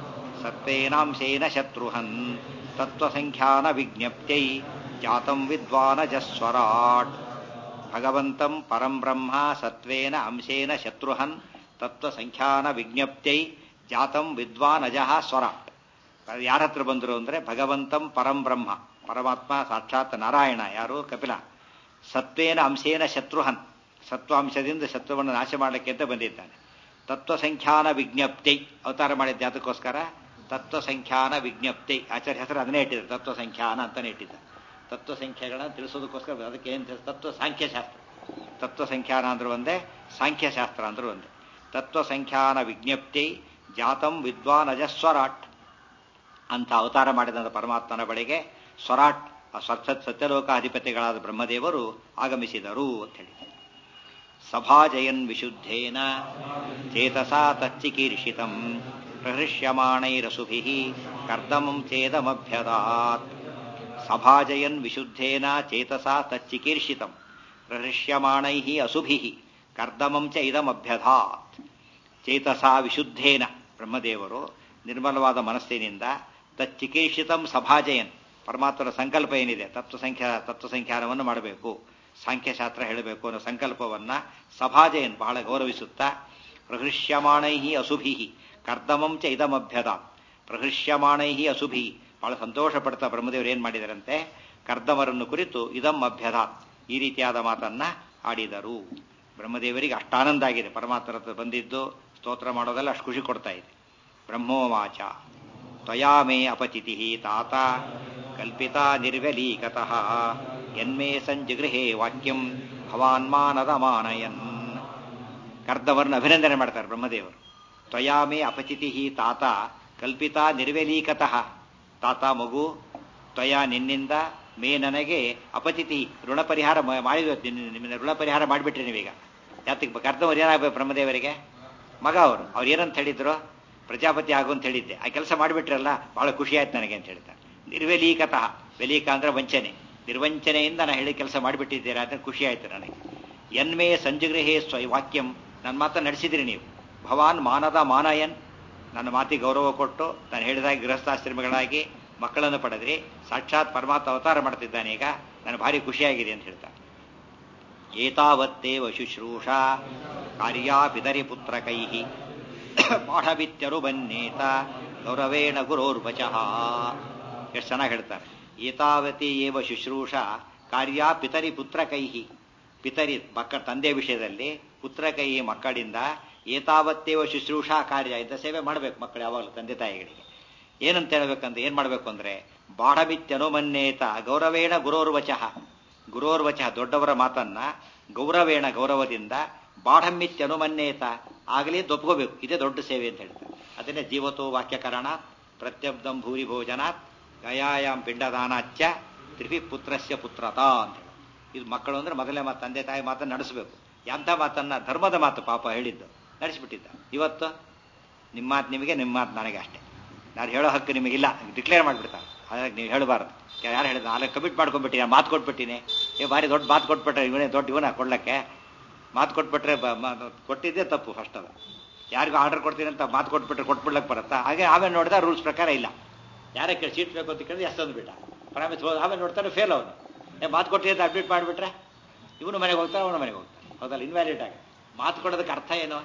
ಸತ್ವೇನಾಂಶೇನ ಶತ್ರುಹನ್ ತತ್ವಸಂಖ್ಯಾನ ವಿಜ್ಞಪ್ತೈ ಜಾತಂ ವಿದ್ವಾನಜಸ್ವರಾಟ್ ಭಗವಂತಂ ಪರಂ ಬ್ರಹ್ಮ ಸತ್ವೇನ ಅಂಶೇನ ಶತ್ರುಹನ್ ತತ್ವಸಂಖ್ಯಾನ ವಿಜ್ಞಪ್ತೈ ಜಾತಂ ವಿದ್ವಾನ್ ಅಜಃ ಸ್ವರಾಟ್ ಯಾರ ಹತ್ರ ಬಂದರು ಅಂದರೆ ಭಗವಂತಂ ಪರಂ ಬ್ರಹ್ಮ ಪರಮಾತ್ಮ ಸಾಕ್ಷಾತ್ ನಾರಾಯಣ ಯಾರು ಕಪಿಲ ಸತ್ವೇನ ಅಂಶೇನ ಶತ್ರುಹನ್ ಸತ್ವಾಂಶದಿಂದ ಶತ್ರುವನ್ನು ನಾಶ ಮಾಡಲಿಕ್ಕೆ ಅಂತ ಬಂದಿದ್ದಾನೆ ತತ್ವಸಂಖ್ಯಾನ ವಿಜ್ಞಪ್ತಿ ಅವತಾರ ಮಾಡಿದ್ದ ಅದಕ್ಕೋಸ್ಕರ ತತ್ವಸಂಖ್ಯಾನ ವಿಜ್ಞಪ್ತಿ ಆಚಾರ್ಯ ಹೆಸರು ಅದನ್ನೇ ಇಟ್ಟಿದ್ದಾರೆ ತತ್ವಸಂಖ್ಯಾನ ಅಂತಾನೆ ಇಟ್ಟಿದ್ದಾರೆ ತತ್ವಸಂಖ್ಯೆಗಳನ್ನ ತಿಳಿಸೋದಕ್ಕೋಸ್ಕರ ಅದಕ್ಕೆ ಏನು ತತ್ವ ಸಾಂಖ್ಯಶಾಸ್ತ್ರ ತತ್ವಸಂಖ್ಯಾನ ಅಂದ್ರೆ ಒಂದೇ ಸಾಂಖ್ಯಶಾಸ್ತ್ರ ಅಂದ್ರೆ ಒಂದೇ ತತ್ವಸಂಖ್ಯಾನ ವಿಜ್ಞಪ್ತಿ ಜಾತಂ ವಿದ್ವಾನ್ ಅಜಸ್ವರಾಟ್ ಅಂತ ಅವತಾರ ಮಾಡಿದಂಥ ಪರಮಾತ್ಮನ ಬಳಿಗೆ ಸ್ವರಾಟ್ ಸತ್ಯಲೋಕಾಧಿಪತಿಗಳಾದ ಬ್ರಹ್ಮದೇವರು ಆಗಮಿಸಿದರು ಅಂತ ಹೇಳಿ ಸಭಾಜಯನ್ ವಿಶುದ್ಧೇನ ಚೇತಸಾ ತಚ್ಚಿಕೀರ್ಷಿತಂ ಪ್ರಹೃಷ್ಯಮಾಣೈರಸುಭಿ ಕರ್ದಮಂ ಚೇದಮಭ್ಯದಾತ್ ಸಭಾಜಯನ್ ವಿಶುದ್ಧೇನ ಚೇತಸಾ ತಚ್ಚಿಕೀರ್ಷಿತಂ ಪ್ರಹೃಷ್ಯಮಾಣೈ ಅಸುಭಿ ಕರ್ದಮಂ ಚ ಇದಮಭ್ಯದಾತ್ ಚೇತಸಾ ವಿಶುದ್ಧೇನ ಬ್ರಹ್ಮದೇವರು ನಿರ್ಮಲವಾದ ಮನಸ್ಸಿನಿಂದ ತಚ್ಚಿಕೀರ್ಷಿತಂ ಸಭಾಜಯನ್ ಪರಮಾತ್ಮನ ಸಂಕಲ್ಪ ಏನಿದೆ ತತ್ವಸಂಖ್ಯಾ ತತ್ವಸಂಖ್ಯಾನವನ್ನು ಮಾಡಬೇಕು ಸಾಂಖ್ಯಶಾಸ್ತ್ರ ಹೇಳಬೇಕು ಅನ್ನೋ ಸಂಕಲ್ಪವನ್ನ ಸಭಾಜಯನ್ ಬಹಳ ಗೌರವಿಸುತ್ತಾ ಪ್ರಹೃಷ್ಯಮಾಣೈ ಅಸುಭಿ ಕರ್ದಮಂ ಚ ಇದಮಭ್ಯದ ಪ್ರಹೃಷ್ಯಮಾಣೈ ಅಸುಭಿ ಬಹಳ ಸಂತೋಷ ಪಡ್ತಾ ಬ್ರಹ್ಮದೇವರು ಏನ್ ಮಾಡಿದರಂತೆ ಕರ್ದಮರನ್ನು ಕುರಿತು ಇದಂ ಅಭ್ಯದ ಈ ರೀತಿಯಾದ ಮಾತನ್ನ ಆಡಿದರು ಬ್ರಹ್ಮದೇವರಿಗೆ ಅಷ್ಟಾನಂದ ಆಗಿದೆ ಪರಮಾತ್ಮರ ಹತ್ರ ಬಂದಿದ್ದು ಸ್ತೋತ್ರ ಮಾಡೋದೆಲ್ಲ ಅಷ್ಟು ಖುಷಿ ಕೊಡ್ತಾ ಇದೆ ಬ್ರಹ್ಮೋವಾಚ ತ್ವಯಾ ಮೇ ಅಪಚಿತಿ ತಾತ ಕಲ್ಪಿತಾ ನಿರ್ವಲೀಕತಃ ಯನ್ಮೇ ಸಂಜಗೃಹೇ ವಾಕ್ಯಂ ಭವಾನ್ ಮಾನದ ಮಾನಯನ್ ಕರ್ದವರನ್ನು ಅಭಿನಂದನೆ ಮಾಡ್ತಾರೆ ಬ್ರಹ್ಮದೇವರು ತ್ವಯಾ ಮೇ ಅಪಚಿತಿ ತಾತ ಕಲ್ಪಿತಾ ನಿರ್ವಲೀಕತಃ ತಾತ ಮಗು ತ್ವಯಾ ನಿನ್ನಿಂದ ಮೇ ನನಗೆ ಅಪಚಿತಿ ಋಣ ಪರಿಹಾರ ಮಾಡಿದ ನಿಮ್ಮಿಂದ ಋಣ ಪರಿಹಾರ ಮಾಡಿಬಿಟ್ರಿ ನೀವೀಗ ಯಾತಕ್ಕೆ ಕರ್ದವರು ಏನಾಗಬೇಕು ಬ್ರಹ್ಮದೇವರಿಗೆ ಮಗ ಅವರು ಅವ್ರು ಏನಂತ ಹೇಳಿದ್ರು ಪ್ರಜಾಪತಿ ಆಗು ಅಂತ ಹೇಳಿದ್ದೆ ಆ ಕೆಲಸ ಮಾಡಿಬಿಟ್ರಲ್ಲ ಬಹಳ ಖುಷಿ ಆಯ್ತು ನನಗೆ ಅಂತ ಹೇಳ್ತಾರೆ ನಿರ್ವೆಲೀಕತಃ ವೆಲೀಕ ಅಂದ್ರೆ ವಂಚನೆ ನಿರ್ವಂಚನೆಯಿಂದ ನಾನು ಹೇಳಿ ಕೆಲಸ ಮಾಡಿಬಿಟ್ಟಿದ್ದೀರಾ ಅಂತ ಖುಷಿ ಆಯ್ತು ನನಗೆ ಎನ್ಮೇ ಸಂಜಗೃಹೇ ಸ್ವ ವಾಕ್ಯಂ ನನ್ನ ಮಾತನ್ನು ನಡೆಸಿದಿರಿ ನೀವು ಭವಾನ್ ಮಾನದ ಮಾನಯನ್ ನನ್ನ ಮಾತಿಗೆ ಗೌರವ ಕೊಟ್ಟು ನಾನು ಹೇಳಿದಾಗ ಗೃಹಸ್ಥಾಶ್ರಮಗಳಾಗಿ ಮಕ್ಕಳನ್ನು ಪಡೆದ್ರಿ ಸಾಕ್ಷಾತ್ ಪರಮಾತ್ಮ ಅವತಾರ ಮಾಡ್ತಿದ್ದಾನೆ ಈಗ ನನಗೆ ಭಾರಿ ಖುಷಿಯಾಗಿದೆ ಅಂತ ಹೇಳ್ತಾರೆ ಏತಾವತ್ತೇವ ಶುಶ್ರೂಷ ಕಾರ್ಯಾ ಪಿತರಿ ಪುತ್ರ ಕೈಹಿ ಪಾಠವಿತ್ಯರು ಬನ್ನೇತ ಗೌರವೇಣ ಗುರೋರ್ವಚಃ ಎಷ್ಟು ಚೆನ್ನಾಗಿ ಹೇಳ್ತಾರೆ ಏತಾವತಿ ಏವ ಶುಶ್ರೂಷ ಕಾರ್ಯ ಪಿತರಿ ಪುತ್ರ ಕೈಹಿ ಪಿತರಿ ಮಕ್ಕಳ ತಂದೆ ವಿಷಯದಲ್ಲಿ ಪುತ್ರ ಕೈ ಮಕ್ಕಳಿಂದ ಏತಾವತ್ತೇವ ಶುಶ್ರೂಷಾ ಕಾರ್ಯ ಇಂಥ ಸೇವೆ ಮಾಡಬೇಕು ಮಕ್ಕಳು ಯಾವಾಗಲೂ ತಂದೆ ತಾಯಿಗಳಿಗೆ ಏನಂತ ಹೇಳ್ಬೇಕಂತ ಏನ್ ಮಾಡಬೇಕು ಅಂದ್ರೆ ಬಾಢಮಿತ್ಯನುಮನ್ನೇತ ಗೌರವೇಣ ಗುರೋರ್ವಚಃ ಗುರೋರ್ವಚಃ ದೊಡ್ಡವರ ಮಾತನ್ನ ಗೌರವೇಣ ಗೌರವದಿಂದ ಬಾಢಮಿತ್ಯನುಮನ್ನೇತ ಆಗಲೇ ದೊಪ್ಕೋಬೇಕು ಇದೇ ದೊಡ್ಡ ಸೇವೆ ಅಂತ ಹೇಳ್ತಾರೆ ಅದನ್ನೇ ಜೀವತೋ ವಾಕ್ಯಕರಣ ಪ್ರತ್ಯಬ್ಧಂ ಭೂರಿ ಭೋಜನಾತ್ ಗಯಾಯಾಮ್ ಪಿಂಡದಾನಾಚ್ಚ ತ್ರಿಪಿ ಪುತ್ರಸ್ಯ ಪುತ್ರತಾ ಅಂತ ಹೇಳಿ ಇದು ಮಕ್ಕಳು ಅಂದ್ರೆ ಮೊದಲೇ ಮಾತು ತಂದೆ ತಾಯಿ ಮಾತನ್ನು ನಡೆಸಬೇಕು ಎಂಥ ಮಾತನ್ನ ಧರ್ಮದ ಮಾತು ಪಾಪ ಹೇಳಿದ್ದು ನಡೆಸಿಬಿಟ್ಟಿದ್ದ ಇವತ್ತು ನಿಮ್ಮ ಮಾತು ನಿಮಗೆ ನಿಮ್ಮ ಮಾತು ನನಗೆ ಅಷ್ಟೇ ನಾನು ಹೇಳೋ ಹಕ್ಕು ನಿಮಗಿಲ್ಲ ಡಿಕ್ಲೇರ್ ಮಾಡಿಬಿಡ್ತಾರೆ ಹಾಗಾಗಿ ನೀವು ಹೇಳಬಾರ್ದು ಯಾರು ಹೇಳಿದ ಅಲ್ಲ ಕಮಿಟ್ ಮಾಡ್ಕೊಂಡ್ಬಿಟ್ಟಿನಿ ನಾನು ಮಾತು ಕೊಟ್ಬಿಟ್ಟಿನಿ ಏ ಭಾರಿ ದೊಡ್ಡ ಮಾತು ಕೊಟ್ಬಿಟ್ರೆ ಇವನೇ ದೊಡ್ಡ ಇವನ ಕೊಡ್ಲಕ್ಕೆ ಮಾತು ಕೊಟ್ಬಿಟ್ರೆ ಕೊಟ್ಟಿದ್ದೇ ತಪ್ಪು ಫಸ್ಟ್ ಅದು ಯಾರಿಗೂ ಆರ್ಡರ್ ಕೊಡ್ತೀನಿ ಅಂತ ಮಾತು ಕೊಟ್ಬಿಟ್ರೆ ಕೊಟ್ಬಿಡ್ಲಕ್ಕೆ ಬರುತ್ತಾ ಹಾಗೆ ಆಮೇಲೆ ನೋಡಿದ ರೂಲ್ಸ್ ಪ್ರಕಾರ ಇಲ್ಲ ಯಾರೇ ಕೇಳಿ ಸೀಟ್ ಬೇಕು ಅಂತ ಕೇಳಿದ್ರೆ ಎಷ್ಟೊಂದು ಬಿಟ್ಟ ಪ್ರಾಮಿಸ್ ಆಮೇಲೆ ನೋಡ್ತಾನೆ ಫೇಲ್ ಅವನು ಏ ಮಾತು ಕೊಟ್ಟಿದ್ದೆ ಅಂತ ಅಡ್ಮಿಟ್ ಮಾಡಿಬಿಟ್ರೆ ಇವನು ಮನೆಗೆ ಹೋಗ್ತಾನೆ ಅವನು ಮನೆಗೆ ಹೋಗ್ತಾನೆ ಹೌದಲ್ಲ ಇನ್ವ್ಯಾಲಿಡ್ ಆಗಿ ಮಾತು ಕೊಡೋದಕ್ಕೆ ಅರ್ಥ ಏನು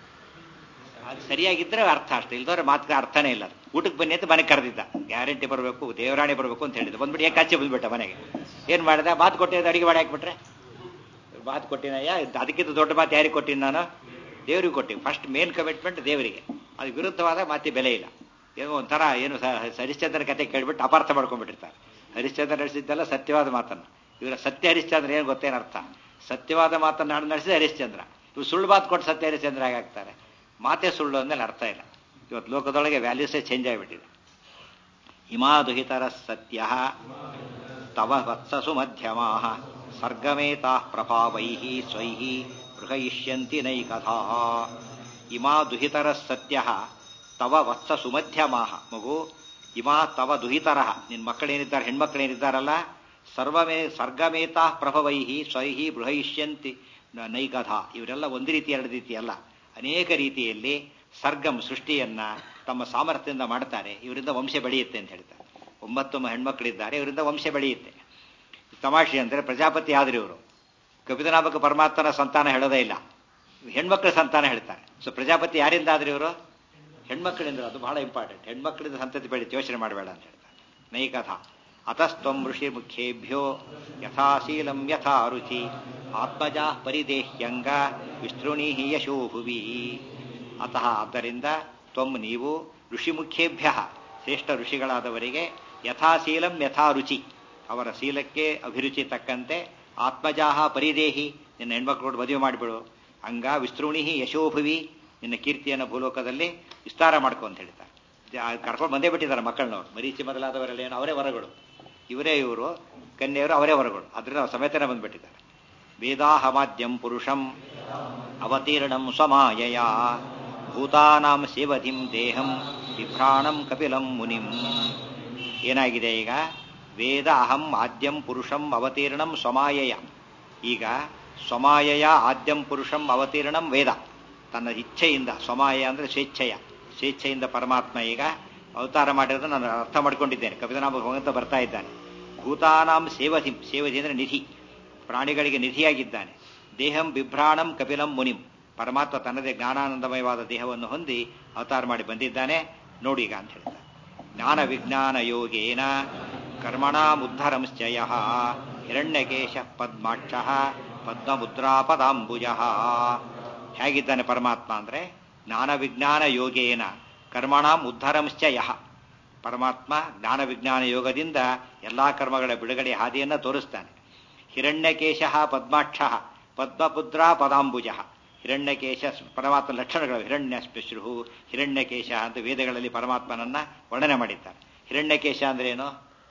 ಅದು ಸರಿಯಾಗಿದ್ದರೆ ಅರ್ಥ ಅಷ್ಟೇ ಇಲ್ದವ್ರೆ ಮಾತಿಗೆ ಅರ್ಥನೇ ಇಲ್ಲ ಅದು ಊಟಕ್ಕೆ ಬನ್ನಿ ಅಂತ ಮನೆಗೆ ಕರೆದಿದ್ದ ಗ್ಯಾರಂಟಿ ಬರಬೇಕು ದೇವರಾಣಿ ಬರಬೇಕು ಅಂತ ಹೇಳಿದ್ದ ಬಂದ್ಬಿಟ್ಟು ಏಕಾಚೆ ಬಂದ್ಬಿಟ್ಟ ಮನೆಗೆ ಏನು ಮಾಡಿದೆ ಮಾತು ಕೊಟ್ಟಿದ್ದ ಅಡಿಗೆ ಮಾಡಿ ಹಾಕ್ಬಿಟ್ರೆ ಮಾತು ಕೊಟ್ಟಿನಯ್ಯ ಅದಕ್ಕಿಂತ ದೊಡ್ಡ ಮಾತು ಯಾರಿಗೆ ಕೊಟ್ಟಿನಿ ನಾನು ದೇವರಿಗೆ ಕೊಟ್ಟಿವಿ ಫಸ್ಟ್ ಮೇನ್ ಕಮಿಟ್ಮೆಂಟ್ ದೇವರಿಗೆ ಅದು ವಿರುದ್ಧವಾದ ಮಾತಿ ಬೆಲೆ ಇಲ್ಲ ಏನೋ ಒಂಥರ ಏನು ಹರಿಶ್ಚಂದ್ರನ ಕತೆ ಕೇಳ್ಬಿಟ್ಟು ಅಪಾರ್ಥ ಮಾಡ್ಕೊಂಡ್ಬಿಟ್ಟಿರ್ತಾರೆ ಹರಿಶ್ಚಂದ್ರ ನಡೆಸಿದ್ದೆಲ್ಲ ಸತ್ಯವಾದ ಮಾತನ್ನು ಇವರ ಸತ್ಯ ಹರಿಶ್ಚಂದ್ರ ಏನು ಗೊತ್ತೇನು ಅರ್ಥ ಸತ್ಯವಾದ ಮಾತನ್ನು ನಡೆಸಿದ ಹರಿಶ್ಚಂದ್ರ ಇವು ಸುಳ್ಳು ಮಾತು ಕೊಟ್ಟು ಸತ್ಯ ಹರಿಶ್ಚಂದ್ರ ಹೇಗಾಗ್ತಾರೆ ಮಾತೇ ಸುಳ್ಳು ಅಂದಮೇಲೆ ಅರ್ಥ ಇಲ್ಲ ಇವತ್ತು ಲೋಕದೊಳಗೆ ವ್ಯಾಲ್ಯೂಸೇ ಚೇಂಜ್ ಆಗಿಬಿಟ್ಟಿದೆ ಹಿಮಾದುಹಿತರ ಸತ್ಯ ತವ ವತ್ಸಸು ಮಧ್ಯಮಾ ಸರ್ಗಮೇತಾ ಪ್ರಭಾವೈ ಸ್ವೈ ಬೃಹಯಿಷ್ಯಂತಿ ನೈಕಥಾ ಇಮಾ ದುಹಿತರ ಸತ್ಯ ತವ ವತ್ಸ ಸುಮಧ್ಯಮಾಹ ಮಗು ಇಮಾ ತವ ದುಹಿತರ ನಿನ್ನ ಮಕ್ಕಳೇನಿದ್ದಾರೆ ಹೆಣ್ಮಕ್ಳೇನಿದ್ದಾರಲ್ಲ ಸರ್ವಮೇ ಸರ್ಗಮೇತಾ ಪ್ರಭವೈಹಿ ಸ್ವೈಹಿ ಬೃಹಯಿಷ್ಯಂತಿ ನೈಕಥ ಇವರೆಲ್ಲ ಒಂದು ರೀತಿ ಎರಡು ರೀತಿ ಅಲ್ಲ ಅನೇಕ ರೀತಿಯಲ್ಲಿ ಸರ್ಗಂ ಸೃಷ್ಟಿಯನ್ನ ತಮ್ಮ ಸಾಮರ್ಥ್ಯದಿಂದ ಮಾಡ್ತಾರೆ ಇವರಿಂದ ವಂಶ ಬೆಳೆಯುತ್ತೆ ಅಂತ ಹೇಳ್ತಾರೆ ಒಂಬತ್ತು ಹೆಣ್ಮಕ್ಳಿದ್ದಾರೆ ಇವರಿಂದ ವಂಶ ಬೆಳೆಯುತ್ತೆ ತಮಾಷೆ ಅಂದರೆ ಪ್ರಜಾಪತಿ ಆದ್ರೆ ಇವರು ಕಪಿತನಾಮಕ ಪರಮಾತ್ಮನ ಸಂತಾನ ಹೇಳೋದೇ ಇಲ್ಲ ಹೆಣ್ಮಕ್ಳ ಸಂತಾನ ಹೇಳ್ತಾರೆ ಸೊ ಪ್ರಜಾಪತಿ ಯಾರಿಂದ ಆದ್ರೆ ಇವರು ಹೆಣ್ಮಕ್ಳಿಂದ ಅದು ಬಹಳ ಇಂಪಾರ್ಟೆಂಟ್ ಹೆಣ್ಮಕ್ಳಿಂದ ಸಂತತಿ ಬೆಳೀತಿ ಯೋಚನೆ ಮಾಡಬೇಡ ಅಂತ ಹೇಳ್ತಾರೆ ನೈಕಥ ಅತಸ್ತ್ವಂ ಋಷಿ ಮುಖ್ಯೇಭ್ಯೋ ಯಥಾಶೀಲಂ ಯಥಾ ರುಚಿ ಆತ್ಮಜಾ ಪರಿದೇಹ್ಯಂಗ ವಿಸ್ತೃಣೀಹಿ ಯಶೋ ಭುವಿ ಅತಃ ಆದ್ದರಿಂದ ತ್ವಂ ನೀವು ಋಷಿ ಮುಖ್ಯೇಭ್ಯ ಶ್ರೇಷ್ಠ ಋಷಿಗಳಾದವರಿಗೆ ಯಥಾಶೀಲಂ ಯಥಾ ರುಚಿ ಅವರ ಶೀಲಕ್ಕೆ ಅಭಿರುಚಿ ತಕ್ಕಂತೆ ಆತ್ಮಜಾಹ ಪರಿದೇಹಿ ನಿನ್ನ ಹೆಣ್ಮಕ್ಳು ಮದುವೆ ಮಾಡಿಬಿಡು ಅಂಗ ವಿಸ್ತೃಣಿಹಿ ಯಶೋಭುವಿ ನಿನ್ನ ಕೀರ್ತಿಯನ್ನು ಭೂಲೋಕದಲ್ಲಿ ವಿಸ್ತಾರ ಮಾಡ್ಕೊ ಅಂತ ಹೇಳ್ತಾರೆ ಕರ್ಕೊಂಡು ಬಂದೇ ಬಿಟ್ಟಿದ್ದಾರೆ ಮಕ್ಕಳನ್ನವ್ರು ಮರೀಚಿ ಮೊದಲಾದವರೆಲ್ಲ ಏನು ಅವರೇ ವರಗಳು ಇವರೇ ಇವರು ಕನ್ಯೆಯವರು ಅವರೇ ವರಗಳು ಅದರಿಂದ ಸಮೇತನೇ ಬಂದ್ಬಿಟ್ಟಿದ್ದಾರೆ ವೇದಾಹಮಾದ್ಯಂ ಪುರುಷಂ ಅವತೀರ್ಣಂ ಸ್ವಮಾಯಯ ಭೂತಾನಾಂ ಶಿವಧಿಂ ದೇಹಂ ಬಿಭ್ರಾಣಂ ಕಪಿಲಂ ಮುನಿಂ ಏನಾಗಿದೆ ಈಗ ವೇದ ಅಹಂ ಆದ್ಯಂ ಪುರುಷಂ ಅವತೀರ್ಣಂ ಸ್ವಮಾಯಯ ಈಗ ಸ್ವಮಾಯಯ ಆದ್ಯಂ ಪುರುಷಂ ಅವತೀರ್ಣಂ ವೇದ ತನ್ನ ಇಚ್ಛೆಯಿಂದ ಸ್ವಮಾಯ ಅಂದರೆ ಸ್ವೇಚ್ಛೆಯ ಸ್ವೇಚ್ಛೆಯಿಂದ ಪರಮಾತ್ಮ ಈಗ ಅವತಾರ ಮಾಡಿರೋದು ನಾನು ಅರ್ಥ ಮಾಡ್ಕೊಂಡಿದ್ದೇನೆ ಕಪಿತನಾಮ ಭಗವಂತ ಬರ್ತಾ ಇದ್ದಾನೆ ಭೂತಾನಾಂ ಸೇವಧಿಂ ಸೇವಧಿ ಅಂದರೆ ನಿಧಿ ಪ್ರಾಣಿಗಳಿಗೆ ನಿಧಿಯಾಗಿದ್ದಾನೆ ದೇಹಂ ಬಿಭ್ರಾಣಂ ಕಪಿಲಂ ಮುನಿಂ ಪರಮಾತ್ಮ ತನ್ನದೇ ಜ್ಞಾನಾನಂದಮಯವಾದ ದೇಹವನ್ನು ಹೊಂದಿ ಅವತಾರ ಮಾಡಿ ಬಂದಿದ್ದಾನೆ ನೋಡಿ ಈಗ ಅಂತ ಹೇಳ್ತಾರೆ ಜ್ಞಾನ ವಿಜ್ಞಾನ ಯೋಗೇನ ಕರ್ಮಣಾಮುದ್ಧರಂಶ್ಚಯ ಹಿರಣ್ಯಕೇಶ ಪದ್ಮಾಕ್ಷ ಪದ್ಮಮುದ್ರಾಪದಾಂಬುಜ ಹೇಗಿದ್ದಾನೆ ಪರಮಾತ್ಮ ಅಂದರೆ ಜ್ಞಾನ ವಿಜ್ಞಾನ ಯೋಗೇನ ಕರ್ಮಣಾಂ ಉದ್ಧರಂಶ್ಚಯ ಪರಮಾತ್ಮ ಜ್ಞಾನ ವಿಜ್ಞಾನ ಯೋಗದಿಂದ ಎಲ್ಲಾ ಕರ್ಮಗಳ ಬಿಡುಗಡೆ ಹಾದಿಯನ್ನು ತೋರಿಸ್ತಾನೆ ಹಿರಣ್ಯಕೇಶ ಪದ್ಮಾಕ್ಷ ಪದ್ಮಪುದ್ರ ಪದಾಂಬುಜ ಹಿರಣ್ಯಕೇಶ ಪರಮಾತ್ಮ ಲಕ್ಷಣಗಳು ಹಿರಣ್ಯ ಸ್ಪೃಶು ಹಿರಣ್ಯಕೇಶ ಅಂತ ವೇದಗಳಲ್ಲಿ ಪರಮಾತ್ಮನನ್ನ ವರ್ಣನೆ ಮಾಡಿದ್ದಾರೆ ಹಿರಣ್ಯಕೇಶ ಅಂದ್ರೆ ಏನು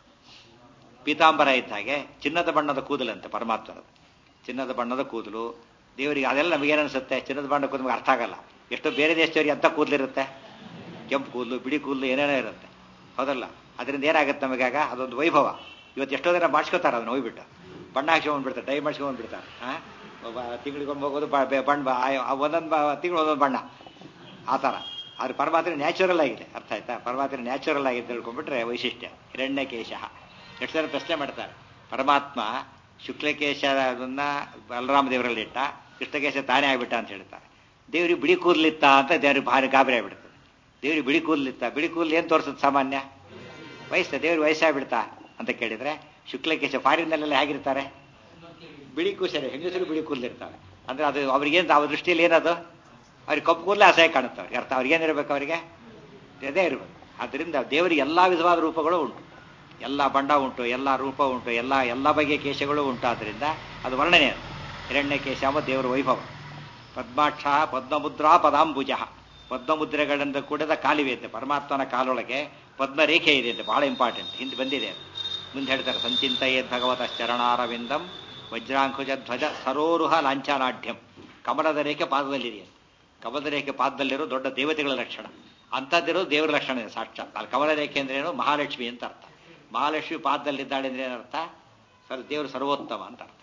ಪೀತಾಂಬರ ಇದ್ದ ಹಾಗೆ ಚಿನ್ನದ ಬಣ್ಣದ ಕೂದಲಂತೆ ಪರಮಾತ್ಮನದು ಚಿನ್ನದ ಬಣ್ಣದ ಕೂದಲು ದೇವರಿಗೆ ಅದೆಲ್ಲ ನಮಗೇನನ್ಸುತ್ತೆ ಚಿನ್ನದ ಬಣ್ಣ ಕೂದಲು ನಮಗೆ ಅರ್ಥ ಆಗಲ್ಲ ಎಷ್ಟೋ ಬೇರೆ ದೇಶದವರಿಗೆ ಅಂತ ಕೂದಲಿರುತ್ತೆ ಕೆಂಪು ಕೂದಲು ಬಿಳಿ ಕೂದಲು ಏನೇನೋ ಇರುತ್ತೆ ಹೌದಲ್ಲ ಅದರಿಂದ ಏನಾಗುತ್ತೆ ನಮಗಾಗ ಅದೊಂದು ವೈಭವ ಇವತ್ತು ಎಷ್ಟೋ ಜನ ಮಾಡಿಸ್ಕೋತಾರೆ ಅದನ್ನ ಹೋಗ್ಬಿಟ್ಟು ಬಣ್ಣ ಹಾಕ್ಸ್ಕೊಂಡ್ಬಿಡ್ತಾರೆ ಡೈ ಮಾಡಿಸ್ಕೊಂಡ್ಬಿಡ್ತಾರೆ ಹಾಂ ತಿಂಗಳಿಗೊಮ್ಮೆ ಹೋಗೋದು ಬಣ್ಣ ಒಂದೊಂದು ತಿಂಗಳು ಒಂದೊಂದು ಬಣ್ಣ ಆ ಥರ ಅದು ಪರಮಾತ್ಮ ನ್ಯಾಚುರಲ್ ಆಗಿದೆ ಅರ್ಥ ಆಯ್ತಾ ಪರಮಾತ್ಮ ನ್ಯಾಚುರಲ್ ಆಗಿದೆ ತಿಳ್ಕೊಂಡ್ಬಿಟ್ರೆ ವೈಶಿಷ್ಟ್ಯ ಹಿರಣ್ಯಕೇಶ ಎಷ್ಟು ಜನ ಪ್ರಶ್ನೆ ಮಾಡ್ತಾರೆ ಪರಮಾತ್ಮ ಶುಕ್ಲಕೇಶನ ಬಲರಾಮ ದೇವರಲ್ಲಿ ಇಟ್ಟ ಕೃಷ್ಣಕೇಶ ತಾನೇ ಆಗ್ಬಿಟ್ಟ ಅಂತ ಹೇಳ್ತಾರೆ ದೇವ್ರಿಗೆ ಬಿಳಿ ಕೂದಲಿತ್ತ ಅಂತ ದೇವ್ರಿಗೆ ಭಾರಿ ಗಾಬರಿ ಆಗ್ಬಿಡ್ತದೆ ದೇವ್ರಿಗೆ ಬಿಳಿ ಕೂದಲಿತ್ತ ಬಿಳಿ ಕೂದಲು ಏನು ತೋರಿಸುತ್ತೆ ಸಾಮಾನ್ಯ ವಯಸ್ಸ ದೇವ್ರಿಗೆ ವಯಸ್ಸಾಗ್ಬಿಡ್ತಾ ಅಂತ ಕೇಳಿದ್ರೆ ಶುಕ್ಲಕೇಶ ಫಾರಿನ್ನಲ್ಲೆಲ್ಲ ಹೇಗಿರ್ತಾರೆ ಬಿಳಿ ಕೂಸರೆ ಹೆಂಗಸರು ಬಿಳಿ ಕೂದಲಿರ್ತಾರೆ ಅಂದ್ರೆ ಅದು ಅವ್ರಿಗೇನು ಅವ್ರ ದೃಷ್ಟಿಯಲ್ಲಿ ಏನದು ಅವ್ರಿಗೆ ಕಪ್ಪು ಕೂದಲೇ ಅಸಹ್ಯ ಕಾಣುತ್ತೆ ಅವ್ರಿಗೆ ಅರ್ಥ ಅವ್ರಿಗೇನಿರ್ಬೇಕು ಅವರಿಗೆ ಅದೇ ಇರಬೇಕು ಆದ್ದರಿಂದ ದೇವರಿಗೆ ಎಲ್ಲ ವಿಧವಾದ ರೂಪಗಳು ಉಂಟು ಎಲ್ಲ ಬಣ್ಣ ಉಂಟು ಎಲ್ಲ ರೂಪ ಉಂಟು ಎಲ್ಲ ಎಲ್ಲ ಬಗೆಯ ಕೇಶಗಳು ಉಂಟು ಆದ್ದರಿಂದ ಅದು ವರ್ಣನೆ ಅದು ಹಿರಣ್ಯ ಕೇಶಾಮ ದೇವರ ವೈಭವ ಪದ್ಮಾಕ್ಷ ಪದ್ಮಮುದ್ರಾ ಪದಾಂಬುಜ ಪದ್ಮಮುದ್ರೆಗಳಿಂದ ಕೂಡಿದ ಕಾಲಿವೆ ಅಂತೆ ಪರಮಾತ್ಮನ ಕಾಲೊಳಗೆ ಪದ್ಮರೇಖೆ ಇದೆ ಅಂತೆ ಬಹಳ ಇಂಪಾರ್ಟೆಂಟ್ ಹಿಂದೆ ಬಂದಿದೆ ಮುಂದೆ ಹೇಳ್ತಾರೆ ಸಂಚಿಂತೆಯೇ ಭಗವತ ಚರಣಾರವಿಂದಂ ವಜ್ರಾಂಕುಜ ಧ್ವಜ ಸರೋರುಹ ಲಾಂಛನಾಢ್ಯಂ ಕಮಲದ ರೇಖೆ ಪಾದದಲ್ಲಿದೆ ಕಮಲದ ರೇಖೆ ಪಾದದಲ್ಲಿರೋ ದೊಡ್ಡ ದೇವತೆಗಳ ಲಕ್ಷಣ ಅಂಥದ್ದಿರೋ ದೇವರ ಲಕ್ಷಣ ಇದೆ ಸಾಕ್ಷಾತ್ ಅಲ್ಲಿ ಕಮಲ ರೇಖೆ ಅಂದ್ರೆ ಏನು ಮಹಾಲಕ್ಷ್ಮಿ ಅಂತ ಅರ್ಥ ಮಹಾಲಕ್ಷ್ಮಿ ಪಾದದಲ್ಲಿದ್ದಾಳೆ ಅಂದ್ರೆ ಏನರ್ಥ ಸರ್ ದೇವರು ಸರ್ವೋತ್ತಮ ಅಂತ ಅರ್ಥ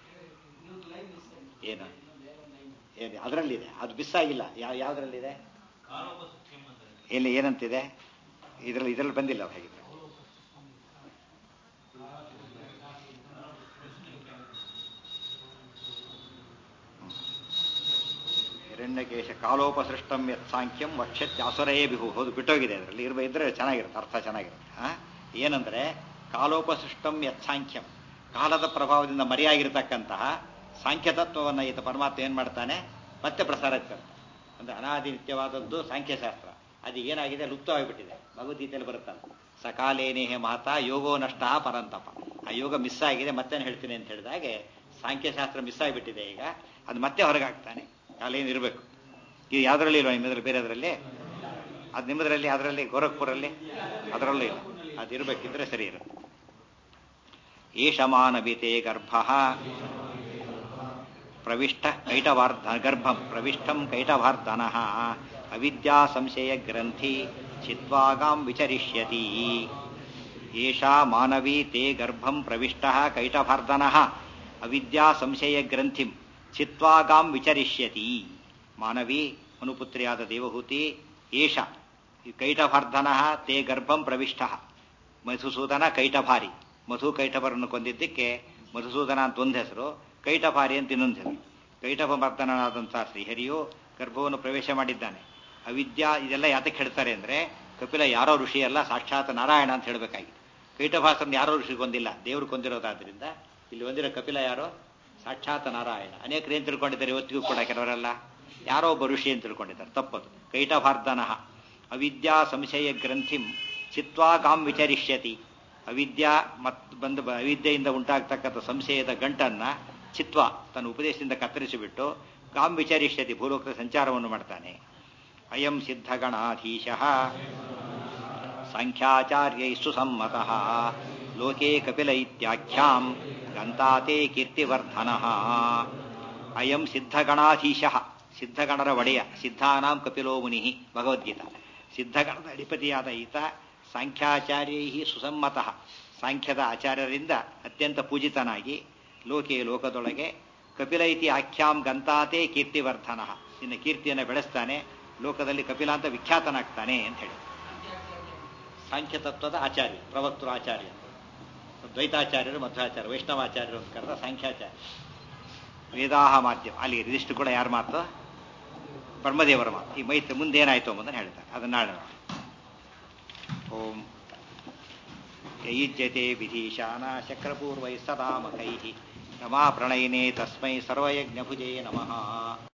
ಏನು ಏನು ಅದರಲ್ಲಿದೆ ಅದು ಮಿಸ್ ಆಗಿಲ್ಲ ಯಾವ ಯಾವ್ದ್ರಲ್ಲಿದೆ ಎಲ್ಲಿ ಏನಂತಿದೆ ಇದರಲ್ಲಿ ಇದರಲ್ಲಿ ಬಂದಿಲ್ಲ ಹಾಗಿದ್ರೆ ಹಿರಣ್ಯಕೇಶ ಕಾಲೋಪಸೃಷ್ಟಂ ಯತ್ ಸಾಂಖ್ಯಂ ವಕ್ಷತ್ಯಾಸುರೇ ಬಿಹು ಹೌದು ಬಿಟ್ಟೋಗಿದೆ ಅದರಲ್ಲಿ ಇರ್ಬ ಇದ್ರೆ ಚೆನ್ನಾಗಿರುತ್ತೆ ಅರ್ಥ ಚೆನ್ನಾಗಿರುತ್ತೆ ಆ ಏನಂದ್ರೆ ಕಾಲೋಪಸೃಷ್ಟಂ ಯತ್ ಸಾಂಖ್ಯಂ ಕಾಲದ ಪ್ರಭಾವದಿಂದ ಮರೆಯಾಗಿರ್ತಕ್ಕಂತಹ ಸಾಂಖ್ಯ ತತ್ವವನ್ನು ಈತ ಪರಮಾತ್ಮ ಏನ್ ಮಾಡ್ತಾನೆ ಮತ್ತೆ ಪ್ರಸಾರ ಅಂದ್ರೆ ಅನಾದಿ ನಿತ್ಯವಾದದ್ದು ಸಾಂಖ್ಯಶಾಸ್ತ್ರ ಅದು ಏನಾಗಿದೆ ಲುಪ್ತವಾಗಿಬಿಟ್ಟಿದೆ ಭಗವದ್ಗೀತೆಯಲ್ಲಿ ಬರುತ್ತಲ್ಲ ಸಕಾಲೇನೇಹೆ ಮಹತಾ ಯೋಗೋ ನಷ್ಟ ಪರಂತಪ ಆ ಯೋಗ ಮಿಸ್ ಆಗಿದೆ ಮತ್ತೆ ಹೇಳ್ತೀನಿ ಅಂತ ಹೇಳಿದಾಗೆ ಸಾಂಖ್ಯಶಾಸ್ತ್ರ ಮಿಸ್ ಆಗಿಬಿಟ್ಟಿದೆ ಈಗ ಅದು ಮತ್ತೆ ಹೊರಗಾಗ್ತಾನೆ ಕಾಲೇನು ಇರಬೇಕು ಇದು ಯಾವ್ದ್ರಲ್ಲಿ ಇಲ್ವಾ ನಿಮ್ಮದ್ರಲ್ಲಿ ಬೇರೆದ್ರಲ್ಲಿ ಅದು ನಿಮ್ಮದ್ರಲ್ಲಿ ಅದರಲ್ಲಿ ಗೋರಖ್ಪುರಲ್ಲಿ ಅದರಲ್ಲೂ ಇಲ್ಲ ಅದು ಇರಬೇಕಿದ್ರೆ ಸರಿ ಇರುತ್ತೆ ಏಷಮಾನವಿತೆ ಗರ್ಭ ಪ್ರವಿಷ್ಟ ಕೈಟವಾರ್ಧ ಗರ್ಭಂ ಪ್ರವಿಷ್ಟಂ ಕೈಟವಾರ್ಧನಃ ಅವಿದ್ಯಾ ಸಂಶಯ ಗ್ರಂಥಿ ಚಿತ್ವಾಗಾಂ ವಿಚರಿಷ್ಯತಿ ಏಷಾ ಮಾನವೀ ತೇ ಗರ್ಭಂ ಪ್ರವಿಷ್ಟ ಕೈಟಭಾರ್ಧನಃ ಅವಿದ್ಯಾ ಸಂಶಯ ಗ್ರಂಥಿಂ ಚಿತ್ವಾಗಾಂ ವಿಚರಿಷ್ಯತಿ ಮಾನವಿ ಮನುಪುತ್ರಿಯಾದ ದೇವಹೂತಿ ಏಷ ಕೈಟಭಾರ್ಧನಃ ತೇ ಗರ್ಭಂ ಪ್ರವಿಷ್ಟ ಮಧುಸೂದನ ಕೈಟಭಾರಿ ಮಧು ಕೈಟಭರನ್ನು ಕೊಂದಿದ್ದಕ್ಕೆ ಮಧುಸೂದನ ಅಂತ ಒಂದು ಹೆಸರು ಕೈಟಭಾರಿ ಅಂತ ಇನ್ನೊಂದು ಹೆಸರು ಕೈಟಭಮರ್ದನಾದಂತಹ ಶ್ರೀಹರಿಯು ಗರ್ಭವನ್ನು ಪ್ರವೇಶ ಮಾಡಿದ್ದಾನೆ ಅವಿದ್ಯಾ ಇದೆಲ್ಲ ಯಾತಕ್ಕೆ ಹೇಳ್ತಾರೆ ಅಂದ್ರೆ ಕಪಿಲ ಯಾರೋ ಋಷಿ ಅಲ್ಲ ಸಾಕ್ಷಾತ್ ನಾರಾಯಣ ಅಂತ ಹೇಳಬೇಕಾಗಿತ್ತು ಕೈಟಭಾಸನ್ ಯಾರೋ ಋಷಿ ಕೊಂದಿಲ್ಲ ದೇವರು ಕೊಂದಿರೋದಾದ್ರಿಂದ ಇಲ್ಲಿ ಒಂದಿರೋ ಕಪಿಲ ಯಾರೋ ಸಾಕ್ಷಾತ್ ನಾರಾಯಣ ಅನೇಕರು ಏನ್ ತಿಳ್ಕೊಂಡಿದ್ದಾರೆ ಇವತ್ತಿಗೂ ಕೂಡ ಕೆಲವರೆಲ್ಲ ಯಾರೋ ಒಬ್ಬ ಋಷಿ ಅಂತ ತಿಳ್ಕೊಂಡಿದ್ದಾರೆ ತಪ್ಪದು ಕೈಟಭಾರ್ಧನಃ ಅವಿದ್ಯಾ ಸಂಶಯ ಗ್ರಂಥಿಂ ಚಿತ್ವಾಗಾಂ ವಿಚರಿಷ್ಯತಿ ಅವಿದ್ಯಾ ಮತ್ ಬಂದ ಅವಿದ್ಯೆಯಿಂದ ಉಂಟಾಗ್ತಕ್ಕಂಥ ಸಂಶಯದ ಗಂಟನ್ನ ಚಿತ್ವ ತನ್ನ ಉಪದೇಶದಿಂದ ಕತ್ತರಿಸಿಬಿಟ್ಟು ಗಾಂ ವಿಚರಿಷ್ಯತಿ ಭೂಲೋಕದ ಸಂಚಾರವನ್ನು ಮಾಡ್ತಾನೆ ಅಯಂ ಸಿದ್ಧಗಣಾಧೀಶ ಸಾಂಖ್ಯಾಚಾರ್ಯೈ ಸುಸಮ್ಮತಃ ಲೋಕೆ ಕಪಿಲ ಇತ್ಯಾಖ್ಯಾಂ ಗಂತಾತೆ ಕೀರ್ತಿವರ್ಧನ ಅಯಂ ಸಿದ್ಧಗಣಾಧೀಶ ಸಿದ್ಧಗಣರ ಒಡೆಯ ಸಿದ್ಧಾನಾಂ ಕಪಿಲೋ ಮುನಿ ಭಗವದ್ಗೀತಾ ಸಿದ್ಧಗಣದ ಅಧಿಪತಿಯಾದ ಈತ ಸಾಂಖ್ಯಾಚಾರ್ಯೈ ಸುಸಮ್ಮತಃ ಸಾಂಖ್ಯದ ಆಚಾರ್ಯರಿಂದ ಅತ್ಯಂತ ಪೂಜಿತನಾಗಿ ಲೋಕೆ ಲೋಕದೊಳಗೆ ಕಪಿಲ ಇತಿ ಆಖ್ಯಾಂ ಗಂತಾತೆ ಕೀರ್ತಿವರ್ಧನ ಇನ್ನು ಕೀರ್ತಿಯನ್ನು ಬೆಳೆಸ್ತಾನೆ ಲೋಕದಲ್ಲಿ ಕಪಿಲ ಅಂತ ವಿಖ್ಯಾತನಾಗ್ತಾನೆ ಅಂತ ಹೇಳಿ ಸಾಂಖ್ಯ ತತ್ವದ ಆಚಾರ್ಯ ಪ್ರವಕ್ತೃ ಆಚಾರ್ಯ ದ್ವೈತಾಚಾರ್ಯರು ಮಧ್ವಾಚಾರ್ಯ ವೈಷ್ಣವಾಚಾರ್ಯರು ಅಂತ ಕರೆದ ಸಾಂಖ್ಯಾಚಾರ್ಯ ವೇದಾಹ ಮಾಧ್ಯಮ ಅಲ್ಲಿ ಇದಿಷ್ಟು ಕೂಡ ಯಾರ ಮಾತು ಬ್ರಹ್ಮದೇವರ ಮಾತು ಈ ಮೈತ್ರಿ ಮುಂದೇನಾಯ್ತು ಎಂಬುದನ್ನು ಹೇಳ್ತಾರೆ ಅದನ್ನ ನಾಳೆ ನೋಡಿ ಓಂ ಯೈಜ್ಯತೆ ವಿಧೀಶಾನ ಶಕ್ರಪೂರ್ವೈ ಸದಾಮಕೈ ರಮಾ ಪ್ರಣಯಿನೇ ತಸ್ಮೈ ಸರ್ವಯಜ್ಞಭುಜೇ ನಮಃ